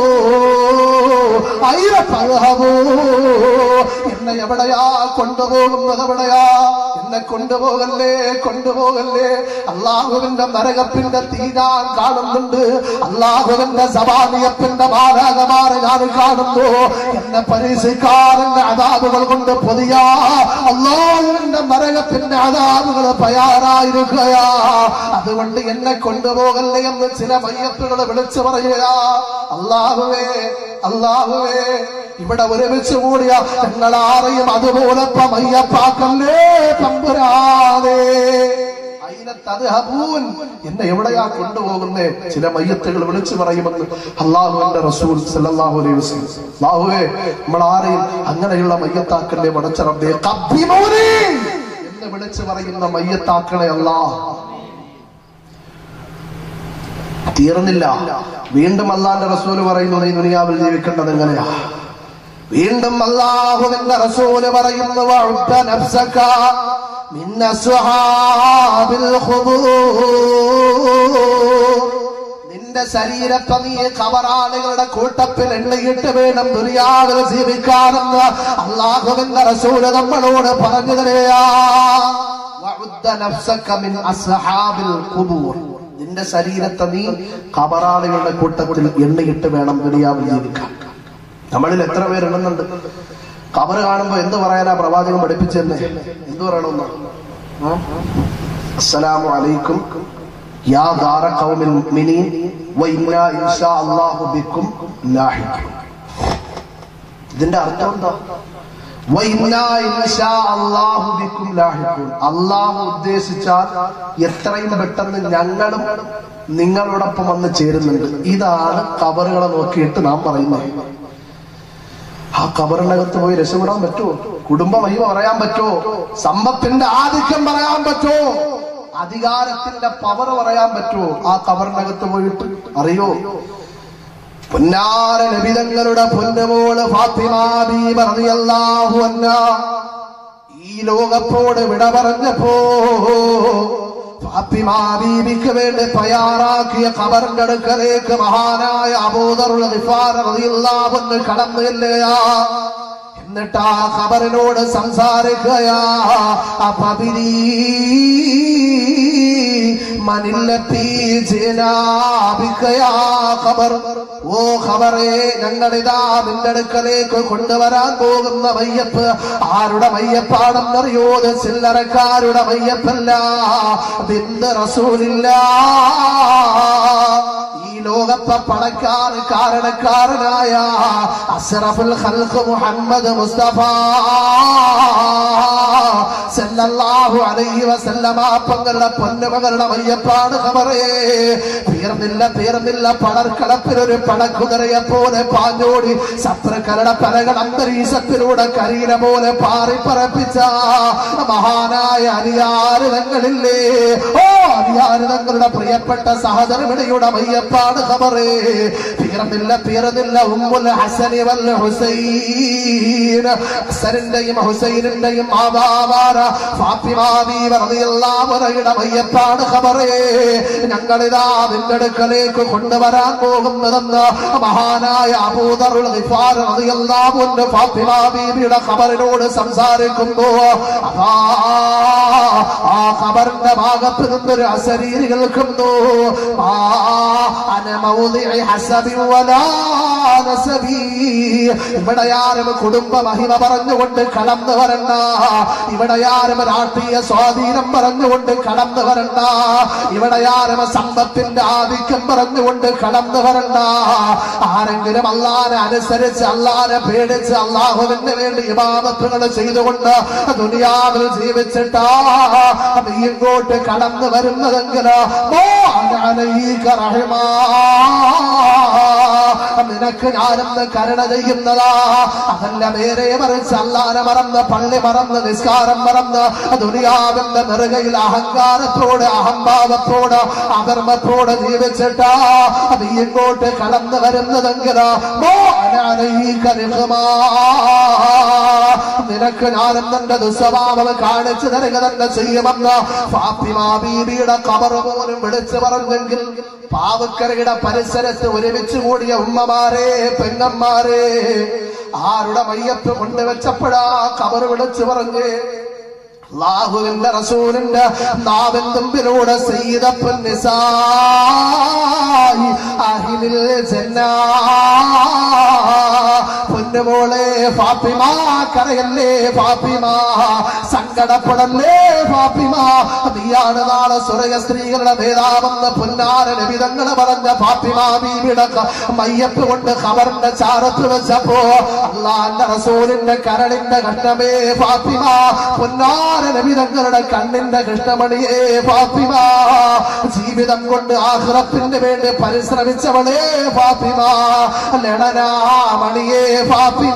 അയിനപ്പതഹബോ എന്നെ എവിടെയാ കൊണ്ടുപോകുന്നത് എവിടെയാ എന്നെ കൊണ്ടുപോകല്ലേ കൊണ്ടുപോകല്ലേ അള്ളാഹുവിന്റെ നരകത്തിന്റെ തീ ഞാൻ കാണുന്നുണ്ട് അള്ളാഹുവിന്റെ സഭാനിയത്തിന്റെ മാരാകമാരെ ഞാൻ കാണുന്നു എന്നെ പരീക്ഷിക്കാറിന്റെ അതാബുകൾ കൊണ്ട് പൊതിയ അള്ളാഹുവിന്റെ നരകത്തിന്റെ അതാബുകൾ തയ്യാറായിരിക്കുകയാ അതുകൊണ്ട് എന്നെ കൊണ്ടുപോകല്ലേ എന്ന് ചില മയ്യത്തുകൾ വിളിച്ചു പറയുകയാ അള്ളാഹുവേ അള്ളാഹുവേ ഇവിടെ ഒരുമിച്ച് കൂടിയ ഞങ്ങൾ ആരെയും അതുപോലെ മയ്യപ്പാക്കല്ലേ തമ്പുരാതെ തദ്ഹബൂൻ. എന്നെ എവിടെയാ കൊണ്ടുപോകുന്നേ ചില മയ്യത്തുകൾ വിളിച്ചു പറയുമെന്ന് അള്ളാഹുവിന്റെ റസൂൽ സല്ലല്ലാഹു അലൈഹി വസല്ലം അള്ളാഹുവേ നമ്മൾ ആരെയും അങ്ങനെയുള്ള മയ്യത്താക്കല്ലേ പടച്ചറബേ കബ്ബിമോനെ എന്ന് വിളിച്ചു പറയുന്ന മയ്യത്താക്കളെ അല്ലാ തീർന്നില്ല വീണ്ടും അള്ളാന്റെ റസൂല് പറയുന്നു ഈ ദുനിയാവിൽ ജീവിക്കേണ്ടത് എങ്ങനെയാ വീണ്ടും അള്ളാഹുവിന്റെ റസൂല് പറയുന്നു വഅുദ്ദ നഫ്സക മിൻ അസ്ഹാബിൽ ഖുബൂർ നിന്റെ ശരീരത്തെ നീ കബറാളികളുടെ കൂട്ടത്തിൽ എണ്ണയിട്ട് വേണം ദുരിയാവിൽ ജീവിക്കാനെന്ന് അള്ളാഹുവിന്റെ റസൂല് നമ്മളോട് പറഞ്ഞു തരികയാ വഅുദ്ദ നഫ്സക മിൻ അസ്ഹാബിൽ ഖുബൂർ നിന്റെ ശരീരത്തെ നീ കബറാളികളുടെ കൂട്ടത്തിൽ എണ്ണയിട്ട് വേണം ദുനിയാവിൽ ജീവിക്കാൻ നമ്മളിൽ എത്ര പേരുണ്ടെന്നുണ്ട് കബറ് കാണുമ്പോ എന്ത് പറയാനാ പ്രവാചകൻ പഠിപ്പിച്ചെന്നെ എന്ത് പറയണമെന്ന് ആ? അസ്സലാമു അലൈക്കും യാ ദാറ ഖൗമിൽ മുഅ്മിനീൻ വ ഇന്നാ ഇൻഷാ അല്ലാഹു ബിക്കും ലാഹിഖൂൻ ഇതിന്റെ അർത്ഥം എന്താ വ ഇന്നാ ഇൻഷാ അല്ലാഹു ബിക്കും ലാഹിഖൂൻ അല്ലാഹു ഉദ്ദേശിച്ചാൽ എത്രയും പെട്ടെന്ന് ഞങ്ങളും നിങ്ങളോടൊപ്പം വന്ന് ചേരുന്നുണ്ട് ഇതാണ് കബറുകളെ നോക്കിയിട്ട് നാം പറയുന്നത് ആ കബറിനകത്ത് പോയി രക്ഷപ്പെടാൻ പറ്റുമോ കുടുംബ മഹിമ പറയാൻ പറ്റുമോ സമ്പത്തിന്റെ ആധിക്യം പറയാൻ പറ്റുമോ അധികാരത്തിന്റെ പവർ പറയാൻ പറ്റുമോ ആ കബറിനകത്ത് പോയിട്ട് അറിയോ പൊന്നാര നബിതങ്ങളുടെ പൊന്നുമോള് ഫാത്തിമ ബീബി റളിയല്ലാഹു അൻഹാ ഈ ലോകത്തോട് വിട പറഞ്ഞപ്പോ ഫാത്തിമ ബീബിക്ക് വേണ്ടി തയ്യാറാക്കിയ ഖബറിന്റെ അടുക്കലേക്ക് മഹാനായ അബൂദറുൽ ഗിഫാർ റളിയല്ലാഹു അൻഹു കടന്നില്ലയാ എന്നിട്ട് ആ ഖബറിനോട് സംസാരിക്കുകയാ അപബിരീ മനില്ലത്തി ജനാബിക്കയാ ഖബർ ഓ ഖബറേ ഞങ്ങളിതാ നിന്റെ അടുക്കലേക്ക് കൊണ്ടുവരാൻ പോകുന്ന മയ്യപ്പ് ആരുടെ മയ്യപ്പാണെന്നറിയോ ഇത് ചില്ലറക്കാരുടെ മയ്യപ്പല്ല ബിന്ദ റസൂലില്ല ഈ ലോകത്തെ പണക്കാർ കാരണക്കാരനായ അസ്റഫുൽ ഖൽഖ് മുഹമ്മദ് മുസ്തഫ സല്ലല്ലാഹു അലൈഹി വസല്ലമ പങ്ങളുടെ പൊന്നുമകളുടെ മയ്യപ്പാട് ഖബറേ തീർന്നില്ല തീർന്നില്ല പടർക്കടപ്പിൽ ഒരു പടക്കുതിരയെ പോലെ പാഞ്ഞോടി ശത്രുക്കളുടെ പലകൾ അന്തരീക്ഷത്തിലൂടെ കരീന പോലെ പാറിപ്പറപ്പിച്ച മഹാനായ അരിയാരിതങ്ങളില്ലേ ഓ അരിയാരിതങ്ങളുടെ പ്രിയപ്പെട്ട സഹധർമ്മിണിയുടെ മയ്യപ്പാട് ഖബറേ തീർന്നില്ല തീർന്നില്ല ഉമ്മുൽ ഹസനി വൽ ഹുസൈൻ ഹസനിന്റെയും ഹുസൈനിന്റെയും മാതാവാര ഫാത്തിമ ബീവി റളിയല്ലാഹു അൻഹയുടെ മയ്യപ്പാട് ഖബറേ ഞങ്ങളിതാ നിന്റെ അടുക്കലേക്ക് കൊണ്ടുവരാൻ പോകുന്നതെന്ന് മഹാനായ അബൂദറുൽ ഗിഫാർ റളിയല്ലാഹു അൻഹു ഫാത്തിമ ബീവിയുടെ ഖബറിനോട് സംസാരിക്കുമ്പോ അതാ ആ ഖബറിന്റെ ഭാഗത്ത് നിന്നൊരു അശരീരി കേൾക്കുന്നു ആ അന മൗദിഇ ഹസബി വലാ നസബി ഇവിടെ ആരും കുടുംബ മഹിമ പറഞ്ഞുകൊണ്ട് കടന്നു വരണ്ട ഇവിടെ ആരും രാഷ്ട്രീയ രാഷ്ട്രീയ സ്വാധീനം പറഞ്ഞുകൊണ്ട് കടന്നു വരണ്ട ഇവിടെ ആരും സമ്പത്തിന്റെ ആധിക്യം പറഞ്ഞുകൊണ്ട് കടന്നു വരണ്ട ആരെങ്കിലും അള്ളാനെ അനുസരിച്ച് അള്ളാനെ പേടിച്ച് അള്ളാഹുവിന് വേണ്ടി ഇബാദത്തുകൾ ചെയ്തുകൊണ്ട് ദുനിയാവിൽ ജീവിച്ചിട്ടാ നീ ഇങ്ങോട്ട് കടന്നു വരുന്നതെങ്കിൽ നിനക്ക് ഞാനെന്ന് കരുണ ചെയ്യുന്നതാ അതല്ല നേരെ മറിച്ച് അല്ലാനെ മറന്ന് പള്ളി മറന്ന് നിസ്കാരം മറന്ന് ദുനിയാവിന്റെ നെറുകയിൽ അഹങ്കാരത്തോട് അഹംഭാവത്തോട് അധർമ്മത്തോട് ജീവിച്ചിട്ടാ നീ ഇങ്ങോട്ട് കടന്നു വരുന്നതെങ്കിൽ നിനക്ക് ഞാനും തന്റെ ദുസ്വഭാവം കാണിച്ചു തരിക തന്നെ ചെയ്യുമെന്ന് ഫാത്തിമ ബീബിയുടെ കബർ പോലും വിളിച്ചു പറഞ്ഞെങ്കിൽ പാവക്കരയുടെ പരിസരത്ത് ഒരുമിച്ച് കൂടിയ ഉമ്മമാരെ പെങ്ങന്മാരെ ആരുടെ മയ്യത്ത് കൊണ്ടുവച്ചപ്പോഴാ കബർ വിളിച്ചു പറഞ്ഞ് അള്ളാഹുവിന്റെ റസൂലിന്റെ നാവിൻ തുമ്പിലൂടെ സയ്യിദപ്പൻ നിസായി അഹിലിൽ ജന്നാ പൊന്നുമോളെ ഫാത്തിമ കരയല്ലേ ഫാത്തിമ സങ്കടപ്പെടല്ലേ ഫാത്തിമ നീയാണ് നാളെ സ്വർഗ സ്ത്രീകളുടെ നേതാവെന്ന് പൊന്നാര ലഭിതങ്ങള് പറഞ്ഞ ഫാത്തിമ ബീവിയുടെ ക- മയ്യത്ത് കൊണ്ട് ഖബറിന്റെ ചാരത്ത് വെച്ചപ്പോ അള്ളാന്റെ റസൂലിന്റെ കരളിന്റെ കഷ്ണമേ ഫാത്തിമ പൊന്നാര ലഭിതങ്ങളുടെ കണ്ണിന്റെ കൃഷ്ണമണിയേ ഫാത്തിമ ജീവിതം കൊണ്ട് ആഹ്റത്തിന് വേണ്ടി പരിശ്രമിച്ചവളേ ഫാത്തിമ ലടനാമണിയേ ഫാത്തിമ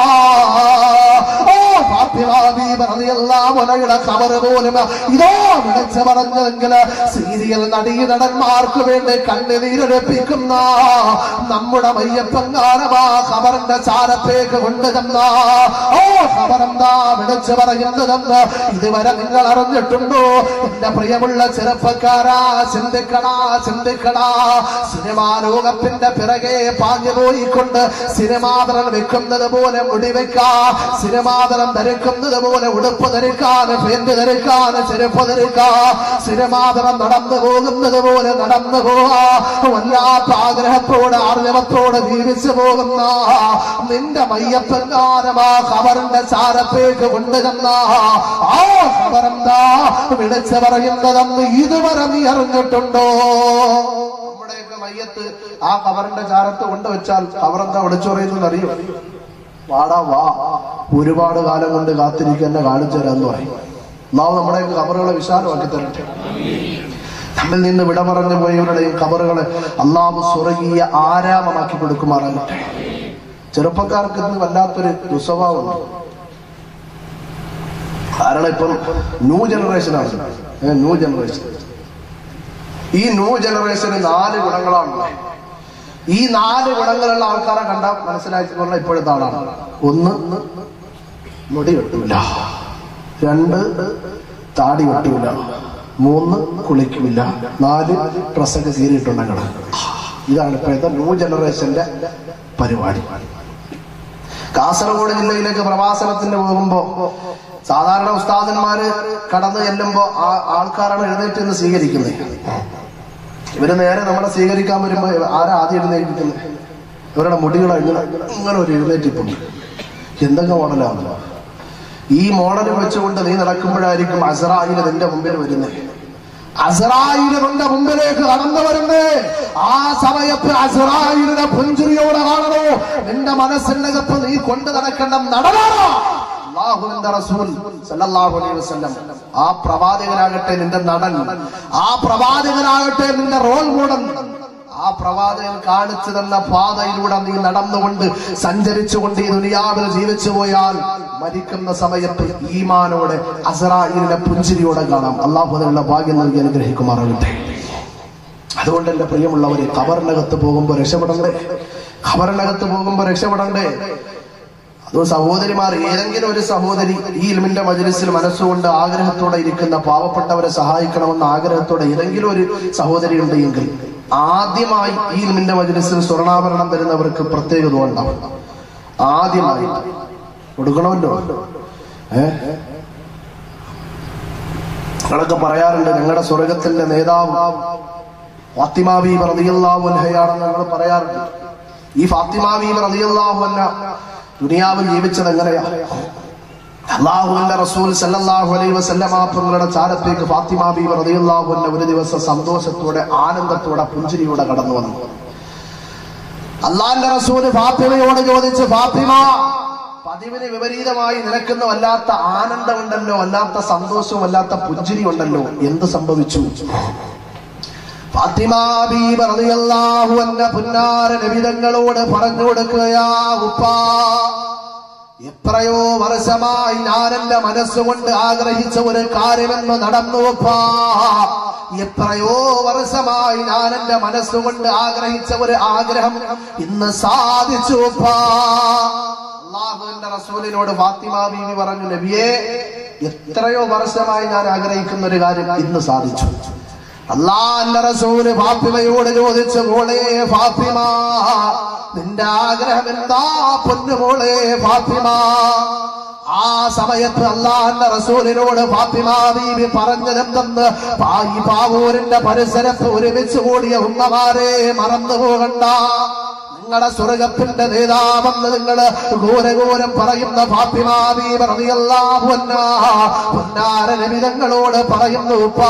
ഓ ഫാത്തിമ ബീബി റളിയല്ലാഹു അൻഹയുടെ ഖബറ് പോലും ഇതോ വിളിച്ചു പറഞ്ഞെങ്കിൽ സീരിയൽ നടീ നടന്മാർക്ക് വേണ്ടി കണ്ണുനീരൊലിപ്പിക്കുന്ന നമ്മുടെ മയ്യപ്പങ്കാരമാ ഖബറിന്റെ ചാരത്തേക്ക് കൊണ്ടുചെന്ന ഓ ഖബറെന്താ വിളിച്ചു പറയുന്നതെന്ന് ഇതുവരെ നിങ്ങൾ അറിഞ്ഞിട്ടുണ്ടോ എന്റെ പ്രിയമുള്ള ചെറുപ്പക്കാരാ ചിന്തിക്കടാ ചിന്തിക്കടാ സിനിമാ ലോകത്തിന്റെ പിറകെ പാഞ്ഞു പോയിക്കൊണ്ട് സിനിമാതരം വെക്കുന്നത് പോലെ മുടി വെക്കാ സിനിമാതരം ധരിക്കുന്നത് പോലെ ഉടുപ്പ് ധരിക്കാൻ പെന്റ് ധരിക്കാൻ ചെരുപ്പ് ധരിക്കാ സിനിമാതരം നടന്നു പോകുന്നത് പോലെ നടന്നു പോവാ വല്ലാത്ത ആഗ്രഹത്തോടെ ആർജവത്തോടെ ജീവിച്ചു പോകുന്ന നിന്റെ മയ്യപ്പങ്കാരമാ ഖബറിന്റെ ചാരത്തേക്ക് കൊണ്ടുചെന്ന ആ ഖബറെന്താ വിളിച്ചു പറയുന്നതെന്ന് ഇതുവരെ നീ അറിഞ്ഞിട്ടുണ്ടോ നമ്മുടെയൊക്കെ മയ്യത്ത് ആ ഖബറിന്റെ ചാരത്ത് കൊണ്ടുവച്ചാൽ ഖബറെന്താ വിളിച്ചു പറയുന്നത് അറിയോ വാടാ വാ ഒരുപാട് കാലം കൊണ്ട് കാത്തിരിക്കുന്ന കാണിച്ചു തരാന്ന് പറയും നാം നമ്മുടെയൊക്കെ ഖബറുകളെ വിശാലമാക്കി തരട്ടെ നമ്മിൽ നിന്ന് വിട പറഞ്ഞു പോയവരുടെയും ഖബറുകളെ അള്ളാഹു സ്വർഗീയ ആരാമമാക്കി കൊടുക്കുമാറാകട്ടെ ചെറുപ്പക്കാർക്ക് ഇന്ന് വല്ലാത്തൊരു ദുസ്വഭാവമുണ്ട് കാരണം ഇപ്പം ന്യൂ ജനറേഷനാണ് ഏ, ന്യൂ ജനറേഷൻ ഈ ന്യൂ ജനറേഷന് നാല് ഗുണങ്ങളാണ് ഈ നാല് ഗുണങ്ങളുള്ള ആൾക്കാരെ കണ്ടാൽ മനസ്സിലാക്കി പറഞ്ഞ ഇപ്പോഴത്തെ ആളാണ് ഒന്ന് മുടി വെട്ടൂല രണ്ട് താടി വെട്ടൂല മൂന്ന് കുളിക്കൂല നാല് ഡ്രസ്സൊക്കെ കീറിയിട്ടുണ്ടെങ്കിൽ ഇതാണ് ഇപ്പോഴത്തെ ന്യൂ ജനറേഷന്റെ പരിപാടി കാസർഗോഡ് ജില്ലയിലേക്ക് പ്രവാസനത്തിന് പോകുമ്പോ സാധാരണ ഉസ്താദന്മാര് കടന്നു ചെല്ലുമ്പോ ആ- ആൾക്കാരാണ് എഴുന്നേറ്റ് നിന്ന് സ്വീകരിക്കുന്നത് ഇവര് നേരെ നമ്മളെ സ്വീകരിക്കാൻ വരുമ്പോ ആരാ ആദ്യം എഴുന്നേൽപ്പിക്കുന്നത് ഇവരുടെ മുടികൾ ഇങ്ങനെ ഇങ്ങനെ ഒരു എഴുന്നേറ്റിപ്പുണ്ട് എന്തൊക്കെ മോഡലാണ് ഈ മോഡൽ വെച്ചുകൊണ്ട് നീ നടക്കുമ്പോഴായിരിക്കും അസറായില് നിന്റെ മുമ്പിൽ വരുന്നത് അസറായില് നിന്റെ മുമ്പിലേക്ക് കടന്നു വരുന്നേ ആ സമയത്ത് അസറായിലിനെ പുഞ്ചിരിയോടെ കാണണോ നിന്റെ മനസ്സിനകത്ത് നീ കൊണ്ടു നടക്കേണ്ട നടനാണോ അള്ളാഹുവിന്റെ റസൂൽ സല്ലല്ലാഹു അലൈഹി വസല്ലം ആ പ്രവാചകനാകട്ടെ നിന്റെ നടൻ ആ പ്രവാചകനാകട്ടെ നിന്റെ റോൾ മോഡൽ ആ പ്രവാചകൻ കാണിച്ചു തന്ന പാതയിലൂടെ നീ നടന്നുകൊണ്ട് സഞ്ചരിച്ചുകൊണ്ട് ഈ ദുനിയാവിൽ ജീവിച്ചു പോയാൽ മരിക്കുന്ന സമയത്ത് ഈമാനോടെ അസറായിലിന്റെ പുഞ്ചിരിയോടെ കാണാം അള്ളാഹു അതിനുള്ള ഭാഗ്യം നൽകി അനുഗ്രഹിക്കുമാറാകട്ടെ അതുകൊണ്ട് എന്റെ പ്രിയമുള്ളവരെ ഖബറിനകത്ത് പോകുമ്പോൾ രക്ഷപ്പെടണ്ടേ ഖബറിനകത്ത് പോകുമ്പോൾ രക്ഷപ്പെടണ്ടേ അത് സഹോദരിമാർ ഏതെങ്കിലും ഒരു സഹോദരി ഈ ഇൽമിന്റെ മജലിസിൽ മനസ്സുകൊണ്ട് ആഗ്രഹത്തോടെ ഇരിക്കുന്ന പാവപ്പെട്ടവരെ സഹായിക്കണമെന്ന ആഗ്രഹത്തോടെ ഏതെങ്കിലും ഒരു സഹോദരി ഉണ്ടെങ്കിൽ ആദ്യമായി ഈ ഇൽമിന്റെ മജലിസിൽ സ്വർണ്ണാഭരണം തരുന്നവർക്ക് പ്രത്യേകത ഉണ്ടാവും ആദ്യമായി കൊടുക്കണമല്ലോ ഏ നിങ്ങളൊക്കെ പറയാറുണ്ട് ഞങ്ങളുടെ സ്വർഗത്തിന്റെ നേതാവ് ഫാത്തിമാബി റളിയല്ലാഹു അൻഹയാണെന്ന് ഞങ്ങൾ പറയാറുണ്ട് ഈ ഫാത്തിമാബി റളിയല്ലാഹു അൻഹ ദുനിയാവിൽ ജീവിച്ചത് എങ്ങനെയാ അള്ളാഹുവിന്റെ റസൂൽ സല്ലല്ലാഹു അലൈഹി വസല്ലമ തങ്ങളുടെ ചാരത്തേക്ക് ഫാത്തിമ ബീവി റളിയല്ലാഹു അൻഹ ഒരു ദിവസം സന്തോഷത്തോടെ ആനന്ദത്തോടെ പുഞ്ചിരിയോടെ കടന്നു വന്നു അള്ളാന്റെ റസൂല് ഫാത്തിമയോട് ചോദിച്ചു ഫാത്തിമ പതിവിന് വിപരീതമായി നിനക്കുന്ന വല്ലാത്ത ആനന്ദമുണ്ടല്ലോ വല്ലാത്ത സന്തോഷവും വല്ലാത്ത പുഞ്ചിരി ഉണ്ടല്ലോ എന്ത് സംഭവിച്ചു ഫാത്തിമ ബീബി റളിയല്ലാഹു അൻഹ പുന്നാര നബിതങ്ങളോട് പറഞ്ഞു കൊടുക്കുകയാ ഉപ്പാ എത്രയോ വർഷമായി ഞാൻ എന്റെ മനസ്സുകൊണ്ട് ആഗ്രഹിച്ച ഒരു കാര്യമെന്ന് നടന്നു ഉപ്പാ എത്രയോ വർഷമായി ഞാൻ എന്റെ മനസ്സുകൊണ്ട് ആഗ്രഹിച്ച ഒരു ആഗ്രഹം ഇന്ന് സാധിച്ചു ഉപ്പാ അള്ളാഹുവിന്റെ റസൂലിനോട് ഫാത്തിമ ബീവി പറഞ്ഞു നബിയെ എത്രയോ വർഷമായി ഞാൻ ആഗ്രഹിക്കുന്ന ഒരു കാര്യം ഇന്ന് സാധിച്ചു അള്ളാന്റെ റസൂല് ഫാത്തിമയോട് ചോദിച്ചു മോളെ ഫാത്തിമ നിന്റെ ആഗ്രഹം എന്താ പൊന്നുമോളെ ഫാത്തിമ ആ സമയത്ത് അള്ളാന്റെ റസൂലിനോട് ഫാത്തിമ ബീവി പറഞ്ഞതെന്തെന്ന് ഈ പാവൂരിന്റെ പരിസരത്ത് ഒരുമിച്ച് കൂടിയ ഉമ്മമാരെ മറന്നു പോകണ്ട നിങ്ങളുടെ സ്വർഗത്തിന്റെ നേതാവെന്ന് നിങ്ങള് ഘോരഘോരം പറയുന്ന ഫാത്തിമാബി പൊന്നാര നബിതങ്ങളോട് പറയുന്നു ഉപ്പാ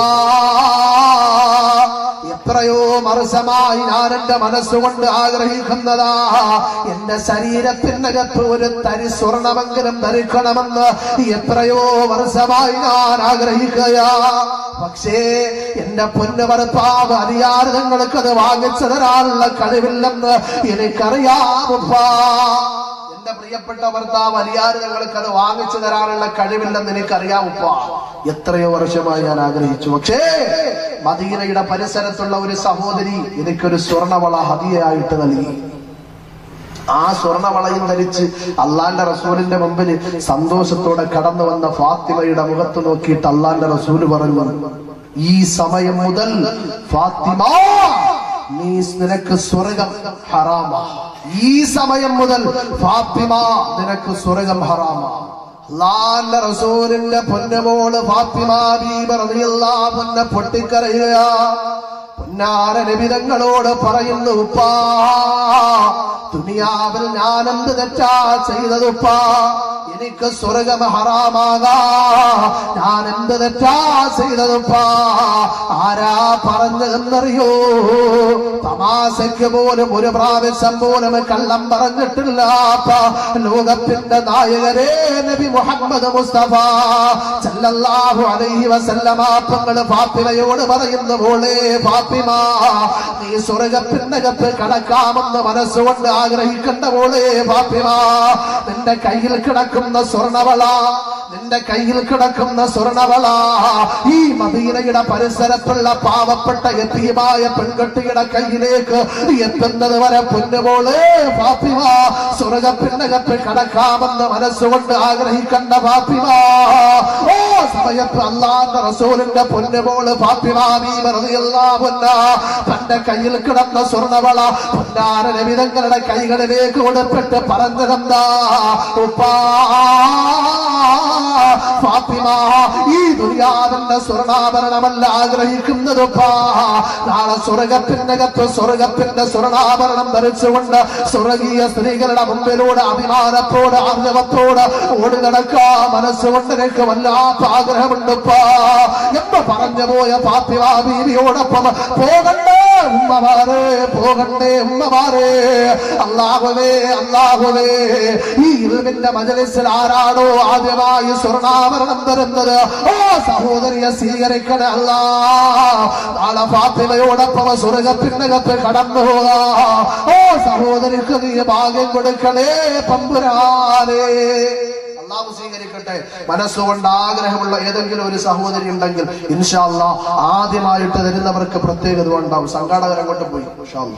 എത്രയോ മറുസമായി ഞാൻ എന്റെ മനസ്സുകൊണ്ട് ആഗ്രഹിക്കുന്നതാ എന്റെ ശരീരത്തിനകത്ത് ഒരു തരി സ്വർണമെങ്കിലും ധരിക്കണമെന്ന് എത്രയോ വർഷമായി ഞാൻ ആഗ്രഹിക്കയാ പക്ഷേ എന്റെ പൊന്നു ഭർത്താവ് അറിയാതെ നിങ്ങൾക്ക് അത് വാങ്ങിച്ചു തരാനുള്ള കഴിവില്ലെന്ന് എനിക്കറിയാമുപ്പാ എന്റെ പ്രിയപ്പെട്ട ഭർത്താവ് അറിയാതെ ഞങ്ങൾക്ക് അത് വാങ്ങിച്ചു തരാനുള്ള കഴിവില്ലെന്ന് എനിക്കറിയാമുപ്പ എത്രയോ വർഷമായി ഞാൻ ആഗ്രഹിച്ചു പക്ഷേ മദീനയുടെ പരിസരത്തുള്ള ഒരു സഹോദരി എനിക്കൊരു സ്വർണവള ഹതിയായിട്ട് നൽകി ആ സ്വർണവളയും ധരിച്ച് അള്ളാന്റെ റസൂലിന്റെ മുമ്പിൽ സന്തോഷത്തോടെ കടന്നു വന്ന ഫാത്തിമയുടെ മുഖത്ത് നോക്കിയിട്ട് അള്ളാന്റെ റസൂല് പറഞ്ഞു ഈ സമയം മുതൽ ഫാത്തിമ നീ നിനക്ക് സ്വർഗം ഹറാമ ഈ സമയം മുതൽ ഫാത്തിമ നിനക്ക് സ്വർഗം ഹറാമ അള്ളാന്റെ റസൂലിന്റെ പൊന്നമോള് ഫാത്തിമ ബീബറിയുള്ള പൊട്ടിക്കരയുകയാ പൊന്നാര നിബിതങ്ങളോട് പറയുന്നു ഉപ്പാ ദുനിയാവിൽ ഞാൻ എന്ത് തെറ്റാ ചെയ്തതുപ്പാ എനിക്ക് സ്വർഗം ഹറാമാകാ ഞാൻ എന്ത് തെറ്റാ ചെയ്തതുപ്പാ ആരാ പറഞ്ഞതെന്നറിയോ തമാശയ്ക്ക് പോലും ഒരു പ്രാവശ്യം പോലും കള്ളം പറഞ്ഞിട്ടില്ല ലോകത്തിന്റെ നായകരെ നബി മുഹമ്മദ് മുസ്തഫ സല്ലല്ലാഹു അലൈഹി വസല്ലമ തങ്ങൾ ഫാത്തിമയോട് പറയുന്ന പോലെ ഫാത്തിമ നീ സ്വർഗത്തിനകത്ത് കടക്കാമെന്ന് മനസ്സുകൊണ്ട് ആഗ്രഹിക്കേണ്ട പോലെ ഫാത്തിമ നിന്റെ കയ്യിൽ കിടക്കുന്ന സ്വർണവള നിന്റെ കയ്യിൽ കിടക്കുന്ന സ്വർണവള ഈ മദീനയുടെ പരിസരത്തുള്ള പാവപ്പെട്ട എത്തിയമായ പെൺകുട്ടിയുടെ കയ്യിലേക്ക് എത്തുന്നത് വരെ പൊന്നുപോലെ ഫാത്തിമ സ്വർഗത്തിനകത്ത് കടക്കാമെന്ന് മനസ്സുകൊണ്ട് ആഗ്രഹിക്കേണ്ട ഫാത്തിമ ഓ സമയത്ത് അള്ളാന്റെ റസൂലിന്റെ പൊന്നുപോള് ഫാത്തിമ നീ പൊന്ന തന്റെ കയ്യിൽ കിടന്ന സ്വർണവള പൊന്നാര നബിതങ്ങളുടെ കൈകളിലേക്ക് കൊടുത്തിട്ട് പറഞ്ഞതെന്താ ഉപ്പാ ഫാത്തിമ ഈ ദുര്യാദന്റെ സ്വർണാഭരണമല്ല ആഗ്രഹിക്കുന്നത് ഉപ്പാ നാളെ സ്വർഗത്തിനകത്ത് സ്വർഗത്തിന്റെ സ്വർണാഭരണം ധരിച്ചുകൊണ്ട് സ്വർഗീയ സ്ത്രീകളുടെ മുമ്പിലൂടെ അഭിമാനത്തോട് ആർജവത്തോട് ഓടി നടക്കാ മനസ്സുകൊണ്ട് എനിക്ക് വല്ലാത്ത ആഗ്രഹമുണ്ടപ്പാ എന്ന് പറഞ്ഞു പോയ ഫാത്തിമ ബീവിയോടൊപ്പം പോകണ്ടേ ഉമ്മമാരെ പോകണ്ടേ ഉമ്മമാരെ അള്ളാഹുവേ അള്ളാഹുവേ ഈ ഇൽമിന്റെ മജലിസിൽ ആരാണോ ആദ്യമായി സ്വർണാഭരണം തരുന്നത് ഓ സഹോദരിയെ സ്വീകരിക്കണേ അല്ലാ നാളെ ഫാത്തിമയോടൊപ്പം സ്വർഗത്തിനകത്ത് കടന്നു പോകാ ഓ സഹോദരിക്ക് നീ ഭാഗ്യം കൊടുക്കണേ പമ്പുരാനേ അള്ളാഹു സ്വീകരിക്കട്ടെ മനസ്സുകൊണ്ട് ആഗ്രഹമുള്ള ഏതെങ്കിലും ഒരു സഹോദരി ഉണ്ടെങ്കിൽ ഇൻഷാല്ല ആദ്യമായിട്ട് തരുന്നവർക്ക് പ്രത്യേകത ഉണ്ടാവും സംഘാടകരെ കൊണ്ട് പോയി ഇൻഷാല്ലാ.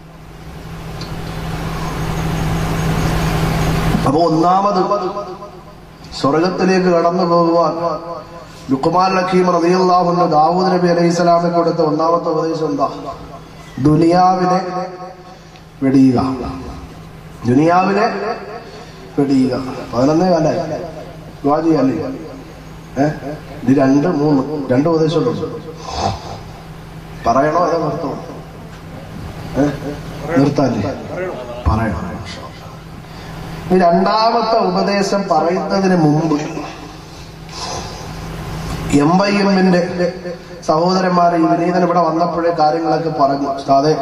അപ്പൊ ഒന്നാമത് സ്വർഗത്തിലേക്ക് കടന്നു പോകുവാൻ ലുക്കുമാൻ ലക്കീം റതിയല്ലാഹുന്ന ദാവൂദ് നബി അലൈഹി സ്വലാമിന് കൊടുത്ത ഒന്നാമത്തെ ഉപദേശം എന്താ ദുനിയാവിനെ വെടിയുക ദുനിയാവിനെ വെടിയുക പതിനൊന്നേ കാലായി ദുആ ചെയ്യാല്ലേ ഏ ഇത് രണ്ട് മൂന്ന് രണ്ട് ഉപദേശമുള്ളൂ പറയണോ അതോ നിർത്തണോ ഏ നിർത്താല്ലേ പറയണം ഈ രണ്ടാമത്തെ ഉപദേശം പറയുന്നതിന് മുമ്പ് എം വൈ എമ്മിന്റെ സഹോദരന്മാരെ ഈ വിനീതൻ ഇവിടെ വന്നപ്പോഴേ കാര്യങ്ങളൊക്കെ പറഞ്ഞു ഉസ്താദെ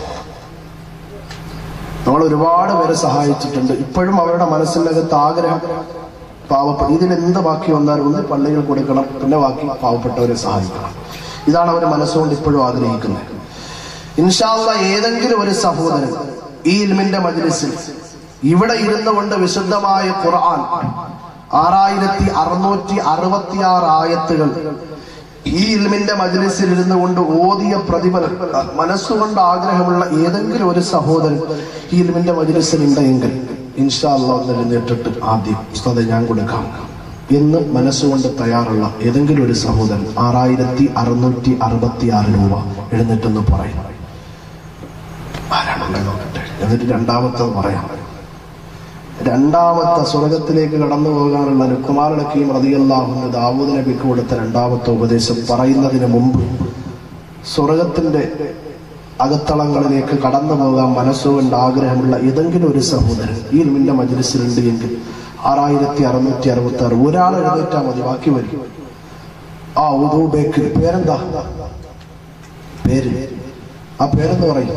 നമ്മൾ ഒരുപാട് പേരെ സഹായിച്ചിട്ടുണ്ട് ഇപ്പോഴും അവരുടെ മനസ്സിനകത്ത് ആഗ്രഹം പാവപ്പെട്ട ഇതിൽ എന്ത് ബാക്കി വന്നാലും ഒന്ന് പള്ളികൾ കൊടുക്കണം പിന്നെ ബാക്കി പാവപ്പെട്ടവരെ സഹായിക്കണം ഇതാണ് അവർ മനസ്സുകൊണ്ട് ഇപ്പോഴും ആഗ്രഹിക്കുന്നത് ഇൻഷാല്ല ഏതെങ്കിലും ഒരു സഹോദരൻ ഈ ഇൽമിന്റെ മജ്ലിസിൽ ഇവിടെ ഇരുന്നുകൊണ്ട് വിശുദ്ധമായ ഖുർആൻ ആറായിരത്തി അറുന്നൂറ്റി അറുപത്തിയാറ് ആയത്തുകൾ ഈ ഇൽമിന്റെ മജ്ലിസിൽ ഇരുന്നു കൊണ്ട് ഓതിയ പ്രതിഫലം മനസ്സുകൊണ്ട് ആഗ്രഹമുള്ള ഏതെങ്കിലും ഒരു സഹോദരൻ ഈ ഇൽമിന്റെ മജ്ലിസിൽ ഉണ്ടെങ്കിൽ ഇൻഷാല്ല ഒന്ന് എഴുന്നേറ്റിട്ട് ആദ്യം ഉസ്താദെ ഞാൻ കൊടുക്കാം എന്ന് മനസ്സുകൊണ്ട് തയ്യാറുള്ള ഏതെങ്കിലും ഒരു സഹോദരൻ ആറായിരത്തി അറുന്നൂറ്റി അറുപത്തി ആറ് രൂപ എഴുന്നേറ്റെന്ന് പറയും ആരാണുള്ളത് നോക്കട്ടെ എന്നിട്ട് രണ്ടാമത്തെ പറയാം രണ്ടാമത്തെ സ്വർഗത്തിലേക്ക് കടന്നു പോകാനുള്ള ലുക്കുമാർ ലക്കീം റതിയല്ലാഹുന്ന് ദാവൂദ് നബിക്ക് കൊടുത്ത രണ്ടാമത്തെ ഉപദേശം പറയുന്നതിന് മുമ്പ് സ്വർഗത്തിന്റെ അകത്തളങ്ങളിലേക്ക് കടന്നു പോകാൻ മനസ്സുകൊണ്ട് ആഗ്രഹമുള്ള ഏതെങ്കിലും ഒരു സഹോദരൻ ഈ ഇൽമിന്റെ മജ്ലിസിലുണ്ട് എങ്കിൽ ആറായിരത്തി അറുന്നൂറ്റി അറുപത്തി ആറ് ഒരാൾ എഴുന്നേറ്റാ മതി ബാക്കി വരും ആ ഉദു ബേക്കറി പേരെന്താ പേര് ആ പേരെന്ന് പറയും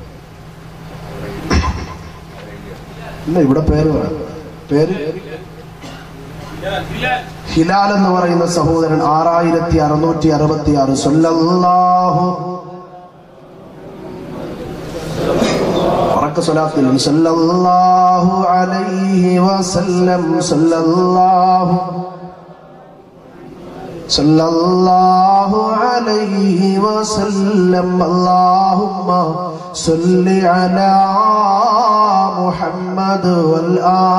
ഇല്ല ഇവിടെ പേര് പറയാം പേര് ഹിലാൽ എന്ന് പറയുന്ന സഹോദരൻ ആറായിരത്തി അറുന്നൂറ്റി അറുപത്തി ആറ് സല്ലല്ലാഹു ഉറക്ക സ്വലാത്തിൽ സല്ലല്ലാഹു അലൈഹി വസല്ലം സല്ലല്ലാഹു സല്ലല്ലാഹു അലൈഹി വസല്ലം അല്ലാഹുമ്മ സല്ലി അലാ മുഹമ്മദ് വൽ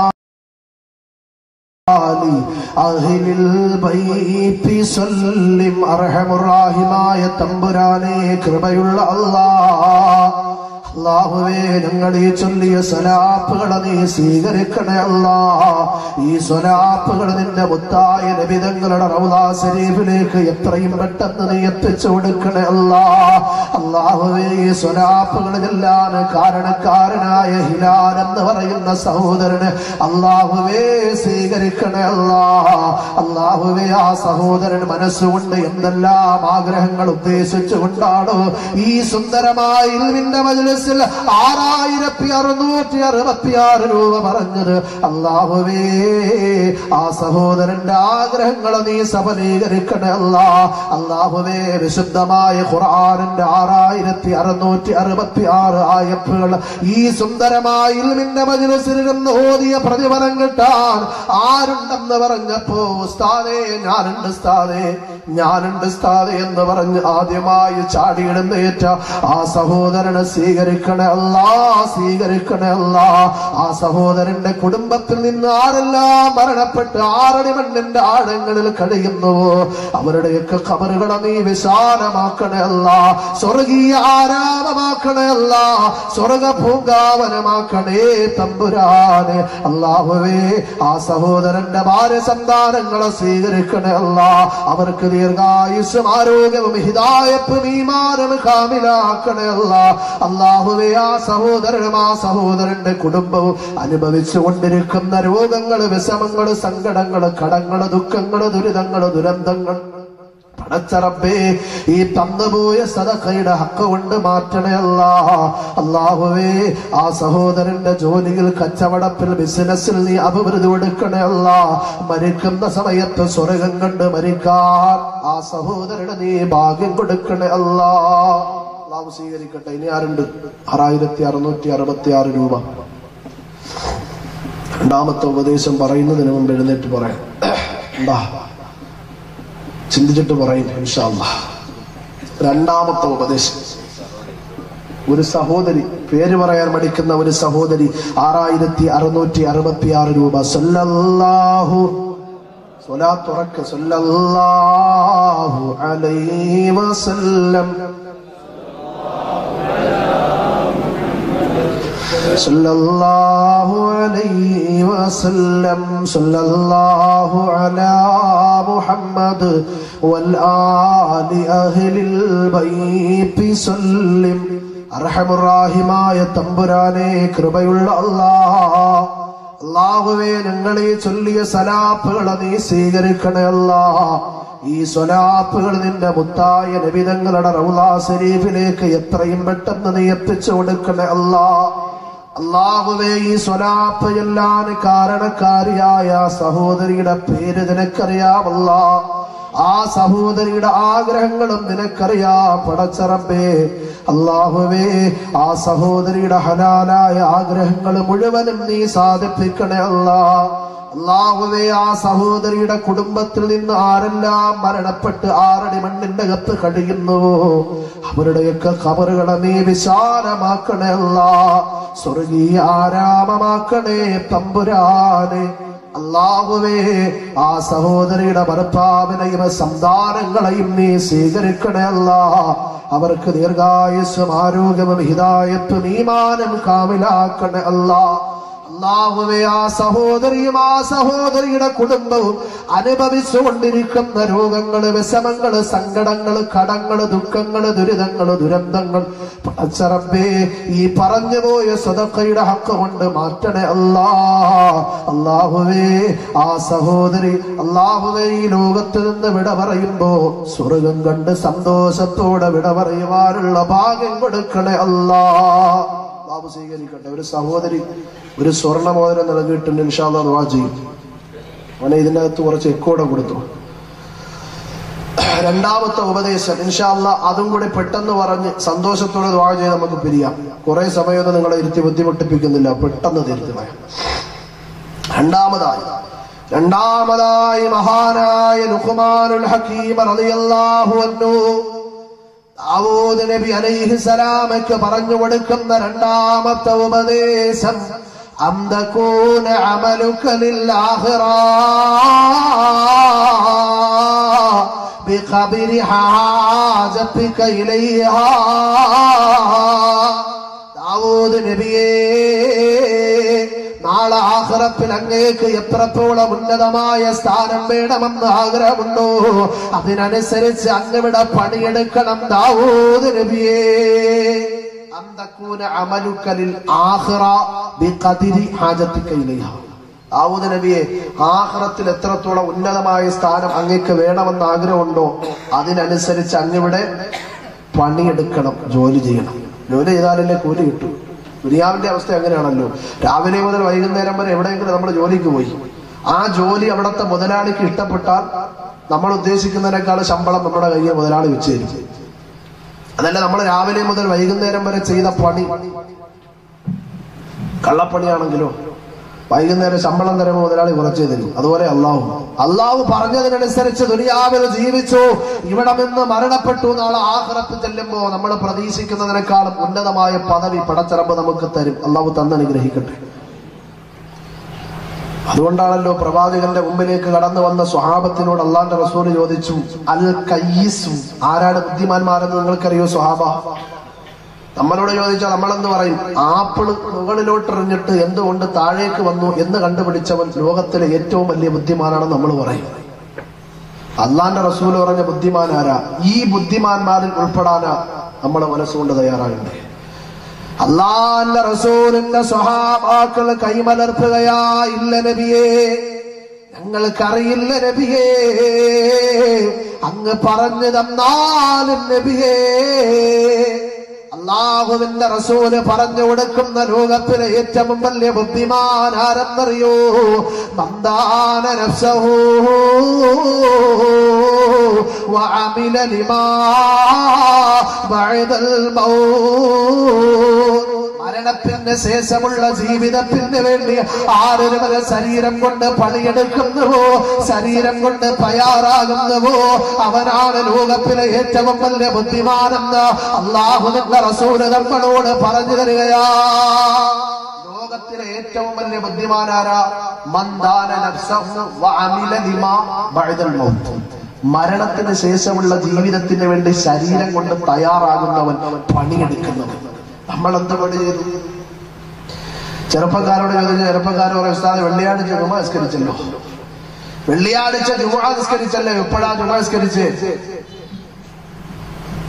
ആലി അഹ്ലിൽ ബൈത്തി സല്ലിം അർഹമുറാഹിമായ തമ്പുരാനെ കൃപയുള്ള അല്ലാഹ് അള്ളാഹുവേ ഞങ്ങൾ ഈ ചൊല്ലിയ സ്വലാപ്പുകളെ നീ സ്വീകരിക്കണേ അല്ലാ ഈ സ്വലാപ്പുകൾ നിന്റെ മുത്തായ നബിതങ്ങളുടെ റൗദാ ശരീഫിലേക്ക് എത്രയും പെട്ടെന്ന് നീ എത്തിച്ചു കൊടുക്കണേ അല്ലാ അള്ളാഹുവേ ഈ സ്വലാപ്പുകളിലെല്ലാം കാരണക്കാരനായ ഹിലാൽ എന്ന് പറയുന്ന സഹോദരന് അള്ളാഹുവേ സ്വീകരിക്കണേ അല്ലാ അള്ളാഹുവേ ആ സഹോദരൻ മനസ്സുകൊണ്ട് എന്തെല്ലാം ആഗ്രഹങ്ങൾ ഉദ്ദേശിച്ചുകൊണ്ടാണ് ഈ സുന്ദരമായ ഇൽമിന്റെ മജ്ലിസിൽ ആറായിരത്തി അറുന്നൂറ്റി അറുപത്തി ആറ് രൂപ പറഞ്ഞത് അള്ളാഹുവേ ആ സഹോദരന്റെ ആഗ്രഹങ്ങളെ നീ സഫലീകരിക്കണേ അല്ലാ അള്ളാഹുവേ വിശുദ്ധമായ ഖുർആാനിന്റെ ആറായിരത്തി അറുന്നൂറ്റി അറുപത്തി ആറ് ആയപ്പുകൾ ഈ സുന്ദരമായ ഇൽമിന്റെ മജ്ലിസിലിരുന്ന് ഓതിയ പ്രതിഫലം കിട്ടാൻ ആരുണ്ടെന്ന് പറഞ്ഞപ്പോ ഉസ്താദേ ഞാനുണ്ട് ഉസ്താദേ ഞാനുണ്ട് ഉസ്താദേ എന്ന് പറഞ്ഞ് ആദ്യമായി ചാടിയിടുന്നേറ്റ ആ സഹോദരനെ സ്വീകരിക്കണേ അല്ലാ സ്വീകരിക്കണേ അല്ലാ ആ സഹോദരന്റെ കുടുംബത്തിൽ നിന്ന് ആരെല്ലാം മരണപ്പെട്ട് ആറടി മണ്ണിന്റെ ആഴങ്ങളിൽ കഴിയുന്നുവോ അവരുടെയൊക്കെ ഖബറുകളെ നീ വിശാലമാക്കണേ അല്ല സ്വർഗീയ ആരാമമാക്കണേ അല്ല സ്വർഗ പൂങ്കാവനമാക്കണേ തമ്പുരാനെ അള്ളാഹുവേ ആ സഹോദരന്റെ ഭാര്യ സന്താനങ്ങളെ സ്വീകരിക്കണേ അല്ല അവർക്ക് ദീർഘായുസ്സും ആരോഗ്യവും ഹിതായപ്പും ഈമാനും കാമിലാക്കണേ അല്ല അള്ളാഹുവേ ആ സഹോദരനും ആ സഹോദരന്റെ കുടുംബവും അനുഭവിച്ചു കൊണ്ടിരിക്കുന്ന രോഗങ്ങൾ വിഷമങ്ങൾ സങ്കടങ്ങൾ കടങ്ങൾ ദുഃഖങ്ങൾ ദുരിതങ്ങൾ ദുരന്തങ്ങൾ പടച്ചറബേ ഈ തന്നുപോയ സദക്കയുടെ ഹക്ക് കൊണ്ട് മാറ്റണേ അല്ലാ അള്ളാഹുവേ ആ സഹോദരന്റെ ജോലിയിൽ കച്ചവടത്തിൽ ബിസിനസ്സിൽ നീ അഭിവൃദ്ധി കൊടുക്കണേ അല്ല മരിക്കുന്ന സമയത്ത് സ്വർഗം കണ്ട് മരിക്കാൻ ആ സഹോദരന് നീ ഭാഗ്യം കൊടുക്കണേ അല്ലാ അള്ളാഹു സ്വീകരിക്കട്ടെ ഇനി ആരുണ്ട് ആറായിരത്തി അറുന്നൂറ്റി അറുപത്തി ആറ് രൂപ രണ്ടാമത്തെ ഉപദേശം പറയുന്നതിന് മുമ്പ് എഴുന്നേറ്റ് പറയാം എന്താ ചിന്തിച്ചിട്ട് പറയും ഇൻഷാല്ല രണ്ടാമത്തെ ഉപദേശം ഒരു സഹോദരി പേര് പറയാൻ മടിക്കുന്ന ഒരു സഹോദരി ആറായിരത്തി അറുന്നൂറ്റി അറുപത്തി ആറ് രൂപ സല്ലല്ലാഹു സ്വലാത്തുറക്ക് സല്ലല്ലാഹു അലൈഹി വസല്ലം صلى الله عليه وسلم صلى الله على محمد والآل أهل البيت سلم അർഹമുറാഹിമായ തമ്പുരാനെ കൃപയുള്ള അല്ലാ അള്ളാഹുവേ ഞങ്ങൾ ഈ ചൊല്ലിയ സലാപ്പുകളെ നീ സ്വീകരിക്കണേ അല്ലാ ഈ സ്വലാപ്പുകൾ നിന്റെ മുത്തായ നബിതങ്ങളുടെ റൗലാ ശരീഫിലേക്ക് എത്രയും പെട്ടെന്ന് നീ എത്തിച്ചു കൊടുക്കണേ അല്ലാ അള്ളാഹുവേ ഈ സ്വലാപ്പ് ചെല്ലാൻ കാരണക്കാരിയായ സഹോദരിയുടെ പേര് നിനക്കറിയാമല്ല ആ സഹോദരിയുടെ ആഗ്രഹങ്ങളും നിനക്കറിയാം പടച്ചറമ്പേ അള്ളാഹുവേ ആ സഹോദരിയുടെ ഹലാലായ ആഗ്രഹങ്ങൾ മുഴുവനും നീ സാധിപ്പിക്കണേ അല്ലാ അള്ളാഹുവേ ആ സഹോദരിയുടെ കുടുംബത്തിൽ നിന്ന് ആരെല്ലാം മരണപ്പെട്ട് ആറടി മണ്ണിന്റെ അകത്ത് കഴിയുന്നു അവരുടെയൊക്കെ ഖബറുകളെ നീ വിശാലമാക്കണേ അല്ല സ്വർഗീയ ആരാമമാക്കണേ തമ്പുരാനെ അള്ളാഹുവേ ആ സഹോദരിയുടെ ഭർത്താവിനെയും സന്താനങ്ങളെയും നീ സ്വീകരിക്കണേ അല്ല അവർക്ക് ദീർഘായുസ്സും ആരോഗ്യവും ഹിതായത്തും ഈമാനും കാവിലാക്കണേ അല്ലാ അള്ളാഹുവേ ആ സഹോദരിയും ആ സഹോദരിയുടെ കുടുംബവും അനുഭവിച്ചുകൊണ്ടിരിക്കുന്ന രോഗങ്ങള് വിഷമങ്ങള് സങ്കടങ്ങള് കടങ്ങള് ദുഃഖങ്ങള് ദുരിതങ്ങള് ദുരന്തങ്ങൾ പടച്ചറബേ ഈ പറഞ്ഞു പോയ സ്വതക്കയുടെ ഹക്ക് കൊണ്ട് മാറ്റണേ അല്ലാ അള്ളാഹുവേ ആ സഹോദരി അള്ളാഹുവേ ഈ ലോകത്ത് നിന്ന് വിട പറയുമ്പോ സ്വർഗം കണ്ട് സന്തോഷത്തോടെ വിട പറയുവാനുള്ള ഭാഗ്യം കൊടുക്കണേ അല്ലാ ബാബു സ്വീകരിക്കട്ടെ ഒരു സഹോദരി ഒരു സ്വർണ്ണമോദനം നൽകിയിട്ടുണ്ട് ഇൻഷാല്ല ദുവാ ചെയ്യും അവനെ ഇതിൻ്റെ അകത്ത് കുറച്ച് എക്കോടെ കൊടുത്തു രണ്ടാമത്തെ ഉപദേശം ഇൻഷാല്ല അതും കൂടി പെട്ടെന്ന് പറഞ്ഞ് സന്തോഷത്തോടെ ദ്വാ ചെയ്ത് നമുക്ക് പിരിയാം കുറെ സമയമൊന്നും നിങ്ങളെ ഇരുത്തി ബുദ്ധിമുട്ടിപ്പിക്കുന്നില്ല പെട്ടെന്ന് തീർത്തുകളെ രണ്ടാമതായി രണ്ടാമതായി മഹാനായ ലുഖ്മാനുൽ ഹക്കീം റളിയല്ലാഹു അൻഹു ദാവൂദ് നബി അലൈഹി സലാമക്ക് പറഞ്ഞു കൊടുക്കുന്ന രണ്ടാമത്തെ ഉപദേശം അന്തകൂന അമലുക ലില്ലാഹിറ بقبر حاجتك إليها ദാവൂദ് നബിയേ നാളെ ആഹ്റത്തിൽ അങ്ങേക്ക് എത്രത്തോളം ഉന്നതമായ സ്ഥാനം വേണമെന്ന് ആഗ്രഹമുണ്ടോ അതിനനുസരിച്ച് അങ്ങവിടെ പണിയെടുക്കണം ദാവൂദ് നബിയേ അന്തക്കൂന അമലുക്കലിൽ ആഹ്റ ബിഖദിരി ഹാജത്തിക ഇലൈഹ ദാവൂദ് നബിയെ ആഹ്റത്തിൽ എത്രത്തോളം ഉന്നതമായ സ്ഥാനം അങ്ങേക്ക് വേണമെന്ന് ആഗ്രഹമുണ്ടോ അതിനനുസരിച്ച് അങ്ങിവിടെ പണിയെടുക്കണം ജോലി ചെയ്യണം ജോലി ചെയ്താലല്ലേ കൂലി കിട്ടും ദുനിയാവിന്റെ അവസ്ഥ അങ്ങനെയാണല്ലോ രാവിലെ മുതൽ വൈകുന്നേരം വരെ എവിടെയെങ്കിലും നമ്മൾ ജോലിക്ക് പോയി ആ ജോലി അവിടുത്തെ മുതലാളിക്ക് ഇഷ്ടപ്പെട്ടാൽ നമ്മൾ ഉദ്ദേശിക്കുന്നതിനേക്കാൾ ശമ്പളം നമ്മുടെ കയ്യിൽ മുതലാളി വെച്ച് തരും അതല്ല നമ്മൾ രാവിലെ മുതൽ വൈകുന്നേരം വരെ ചെയ്ത പണി കള്ളപ്പണിയാണെങ്കിലോ വൈകുന്നേരം ശമ്പളം തരുമ്പോൾ മുതലാളി കുറച്ചേ തരും അതുപോലെ അള്ളാഹു അള്ളാഹു പറഞ്ഞതിനനുസരിച്ച് ദുനിയാവിൽ ജീവിച്ചു ഇവിടെ നിന്ന് മരണപ്പെട്ടു നാളെ ആഹ്റത്ത് ചെല്ലുമ്പോ നമ്മൾ പ്രതീക്ഷിക്കുന്നതിനേക്കാളും ഉന്നതമായ പദവി പടച്ചിറപ്പ് നമുക്ക് തരും അള്ളാഹു തന്നനുഗ്രഹിക്കട്ടെ അതുകൊണ്ടാണല്ലോ പ്രവാചകന്റെ മുമ്പിലേക്ക് കടന്നു വന്ന സ്വഹാബത്തിനോട് അള്ളാന്റെ റസൂൽ ചോദിച്ചു അൽ കയ്യിസു ആരാണ് ബുദ്ധിമാന്മാരെന്ന് നിങ്ങൾക്കറിയോ സ്വഹാബ നമ്മളോട് ചോദിച്ചാൽ നമ്മളെന്ത് പറയും ആപ്പിള് മുകളിലോട്ട് എറിഞ്ഞിട്ട് എന്തുകൊണ്ട് താഴേക്ക് വന്നു എന്ന് കണ്ടുപിടിച്ചവൻ ലോകത്തിലെ ഏറ്റവും വലിയ ബുദ്ധിമാനാണെന്ന് നമ്മൾ പറയും അള്ളാന്റെ റസൂൽ പറഞ്ഞ ബുദ്ധിമാൻ ആരാ ഈ ബുദ്ധിമാന്മാരിൽ ഉൾപ്പെടാനാ നമ്മളെ മനസ്സുകൊണ്ട് തയ്യാറാകണ്ടേ അള്ളാന്റെ റസൂലിന്റെ സ്വഹാബാക്കൾ കൈമലർത്തുകയാ ഇല്ല നബിയേ ഞങ്ങൾക്കറിയില്ല നബിയേ അങ്ങ് പറഞ്ഞു തന്നാലും നബിയേ അള്ളാഹുവിന്റെ റസൂല് പറഞ്ഞു കൊടുക്കുന്ന ലോകത്തിലെ ഏറ്റവും വലിയ ബുദ്ധിമാൻ ആരെന്നറിയോ മന്ദാന നഫ്സഹു وعمل لما بعد الموت മരണത്തിന് ശേഷമുള്ള ജീവിതത്തിന് വേണ്ടി ആരൊരുവരെ ശരീരം കൊണ്ട് പണിയെടുക്കുന്നുവോ ശരീരം കൊണ്ട് തയ്യാറാകുന്നുവോ അവനാണ് ലോകത്തിലെ ഏറ്റവും വലിയ ബുദ്ധിമാനെന്ന് അള്ളാഹുവിന്റെ റസൂല് നമ്മളോട് പറഞ്ഞു തരികയാ ലോകത്തിലെ ഏറ്റവും വലിയ ബുദ്ധിമാനാരാ മന്ദാന നഫ്സഹു വഅമില ലിമാ ബഅദൽ മൗത്ത് മരണത്തിന് ശേഷമുള്ള ജീവിതത്തിന് വേണ്ടി ശരീരം കൊണ്ട് തയ്യാറാകുന്നവൻ പണിയെടുക്കുന്നവൻ നമ്മൾ എന്ത് പണി ചെയ്തു ചെറുപ്പക്കാരോട് ചോദിച്ച ചെറുപ്പക്കാർ പറയും ഉസ്താദ് വെള്ളിയാഴ്ച ജുമ നിസ്കരിച്ചല്ലോ വെള്ളിയാഴ്ച ജുമ നിസ്കരിച്ചല്ലോ എപ്പോഴാ ജുമ നിസ്കരിച്ച്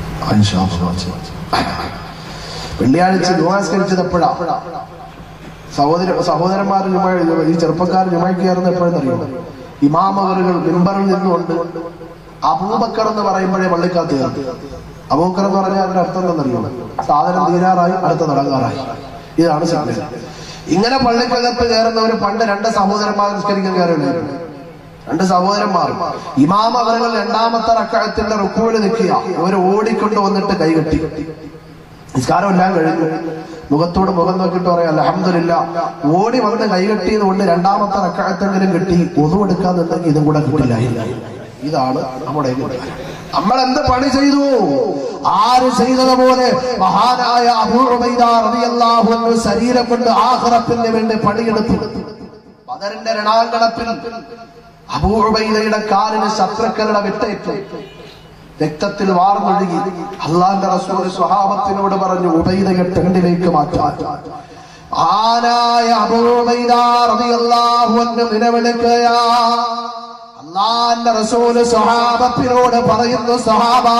വെള്ളിയാഴ്ച ജുമ നിസ്കരിച്ചത് എപ്പോഴാ സഹോദര സഹോദരന്മാർ ജുമ ഈ ചെറുപ്പക്കാർ ജുമയ്ക്ക് കയറുന്ന എപ്പോഴും അറിയുമോ ഇമാമവറുകൾ മിമ്പറിൽ നിന്നുകൊണ്ട് അബൂബക്കർ എന്ന് പറയുമ്പോഴേ പള്ളിക്കകത്ത് കയറും അബൂബക്കർ എന്ന് പറഞ്ഞാൽ അതിന്റെ അർത്ഥം എന്തെന്നറിയോ സാധനം തീരാറായി അടുത്ത തുടങ്ങാറായി ഇതാണ് സിഗ്നൽ ഇങ്ങനെ പള്ളിക്കകത്ത് കയറുന്നവര് പണ്ട് രണ്ട് സഹോദരന്മാർ നിസ്കരിക്കാൻ കയറിയുണ്ടായിരുന്നു രണ്ട് സഹോദരന്മാർ ഇമാം അവர்கள் രണ്ടാമത്തെ റക്കായത്തിന്റെ റുക്കുവിൽ നിൽക്കുക ഇവർ ഓടിക്കൊണ്ട് വന്നിട്ട് കൈകെട്ടി നിസ്കാരം എല്ലാം കഴിഞ്ഞു മുഖത്തോട് മുഖം നോക്കിയിട്ട് പറയാം അലഹമില്ല ഓടി വന്ന് കൈകെട്ടിയത് കൊണ്ട് രണ്ടാമത്തെ റക്കായത്തെങ്കിലും കിട്ടി ഒതു എടുക്കാൻ നിന്നെങ്കിൽ ഇതും കൂടെ കിട്ടില്ലായിരുന്നു ഇതാണ് നമ്മുടെ നമ്മൾ എന്ത് പണി ചെയ്തു ആര് ചെയ്തതുപോലെ മഹാനായ അബൂബൈദാറിയാഹു ശരീരം കൊണ്ട് ആഹ്റത്തിന് വേണ്ടി പണിയെടുത്തു പതറിന്റെ രണാങ്കണത്തിൽ അബൂബൈദയുടെ കാലിന് ശത്രുക്കളുടെ വിട്ടേറ്റു രക്തത്തിൽ വാർന്നൊഴുകി അള്ളാന്റെ റസൂൽ സ്വഹാബത്തിനോട് പറഞ്ഞു ഉബൈദയെ ടെണ്ടിലേക്ക് മാറ്റാൻ ആനായ അബൂബൈദാറിയാഹു നിലവിളിക്കുകയാ അള്ളാന്റെ റസൂല് സ്വഹാബത്തിനോട് പറയുന്നു സ്വഹാബാ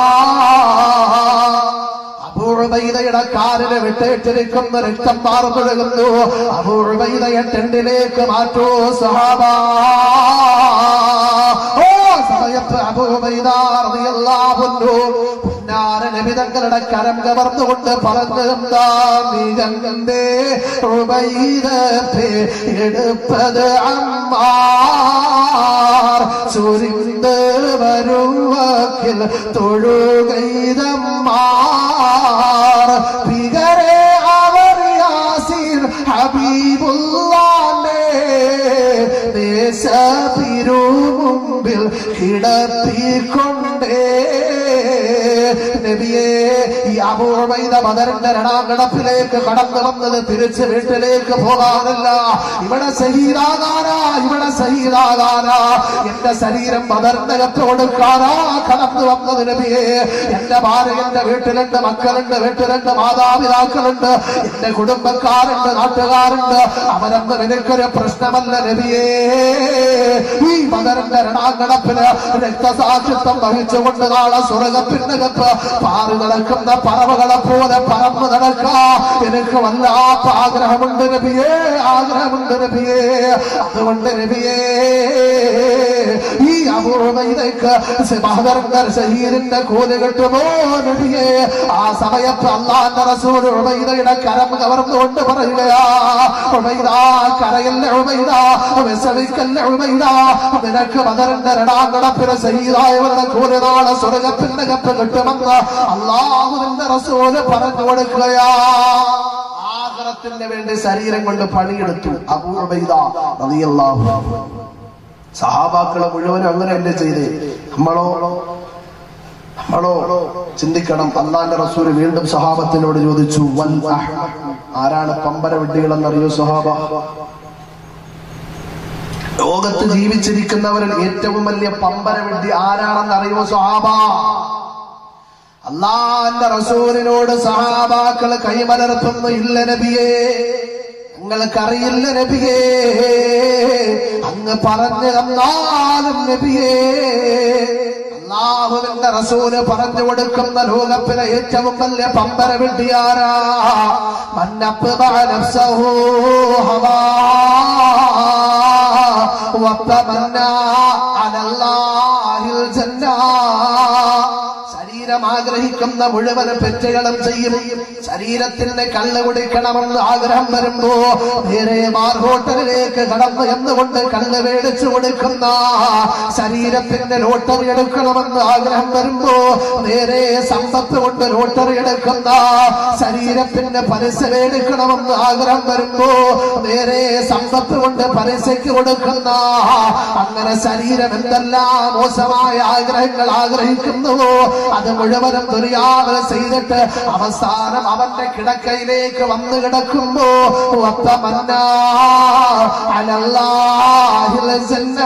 അബൂബൈദയുടെ കാലിന് വിട്ടേറ്റിരിക്കുന്ന രക്തം പാർന്നൊഴുകുന്നു അബൂബൈദയെ ടെണ്ടിലേക്ക് മാറ്റൂ സഹാബാ ഓ സമയത്ത് അബൂബൈദാറിയല്ലാവുന്നു പുന്നാര നബിതങ്ങളുടെ കരം കവർന്നുകൊണ്ട് പറഞ്ഞു എന്താ നീ ഗംഗന്റെ ഉബൈദത്തെ എടുപ്പത് അമ്മാർ ചുരിന്ത് വരുവക്കിൽ തൊഴുകൈതമ്മാർ ഭീകരെ അവർ യാസീർ ഹബീബുല്ലാനെ ദേശപിരു മുമ്പിൽ കിടത്തിക്കൊണ്ടേ നബിയെ ഈ അപൂർവൈത മദറിന്റെ രണാങ്കണത്തിലേക്ക് കടന്നു വന്നത് തിരിച്ച് വീട്ടിലേക്ക് പോകാനല്ല ഇവിടെ സഹീദാകാനാ ഇവിടെ സഹീദാകാനാ എന്റെ ശരീരം മദറിന്റെ കത്ത് കൊടുക്കാനാ കടന്നു വന്നത് നബിയെ എന്റെ ഭാര്യ എന്റെ വീട്ടിലുണ്ട് മക്കളുണ്ട് വീട്ടിലുണ്ട് മാതാപിതാക്കളുണ്ട് എന്റെ കുടുംബക്കാരുണ്ട് നാട്ടുകാരുണ്ട് അവരൊന്നും എനിക്കൊരു പ്രശ്നമല്ല നബിയേ ഈ മകരന്റെ രണാങ്കണപ്പിന് രക്തസാക്ഷിത്വം വഹിച്ചുകൊണ്ട് നാളെ സ്വർഗത്തിനകത്ത് പാറി നടക്കുന്ന പറവകളെ പോലെ പറന്ന് നടക്കാ എനിക്ക് വല്ലാത്ത ആഗ്രഹമുണ്ട് നബിയേ ആഗ്രഹമുണ്ട് നബിയേ അതുകൊണ്ട് നബിയേ ഈ അപൂർവയിലേക്ക് മഹദറിന്റെ ശരീരന്റെ കൂല് കിട്ടുമോ നബിയേ ആ സമയത്ത് അള്ളാന്റെ റസൂൽ ഉബൈദയുടെ കരം കവർന്നുകൊണ്ട് പറയുകയാ ഉബൈദ കരയല്ല ഉബൈദ വിസവിക്കല്ല ഉബൈദ നിനക്ക് മദറിന്റെ രണാങ്കണപ്പിന് ശരീരായവരുടെ കൂല് നാളെ സ്വർഗത്തിന്റെ കത്ത് കിട്ടുമെന്ന് അള്ളാഹുവിന്റെ റസൂല് പറഞ്ഞു കൊടുക്കുകയാ ആഗ്രഹത്തിന് വേണ്ടി ശരീരം കൊണ്ട് പണിയെടുത്തു അബൂബൈദ റളിയല്ലാഹു അൻഹു സഹാബാക്കളെ മുഴുവനും അങ്ങനെയല്ലേ ചെയ്തേ നമ്മളോ നമ്മളോ ചിന്തിക്കണം അള്ളാന്റെ റസൂല് വീണ്ടും സഹാബത്തിനോട് ചോദിച്ചു വൽ അഹ്മ. ആരാണ് പമ്പര വിഡ്ഢികളെന്നറിയോ സഹാബ ലോകത്ത് ജീവിച്ചിരിക്കുന്നവരിൽ ഏറ്റവും വലിയ പമ്പര വിഡ്ഢി ആരാണെന്ന് അറിയോ സഹാബ അള്ളാന്റെ റസൂലിനോട് സഹാബാക്കൾ കൈമലർത്തുന്നു ഇല്ല നബിയേ നിങ്ങൾക്കറിയില്ല നബിയേ അങ്ങ് പറഞ്ഞു തന്നാലും നബിയേ അള്ളാഹുവിന്റെ റസൂല് പറഞ്ഞു കൊടുക്കുന്ന ലോകത്തിലെ ഏറ്റവും വലിയ പമ്പര വിട്ടിയാരാ മന്നപ്പ് നഫ്സഹു ഹവാ وتمنى على الله الجنة ശരീരം ആഗ്രഹിക്കുന്ന മുഴുവൻ പെറ്റുകളും ചെയ്യും ശരീരത്തിന് കള്ള് കുടിക്കണമെന്ന് ആഗ്രഹം വരുമ്പോ നേരെ ബാർ ഹോട്ടലിലേക്ക് കടന്നു എന്നുകൊണ്ട് കള്ള് മേടിച്ചു കൊടുക്കുന്ന ശരീരത്തിന്റെ ലോട്ടറി എടുക്കണമെന്ന് ആഗ്രഹം വരുമ്പോ നേരെ സമ്പത്ത് കൊണ്ട് ലോട്ടറി എടുക്കുന്ന ശരീരത്തിന്റെ പലിശ മേടിക്കണമെന്ന് ആഗ്രഹം വരുമ്പോ നേരെ സമ്പത്ത് കൊണ്ട് പലിശയ്ക്ക് കൊടുക്കുന്ന അങ്ങനെ ശരീരം എന്തെല്ലാം മോശമായ ആഗ്രഹങ്ങൾ ആഗ്രഹിക്കുന്നുവോ അത് മുഴുവനും ദുര്യാവല ചെയ്തിട്ട് അവസാനം അവന്റെ കിടക്കയിലേക്ക് വന്നു കിടക്കുമ്പോ വത്തമന്ന അലല്ലാഹിൽ ജന്ന.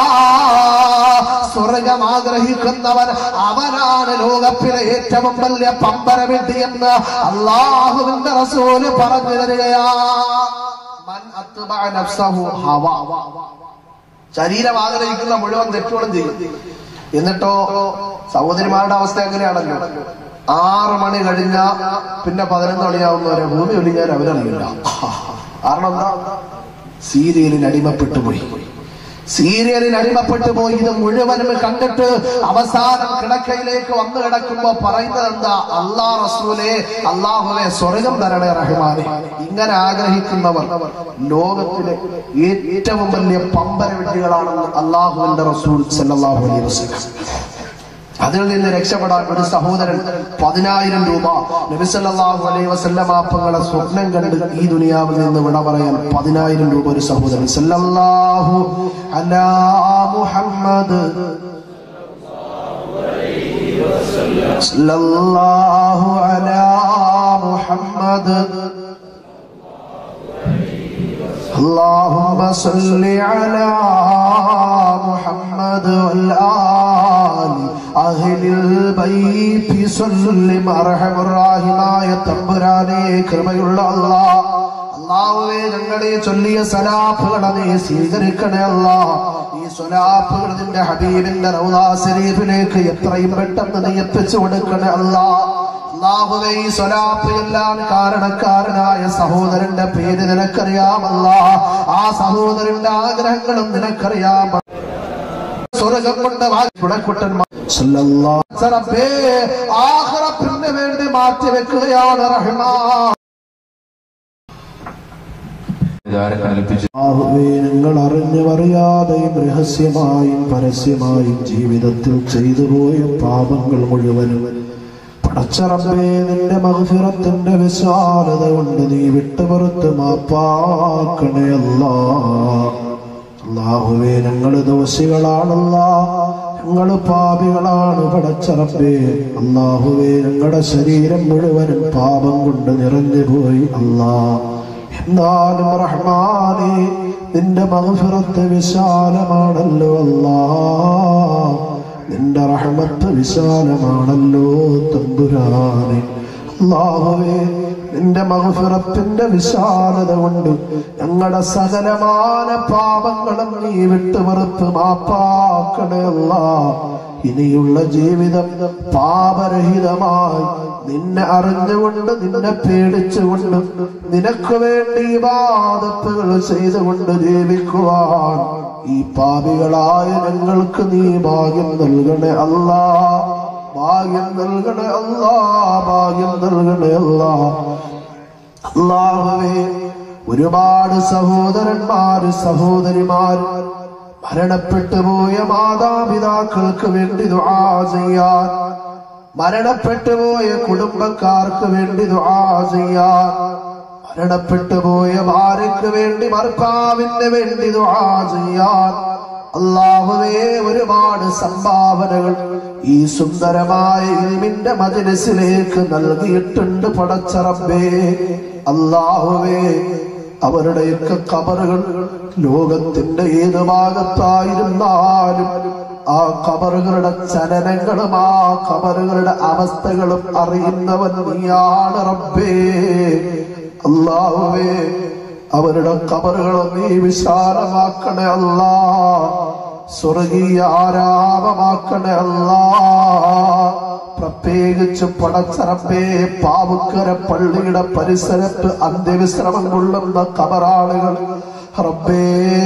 സ്വർഗം ആഗ്രഹിക്കുന്നവൻ അവനാണ് ലോകത്തിലെ ഏറ്റവും വലിയ പമ്പര എന്ന് അള്ളാഹുവിന്റെ റസൂല് പറഞ്ഞു തരികയാ മൻ അത്ബഅ നഫ്സഹു ഹവാ ശരീരം ആഗ്രഹിക്കുന്ന മുഴുവൻ തെറ്റുകളും ചെയ്യും എന്നിട്ടോ സഹോദരിമാരുടെ അവസ്ഥ എങ്ങനെയാണല്ലോ ആറ് മണി കഴിഞ്ഞ പിന്നെ പതിനൊന്ന് മണിയാവുന്നവരെ ഭൂമി ഒലിഞ്ഞാൽ അവരറിയില്ല കാരണം എന്താ സീരിയലിന് അടിമപ്പെട്ടു പോയി സീരിയലിന് അടിമപ്പെട്ടു പോയി ഇത് മുഴുവനും കണ്ടിട്ട് അവസാനം കിടക്കയിലേക്ക് വന്നു കിടക്കുമ്പോ പറയുന്നത് എന്താ അള്ളാ റസൂലെ അള്ളാഹുലെ സ്വർഗം തരണേ റഹ്മാനെ ഇങ്ങനെ ആഗ്രഹിക്കുന്നവർ ലോകത്തിലെ ഏറ്റവും വലിയ പമ്പര വിഡ്ഢികളാണെന്ന് അള്ളാഹുവിന്റെ റസൂൽ സല്ലല്ലാഹു അലൈഹി വസല്ലം അതിൽ നിന്ന് രക്ഷപ്പെടാൻ ഒരു സഹോദരൻ പതിനായിരം രൂപ നബിസല്ലാഹു അലൈഹി വസല്ലമാപ്പങ്ങളെ സ്വപ്നം കണ്ട് ഈ ദുനിയാവിൽ നിന്ന് വിട പറയാൻ പതിനായിരം രൂപ ഒരു സഹോദരൻ സല്ലല്ലാഹു അലാ മുഹമ്മദ് സല്ലല്ലാഹു അലാ മുഹമ്മദ് اللهم صل على محمد والآل أهل البيت سلم أرحم الراഹിമായ തമ്പുരാനെ കൃപയുള്ള അല്ലാഹ് അള്ളാഹുവേ ഞങ്ങളെ ചൊല്ലിയ സലാഫുകളെ നീ സ്വീകരിക്കണേ അല്ല ഈ സ്വലാഫുകൾ നിന്റെ ഹബീബിന്റെ റൗദാ ശരീഫിലേക്ക് എത്രയും പെട്ടെന്ന് നീ എത്തിച്ചു കൊടുക്കണേ അല്ലാ അള്ളാഹുവേ ഈ സ്വലാപ്പ് എല്ലാം കാരണക്കാരനായ സഹോദരന്റെ പേര് നിനക്കറിയാമല്ല ആ സഹോദരന്റെ ആഗ്രഹങ്ങളും നിനക്കറിയാം സ്വർഗം കൊണ്ട് ആഹ്റത്തിന് വേണ്ടി മാറ്റി വെക്കുകയാണ് റഹ്മാ ഇതാരെ കൽപ്പിച്ചു ആഹുവേ നിങ്ങൾ അറിഞ്ഞും അറിയാതെയും രഹസ്യമായും പരസ്യമായും ജീവിതത്തിൽ ചെയ്തു പോയ പാപങ്ങൾ മുഴുവനും പടച്ചറമ്പേ നിന്റെ മഹഫിറത്തിന്റെ വിശാലത കൊണ്ട് നീ വിട്ടുപുറത്ത് മാപ്പാക്കണേ അല്ലാ അള്ളാഹുവേ ഞങ്ങള് ദോഷികളാണല്ല ഞങ്ങള് പാപികളാണ് പടച്ചറപ്പേ അള്ളാഹുവേ ഞങ്ങളുടെ ശരീരം മുഴുവനും പാപം കൊണ്ട് നിറഞ്ഞു പോയി അല്ലാ എന്നാലും റഹ്മാനെ നിന്റെ മഹഫിറത്ത് വിശാലമാണല്ലോ അല്ലാ നിന്റെ റഹ്മത്ത് വിശാലമാണല്ലോ തമ്പുരാനെ അല്ലാഹുവേ നിന്റെ മഹഫിറത്തിന്റെ വിശാലത കൊണ്ട് ഞങ്ങളുടെ സകലമാന പാപങ്ങളും നീ വിട്ടുപുറത്ത് മാപ്പാക്കണേ അല്ലാ ഇനിയുള്ള ജീവിതം പാപരഹിതമായി നിന്നെ അറിഞ്ഞുകൊണ്ട് നിന്നെ പേടിച്ചുകൊണ്ട് നിനക്ക് വേണ്ടി വാദത്തുകൾ ചെയ്തുകൊണ്ട് ജീവിക്കുവാൻ ഈ പാപികളായ ഞങ്ങൾക്ക് നീ ഭാഗ്യം നൽകണേ അല്ലാ ഭാഗ്യം നൽകണേ അല്ലാ ഭാഗ്യം നൽകണേ അല്ലാ അള്ളാഹുവേ ഒരുപാട് സഹോദരന്മാര് സഹോദരിമാര് മരണപ്പെട്ടു പോയ മാതാപിതാക്കൾക്ക് വേണ്ടി ദുആ ചെയ്യാൻ മരണപ്പെട്ടു പോയ കുടുംബക്കാർക്ക് വേണ്ടി ദുആ ചെയ്യാൻ മരണപ്പെട്ടു പോയ ഭാര്യയ്ക്ക് വേണ്ടി ഭർത്താവിന് വേണ്ടി ദുആ ചെയ്യാൻ അള്ളാഹുവേ ഒരുപാട് സംഭാവനകൾ ഈ സുന്ദരമായ ഇൽമിന്റെ മജിലിസിലേക്ക് നൽകിയിട്ടുണ്ട് പടച്ചറബേ അള്ളാഹുവേ അവരുടെയൊക്കെ കബറുകൾ ലോകത്തിന്റെ ഏത് ഭാഗത്തായിരുന്നാലും ആ കബറുകളുടെ ചലനങ്ങളും ആ കബറുകളുടെ അവസ്ഥകളും അറിയുന്നവൻ നീയാണ് റബ്ബേ അള്ളാഹുവേ അവരുടെ കബറുകൾ നീ വിശാലമാക്കണേ അല്ലാ സ്വർഗീയ ആരാമമാക്കണേ അല്ലാ പ്രത്യേകിച്ച് പടച്ചറപ്പേ പാവുക്കര പള്ളിയുടെ പരിസരത്ത് അന്ത്യവിശ്രമം കൊള്ളുന്ന കബറാളുകൾ റബ്ബേ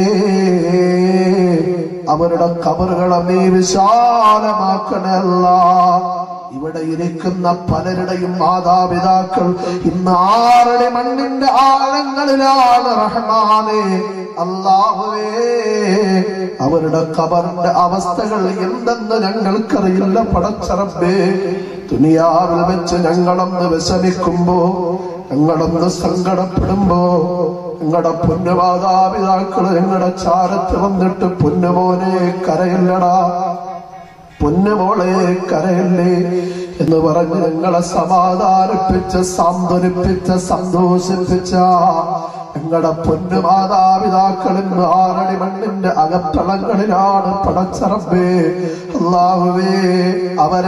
അവരുടെ കബറുകളെ നീ വിശാലമാക്കണേ അല്ലാ ഇവിടെ ഇരിക്കുന്ന പലരുടെയും മാതാപിതാക്കൾ ഇന്ന് ആരുടെ മണ്ണിന്റെ ആഴങ്ങളിലാണ് റഹ്മാനെ അള്ളാഹുവേ അവരുടെ കബറിന്റെ അവസ്ഥകൾ എന്തെന്ന് ഞങ്ങൾക്കറിയില്ല പടച്ചറബേ ദുനിയാവിൽ വെച്ച് ഞങ്ങളൊന്ന് വിഷമിക്കുമ്പോ ഞങ്ങളൊന്ന് സങ്കടപ്പെടുമ്പോ ഞങ്ങളുടെ പൊന്നുമാതാപിതാക്കൾ ഞങ്ങളുടെ ചാരത്ത് വന്നിട്ട് പൊന്നുമോനെ കരയില്ലടാ പൊന്നുമോളെ കരയല്ലേ എന്ന് പറഞ്ഞ് ഞങ്ങളെ സമാധാനിപ്പിച്ച് സാന്ത്വനിപ്പിച്ച് സന്തോഷിപ്പിച്ച ഞങ്ങളുടെ പൊന്നു മാതാപിതാക്കൾ ഇന്ന് ആറടി മണ്ണിന്റെ അകത്തളങ്ങളിലാണ് പടച്ചറബേ അള്ളാഹുവേ അവരാ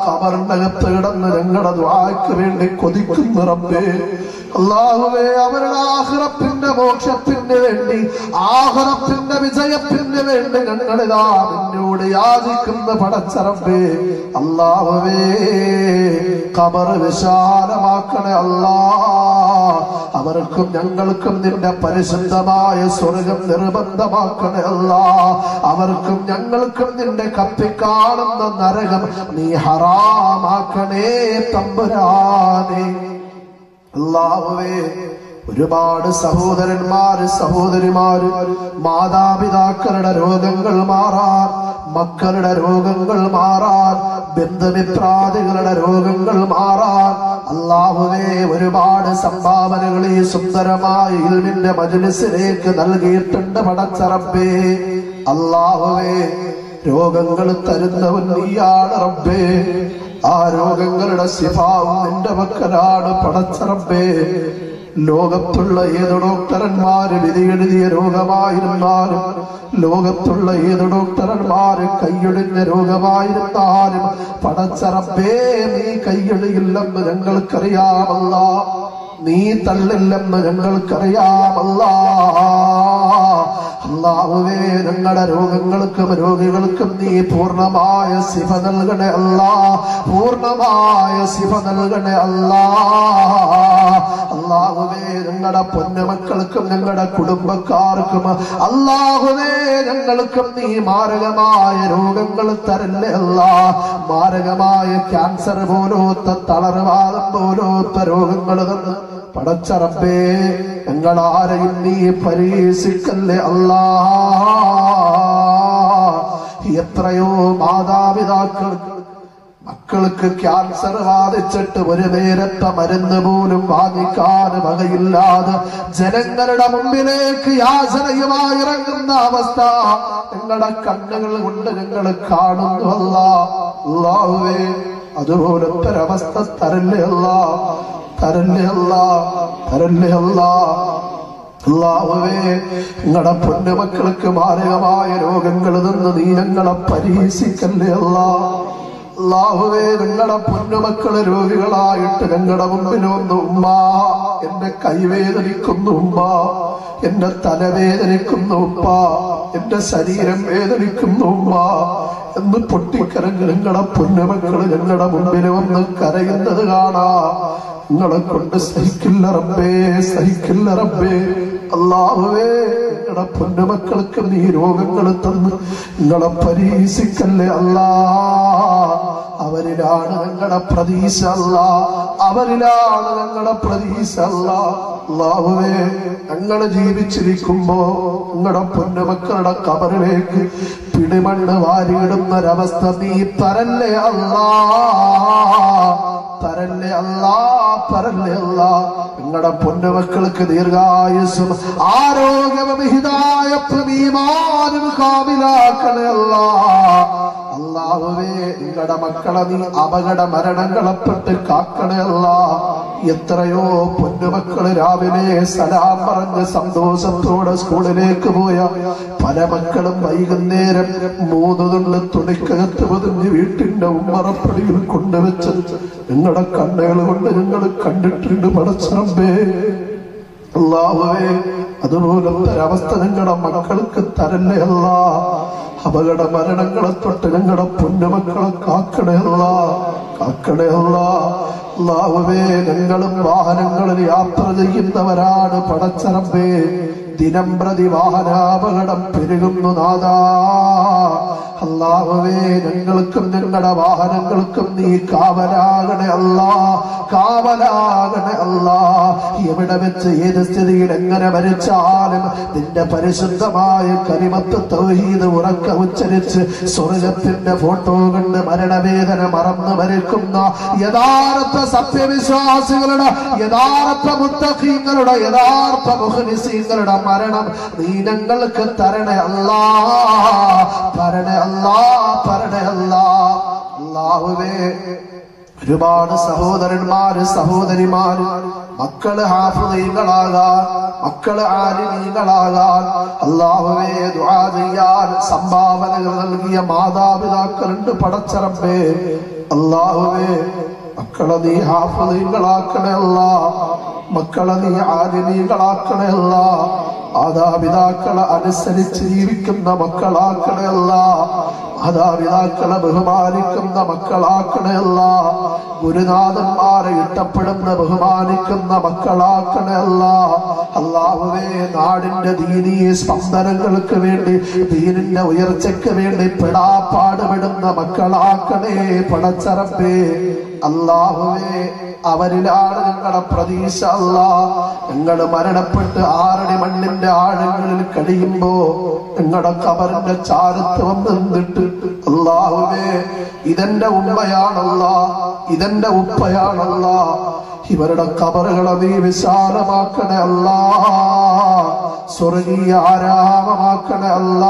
കബറിനകത്ത് കിടന്ന് ഞങ്ങളുടെ ദ്വാക്ക് വേണ്ടി കൊതിക്കുന്ന റബ്ബേ അള്ളാഹുവേ അവരുടെ ആഹ്റത്തിന്റെ മോക്ഷത്തിന് വേണ്ടി ആഹ്റത്തിന്റെ വിജയത്തിന് വേണ്ടി ഞങ്ങളിതാ നിന്നോട് യാചിക്കുന്ന പടച്ചറബേ അള്ളാഹുവേ കബർ വിശാലമാക്കണേ അല്ലാ അവർക്കും ഞങ്ങൾക്കും നിന്റെ പരിശുദ്ധമായ സ്വർഗം നിർബന്ധമാക്കണേ അല്ല അവർക്കും ഞങ്ങൾക്കും നിന്റെ കത്തിക്കാണുന്ന നരകം നീ ഹറാമാക്കണേ തമ്പുരാനെ അല്ലാഹുവേ ഒരുപാട് സഹോദരന്മാര് സഹോദരിമാര് മാതാപിതാക്കളുടെ രോഗങ്ങൾ മാറാൻ മക്കളുടെ രോഗങ്ങൾ മാറാൻ ബന്ധുമിത്രാദികളുടെ രോഗങ്ങൾ മാറാൻ അള്ളാഹുവേ ഒരുപാട് സംഭാവനകൾ ഈ സുന്ദരമായ ഇൽമിന്റെ മജലിസിലേക്ക് നൽകിയിട്ടുണ്ട് പടച്ചറബേ അള്ളാഹുവേ രോഗങ്ങൾ തരുന്നവൻ നീയാണ് റബ്ബേ ആ രോഗങ്ങളുടെ സിഫാവും നിന്റെ മക്കളാണ് പടച്ചറബേ ലോകത്തുള്ള ഏത് ഡോക്ടർമാര് വിധിയെഴുതിയ രോഗമായിരുന്നാലും ലോകത്തുള്ള ഏത് ഡോക്ടർമാര് കൈയൊഴിഞ്ഞ രോഗമായിരുന്നാലും പടച്ചറബേ നീ കൈയൊഴിയില്ലെന്ന് ഞങ്ങൾക്കറിയാമല്ല നീ തള്ളില്ലെന്ന് ഞങ്ങൾക്കറിയാമല്ല അള്ളാഹുവേ ഞങ്ങളുടെ രോഗങ്ങൾക്കും രോഗികൾക്കും നീ പൂർണ്ണമായ ശിവ നൽകണേ അല്ല പൂർണ്ണമായ ശിവ നൽകണേ അല്ല അള്ളാഹുവേ ഞങ്ങളുടെ പൊന്നുമക്കൾക്കും ഞങ്ങളുടെ കുടുംബക്കാർക്കും അള്ളാഹുവേ ഞങ്ങൾക്കും നീ മാരകമായ രോഗങ്ങൾ തരല്ലേ അല്ല മാരകമായ ക്യാൻസർ പോലോത്ത തളർവാദം പോലോത്ത രോഗങ്ങൾ തന്ന് പടച്ചറപ്പേ ഞങ്ങൾ ആരെയും നീ പരീക്ഷിക്കല്ലേ അല്ലാ എത്രയോ മാതാപിതാക്കൾ മക്കൾക്ക് ക്യാൻസർ ബാധിച്ചിട്ട് ഒരു നേരത്തെ മരുന്ന് പോലും വാങ്ങിക്കാൻ വകയില്ലാതെ ജനങ്ങളുടെ മുമ്പിലേക്ക് യാചനയുമായി ഇറങ്ങുന്ന അവസ്ഥ നിങ്ങളുടെ കണ്ണുകൾ കൊണ്ട് ഞങ്ങൾ കാണുന്നു അല്ല അല്ലാഹുവേ അതുപോലത്തെ ഒരവസ്ഥ തരല്ലേ അല്ല തരല്ലേ അല്ല തരല്ലേ അല്ല അള്ളാഹുവേ നിങ്ങളുടെ പൊന്നുമക്കൾക്ക് മാരകമായ രോഗങ്ങൾ നിന്ന് നീ ഞങ്ങളെ പരീക്ഷിക്കല്ലേ അല്ലാ അള്ളാഹുവേ നിങ്ങളുടെ പൊന്നുമക്കള് രോഗികളായിട്ട് ഞങ്ങളുടെ മുമ്പിൽ വന്നു ഉമ്മ എന്റെ കൈവേദനിക്കുന്നു ഉമ്മ എന്റെ തലവേദനിക്കുന്നു ഉമ്മ എന്റെ ശരീരം വേദനിക്കുന്നു ഉമ്മ എന്ന് പൊട്ടിക്കരങ്ങ് നിങ്ങളുടെ പൊന്നുമക്കള് ഞങ്ങളുടെ മുമ്പിൽ വന്ന് കരയുന്നത് കാണാ നിങ്ങളെ കൊണ്ട് സഹിക്കില്ല റബ്ബേ സഹിക്കില്ല റബ്ബേ അള്ളാഹുവേ നിങ്ങളുടെ പൊന്നുമക്കൾക്ക് നീ രോഗങ്ങൾ തന്ന് നിങ്ങളെ പരീക്ഷിക്കല്ലേ അല്ലാ അവരിലാണ് ഞങ്ങളുടെ പ്രതീക്ഷ അല്ല അവരിലാണ് ഞങ്ങളുടെ പ്രതീക്ഷ അല്ല അള്ളാഹുവേ ഞങ്ങൾ ജീവിച്ചിരിക്കുമ്പോ നിങ്ങളുടെ പൊന്നുമക്കളുടെ കബറിലേക്ക് പിടിമണ്ണ് വാരിയിടുന്ന ഒരവസ്ഥ നീ തരല്ലേ അല്ലാ തരല്ലേ അല്ലാ തരല്ലേ അല്ലാ നിങ്ങളുടെ പൊന്നുമക്കൾക്ക് ദീർഘായുസും ആരോഗ്യവും ഹിതായത്തും ഈമാനും കാവിലാക്കണേ അല്ലാ അള്ളാഹുവേ നിങ്ങളുടെ മക്കളെ നീ അപകട മരണങ്ങളെപ്പെട്ട് കാക്കണയല്ല എത്രയോ പൊന്നുമക്കള് രാവിലെ സലാം പറഞ്ഞ് സന്തോഷത്തോടെ സ്കൂളിലേക്ക് പോയ പല മക്കളും വൈകുന്നേരം മൂന്ന് തുള്ളി തുണിക്കകത്ത് പതിഞ്ഞ് വീട്ടിന്റെ ഉമ്മറപ്പടിയിൽ കൊണ്ടുവച്ച് നിങ്ങളുടെ കണ്ണുകൾ കൊണ്ട് നിങ്ങൾ കണ്ടിട്ടുണ്ട് പടച്ചറമ്പേ അള്ളാഹുവേ അതുപോലത്തെ ഒരവസ്ഥ നിങ്ങളുടെ മക്കൾക്ക് തരല്ലേ അല്ല അപകട മരണങ്ങളെ തൊട്ട് ഞങ്ങളുടെ പൊന്നുമക്കളെ കാക്കണയല്ല കാക്കണയല്ല അള്ളാഹുവേ ഞങ്ങളും വാഹനങ്ങളിൽ യാത്ര ചെയ്യുന്നവരാണ് പടച്ചറമ്പേ ദിനം പ്രതി വാഹനാപകടം പെരുകുന്നു നാദാ അള്ളാഹുവേ ഞങ്ങൾക്കും ഞങ്ങളുടെ വാഹനങ്ങൾക്കും നീ കാവലാകണേ അല്ലാ കാവലാകണേ അല്ലാ എവിടെ വെച്ച് ഏത് സ്ഥിതിയിൽ എങ്ങനെ മരിച്ചാലും നിന്റെ പരിശുദ്ധമായ കരിമത്ത് തൗഹീദ് ഉറക്ക ഉച്ചരിച്ച് സ്വർഗത്തിന്റെ ഫോട്ടോ കണ്ട് മരണവേദന മറന്നു മരിക്കുന്ന യഥാർത്ഥ സത്യവിശ്വാസികളുടെ യഥാർത്ഥ മുത്തഖീങ്ങളുടെ യഥാർത്ഥ മുഖനിസീങ്ങളുടെ മരണം നീ ഞങ്ങൾക്ക് തരണേ അല്ലാ തരണേ അല്ലാ തരണേ അല്ലാ അല്ലാഹുവേ ഒരുപാട് സഹോദരന്മാര് സഹോദരിമാര് മക്കള് ഹാഫുദീകളാകാൻ മക്കള് ആലിമീകളാകാൻ അള്ളാഹുവേ ദുആ ചെയ്യാൻ സംഭാവനകൾ നൽകിയ മാതാപിതാക്കളുണ്ട് പടച്ചറമ്പേ അള്ളാഹുവേ മക്കളെ നീ ഹാഫീകളാക്കണേ അല്ല മക്കളെ നീ ആദിനീകളാക്കണേ അല്ല മാതാപിതാക്കളെ അനുസരിച്ച് ജീവിക്കുന്ന മക്കളാക്കണേ അല്ല മാതാപിതാക്കളെ ബഹുമാനിക്കുന്ന മക്കളാക്കണേ അല്ല ഗുരുനാഥന്മാരെ ഇഷ്ടപ്പെടുന്ന ബഹുമാനിക്കുന്ന മക്കളാക്കണേ അല്ല അള്ളാഹുവേ നാടിന്റെ ദീനീയ സ്പന്ദനങ്ങൾക്ക് വേണ്ടി ദീനിന്റെ ഉയർച്ചയ്ക്ക് വേണ്ടി പെടാപ്പാടുപെടുന്ന മക്കളാക്കണേ പടച്ചറപ്പേ അള്ളാഹുവേ അവരിലാണ് ഞങ്ങളുടെ പ്രതീക്ഷ അല്ല ഞങ്ങൾ മരണപ്പെട്ട് ആറടി മണ്ണിന്റെ ആഴങ്ങളിൽ കഴിയുമ്പോ ഞങ്ങളുടെ കബറിന്റെ ചാരത്ത് വന്ന് നിന്നിട്ട് അള്ളാഹുവേ ഇതെന്റെ ഉമ്മയാണല്ല ഇതെന്റെ ഉപ്പയാണല്ല ഇവരുടെ കബറുകളെ നീ വിശാലമാക്കണേ അല്ല സ്വർഗീയ ആരാമമാക്കണേ അല്ല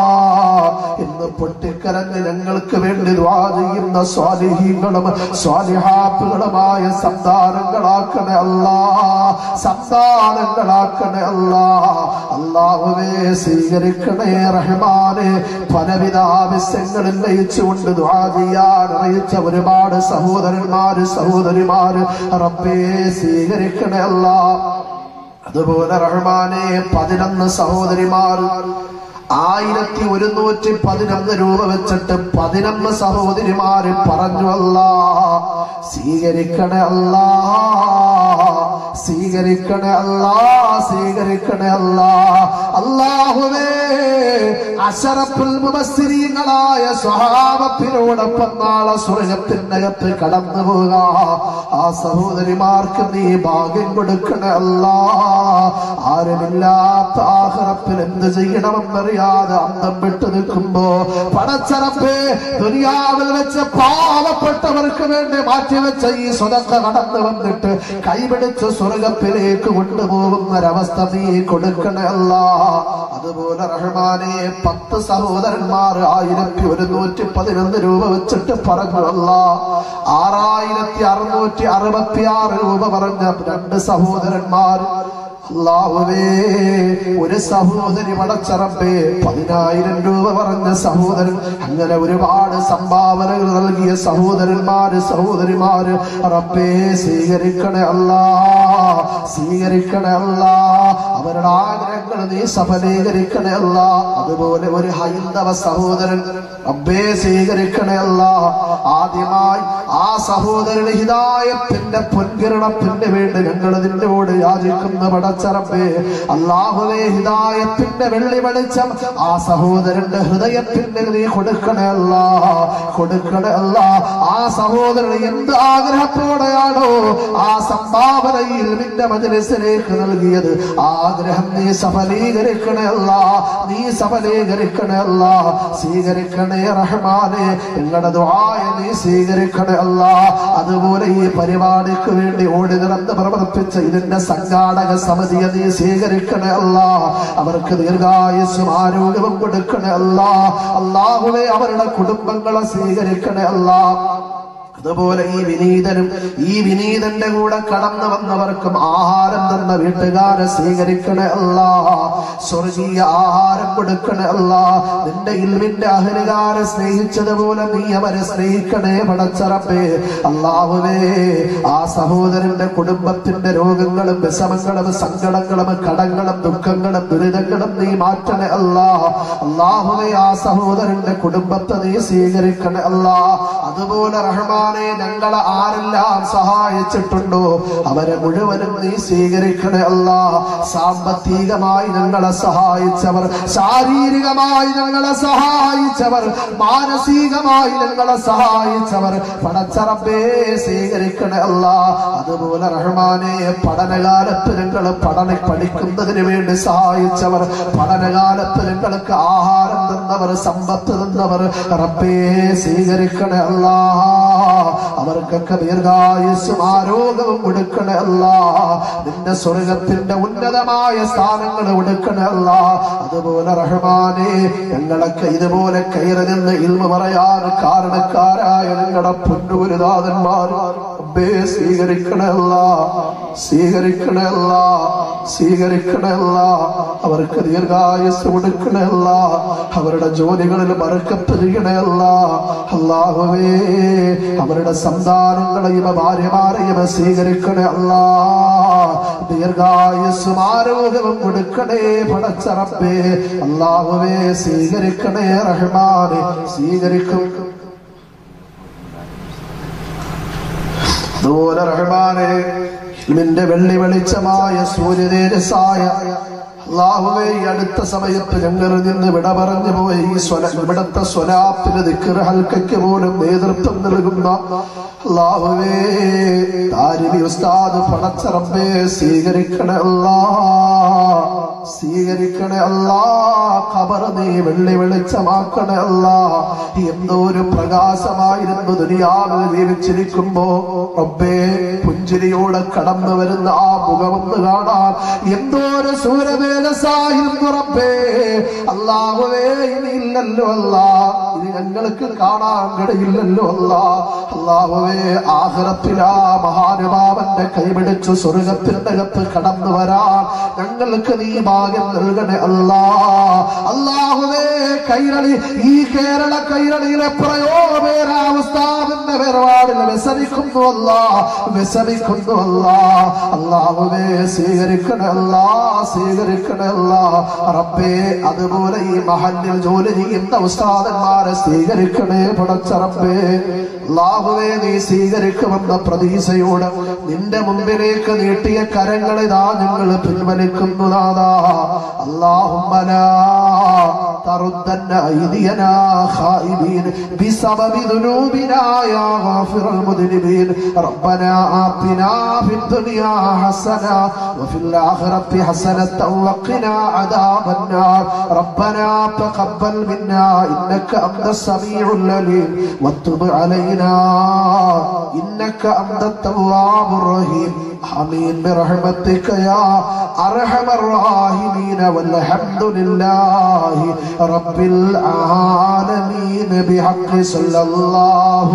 ഇന്ന് പൊട്ടിക്കരഞ്ഞ് ഞങ്ങൾക്ക് വേണ്ടി ദ്വാ ചെയ്യുന്ന സ്വാലിഹീങ്ങളും സ്വാലിഹാപ്പുകളുമായ സന്താനങ്ങളാക്കണേ അല്ല സന്താനങ്ങളാക്കണേ അല്ല അള്ളാഹുവേ സ്വീകരിക്കണേ റഹ്മാനെ പലവിധ ആവശ്യങ്ങളിൽ ലയിച്ചുകൊണ്ട് ദ്വാ ചെയ്യാൻ അറിയിച്ച ഒരുപാട് സഹോദരന്മാര് സഹോദരിമാര് റബ്ബേ സ്വീകരിക്കണേ അല്ല അതുപോലെ റഹ്മാനെ പതിനൊന്ന് സഹോദരിമാർ ആയിരത്തി ഒരുന്നൂറ്റി പതിനൊന്ന് രൂപ വെച്ചിട്ട് പതിനൊന്ന് സഹോദരിമാര് പറഞ്ഞു അല്ല സ്വീകരിക്കണേ അല്ല സ്വീകരിക്കണേ അല്ല സ്വീകരിക്കണേ അല്ല അള്ളാഹുവേ അശറഫുൽ മുബസ്സിരീങ്ങളായ സ്വഹാബത്തിനോടൊപ്പം നാളെ സ്വർഗത്തിനകത്ത് കടന്നു പോക ആ സഹോദരിമാർക്ക് നീ ഭാഗ്യം കൊടുക്കണേ അല്ല ആരുമില്ലാത്ത ആഹ്റത്തിൽ എന്ത് ചെയ്യണമെന്നറിയാതെ അന്തം വിട്ടു നിൽക്കുമ്പോ പടച്ചറപ്പേ ദുനിയാവിൽ വെച്ച് പാവപ്പെട്ടവർക്ക് വേണ്ടി മാറ്റിവെച്ച ഈ സ്വതക്ക കടന്നു വന്നിട്ട് കൈപിടിച്ച് സ്വർഗത്തിലേക്ക് കൊണ്ടുപോകുന്ന ഒരവസ്ഥ നീ കൊടുക്കണേ അല്ല അതുപോലെ റഹ്മാനെ പത്ത് സഹോദരന്മാർ ആയിരത്തി ഒരുന്നൂറ്റി പതിനൊന്ന് രൂപ വെച്ചിട്ട് പറഞ്ഞു അല്ല ആറായിരത്തി അറുന്നൂറ്റി അറുപത്തി ആറ് രൂപ പറഞ്ഞ രണ്ട് സഹോദരന്മാർ അള്ളാഹുവേ ഒരു സഹോദരി പടച്ചറപ്പേ പതിനായിരം രൂപ പറഞ്ഞ സഹോദരൻ അങ്ങനെ ഒരുപാട് സംഭാവനകൾ നൽകിയ സഹോദരന്മാര് സഹോദരിമാര് റബ്ബേ സ്വീകരിക്കണേ അല്ല സ്വീകരിക്കണേ അല്ല അവരുടെ ആഗ്രഹങ്ങൾ നീ സഫലീകരിക്കണേ അല്ല അതുപോലെ ഒരു ഹൈന്ദവ സഹോദരൻ റബ്ബേ സ്വീകരിക്കണേ അല്ല ആദ്യമായി ആ സഹോദരന് ഹിതായത്തിന്റെ പൊൻകിരണത്തിന് വേണ്ടി ഞങ്ങൾ നിന്നോട് യാചിക്കുന്ന പടച്ചറപ്പേ അള്ളാഹുവേ ഹിതായത്തിന്റെ വെള്ളി വെളിച്ചം ആ സഹോദരന്റെ ഹൃദയത്തിന് നീ കൊടുക്കണേ അല്ല കൊടുക്കണേ അല്ല ആ സഹോദരൻ എന്ത് ആഗ്രഹത്തോടെയാണോ ആ സംഭാവനയിൽ നിന്റെ മജലിസിലേക്ക് നൽകിയത് ആ ആഗ്രഹം നീ സഫലീകരിക്കണേ അല്ല നീ സഫലീകരിക്കണേ അല്ല സ്വീകരിക്കണേ റഹ്മാനെ ഞങ്ങളുടെ ദ്വായ നീ സ്വീകരിക്കണേ അല്ല അതുപോലെ ഈ പരിപാടിക്ക് വേണ്ടി ഓടി നടന്ന് പ്രവർത്തിച്ച ഇതിന്റെ സംഘാടക സമിതിയെ നീ സ്വീകരിക്കണേ അല്ല അവർക്ക് ദീർഘായുസ്സും ആരോഗ്യവും കൊടുക്കണേ അല്ല അള്ളാഹുവെ അവരുടെ കുടുംബങ്ങളെ സ്വീകരിക്കണേ അല്ല അതുപോലെ ഈ വിനീതനും ഈ വിനീതന്റെ കൂടെ കടന്നു വന്നവർക്കും ആഹാരം തന്ന വീട്ടുകാരെ സ്വീകരിക്കണേ അല്ല സ്വർഗീയ ആഹാരം കൊടുക്കണേ അല്ല നിന്റെ ഇൽമിന്റെ അഹലുകാരെ സ്നേഹിച്ചതുപോലെ നീ അവരെ സ്നേഹിക്കണേ പടച്ചറപ്പേ അള്ളാഹുവേ ആ സഹോദരന്റെ കുടുംബത്തിന്റെ രോഗങ്ങളും വിഷമങ്ങളും സങ്കടങ്ങളും കടങ്ങളും ദുഃഖങ്ങളും ദുരിതങ്ങളും നീ മാറ്റണേ അല്ല അള്ളാഹുവേ ആ സഹോദരന്റെ കുടുംബത്തെ നീ സ്വീകരിക്കണേ അല്ല അതുപോലെ റഹ്മാനെ ഞങ്ങളെ ആരെല്ലാം സഹായിച്ചിട്ടുണ്ടോ അവരെ മുഴുവനും നീ സ്വീകരിക്കണേ അല്ല സാമ്പത്തികമായി ഞങ്ങളെ സഹായിച്ചവർ ശാരീരികമായി ഞങ്ങളെ സഹായിച്ചവർ മാനസികമായി ഞങ്ങളെ സഹായിച്ചവർ പടച്ചറബേ സ്വീകരിക്കണേ അല്ല അതുപോലെ റഹ്മാനെ പഠനകാലത്ത് ഞങ്ങൾ പഠന പഠിക്കുന്നതിന് വേണ്ടി സഹായിച്ചവർ പഠനകാലത്ത് ഞങ്ങൾക്ക് ആഹാരം തന്നവർ സമ്പത്ത് തന്നവർ റബ്ബേ സ്വീകരിക്കണേ അല്ല അവർക്കൊക്കെ ദീർഘായുസ്സും ആരോഗ്യവും കൊടുക്കണേ അല്ല നിന്റെ സ്വർഗത്തിന്റെ ഉന്നതമായ സ്ഥാനങ്ങൾ കൊടുക്കണേ അല്ല അതുപോലെ റഹ്മാനെ ഞങ്ങളൊക്കെ ഇതുപോലെ കയറി നിന്ന് ഇൽമ പറയാൻ കാരണക്കാരായ ഞങ്ങളുടെ പൊന്നുഗുരുനാഥന്മാർ റബ്ബേ സ്വീകരിക്കണല്ല സ്വീകരിക്കണല്ല സ്വീകരിക്കണല്ല അവർക്ക് ദീർഘായുസ് കൊടുക്കണല്ല അവരുടെ ജോലികളിൽ മറക്കത്ത് ചെയ്യണല്ല അല്ലാഹുവേ അവരുടെ സന്താനങ്ങളെയും ഭാര്യമാരെയും സ്വീകരിക്കണല്ല ദീർഘായുസ്സും ആരോഗ്യവും കൊടുക്കണേ പടച്ചറപ്പേ അല്ലാഹുവേ സ്വീകരിക്കണേ റഹ്മാനെ സ്വീകരിക്കും അതുപോലെ റഹ്മാനെ നിന്റെ വെള്ളി വെളിച്ചമായ സൂര്യതേജസ്സായ അള്ളാഹുവേ ഈ അടുത്ത സമയത്ത് ഞങ്ങളിൽ നിന്ന് വിട പറഞ്ഞു പോയി ഈ സ്വല ഇവിടത്തെ സ്വലാപ്പിന് ദിക്കർ ഹൽക്കയ്ക്ക് പോലും നേതൃത്വം നൽകുന്ന അള്ളാഹുവേ താരിണി ഉസ്താദ് പടച്ചറമ്പേ സ്വീകരിക്കണേ അല്ലാ സ്വീകരിക്കണേ അല്ലാ ഖബർ നീ വെള്ളി വെളിച്ചമാക്കണേ അല്ലാ എന്തോ ഒരു പ്രകാശമായിരുന്നു ദുനിയാവിൽ ജീവിച്ചിരിക്കുമ്പോ റബ്ബേ പുഞ്ചിരിയോടെ കടന്നു വരുന്ന ആ മുഖമൊന്ന് കാണാൻ എന്തോ ഒരു സൂര്യവേലസായിരുന്നു റബ്ബേ അല്ലാഹുവേ ഇനി ഇല്ലല്ലോ അല്ല ഇനി ഞങ്ങൾക്ക് കാണാൻ കഴിയില്ലല്ലോ അല്ല അല്ലാഹുവേ ആഹ്റത്തിൽ ആ മഹാനുഭാവന്റെ കൈപിടിച്ചു സ്വർഗത്തിന്റെ അകത്ത് കടന്നു വരാൻ ഞങ്ങൾക്ക് നീ ഭാഗ്യം നൽകണേ അല്ലാ അല്ലാഹുവേ കൈരളി ഈ കേരള കൈരളിയിലെ എത്രയോ പേരാ ഉസ്താദിന്റെ വേർപാടിൽ വ്യസനിക്കുന്നു അല്ല വ്യസനിക്കുന്നു അല്ല അല്ലാഹുവേ സ്വീകരിക്കണേ അല്ല സ്വീകരിക്കണേ അല്ല റബ്ബേ അതുപോലെ ഈ മഹല്ലിൽ ജോലി ചെയ്യുന്ന ഉസ്താദന്മാരെ സ്വീകരിക്കണേ പടച്ച റബ്ബേ അല്ലാഹുവേ നീ സ്വീകരിക്കുമെന്ന പ്രതീക്ഷയോട് നിന്റെ മുമ്പിലേക്ക് നീട്ടിയ കരങ്ങളിതാ ഞങ്ങൾ പിൻവലിക്കുന്നു നാദാ അല്ലാഹുമ്മലാ تردن أيدينا خائبين بسبب ذنوبنا يا غافر المذنبين ربنا آتنا في الدنيا حسنة وفي الآخرة حسنة وقنا عذاب النار ربنا تقبل منا إنك أنت السميع العليم وتب علينا إنك أنت التواب الرحيم آمين برحمتك يا أرحم الراحمين والحمد لله رب العالمين بحق صلى الله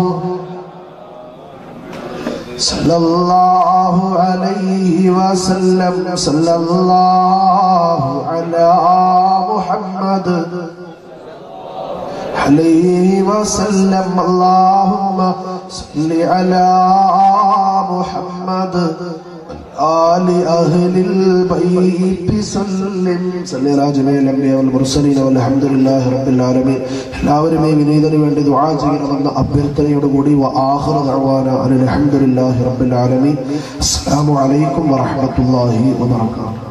صلى الله عليه وسلم صلى الله على محمد عليه وسلم اللهم صل على محمد آل أهل البيت سلم صل على جميع الأنبياء والمرسلين والحمد لله رب العالمين എല്ലാവരും ഈ വിനീതന് വേണ്ടി ദുആ ചെയ്യണമെന്ന അഭ്യർത്ഥനയോടുകൂടി وآخر دعوانا أن الحمد لله رب العالمين السلام عليكم ورحمة الله وبركاته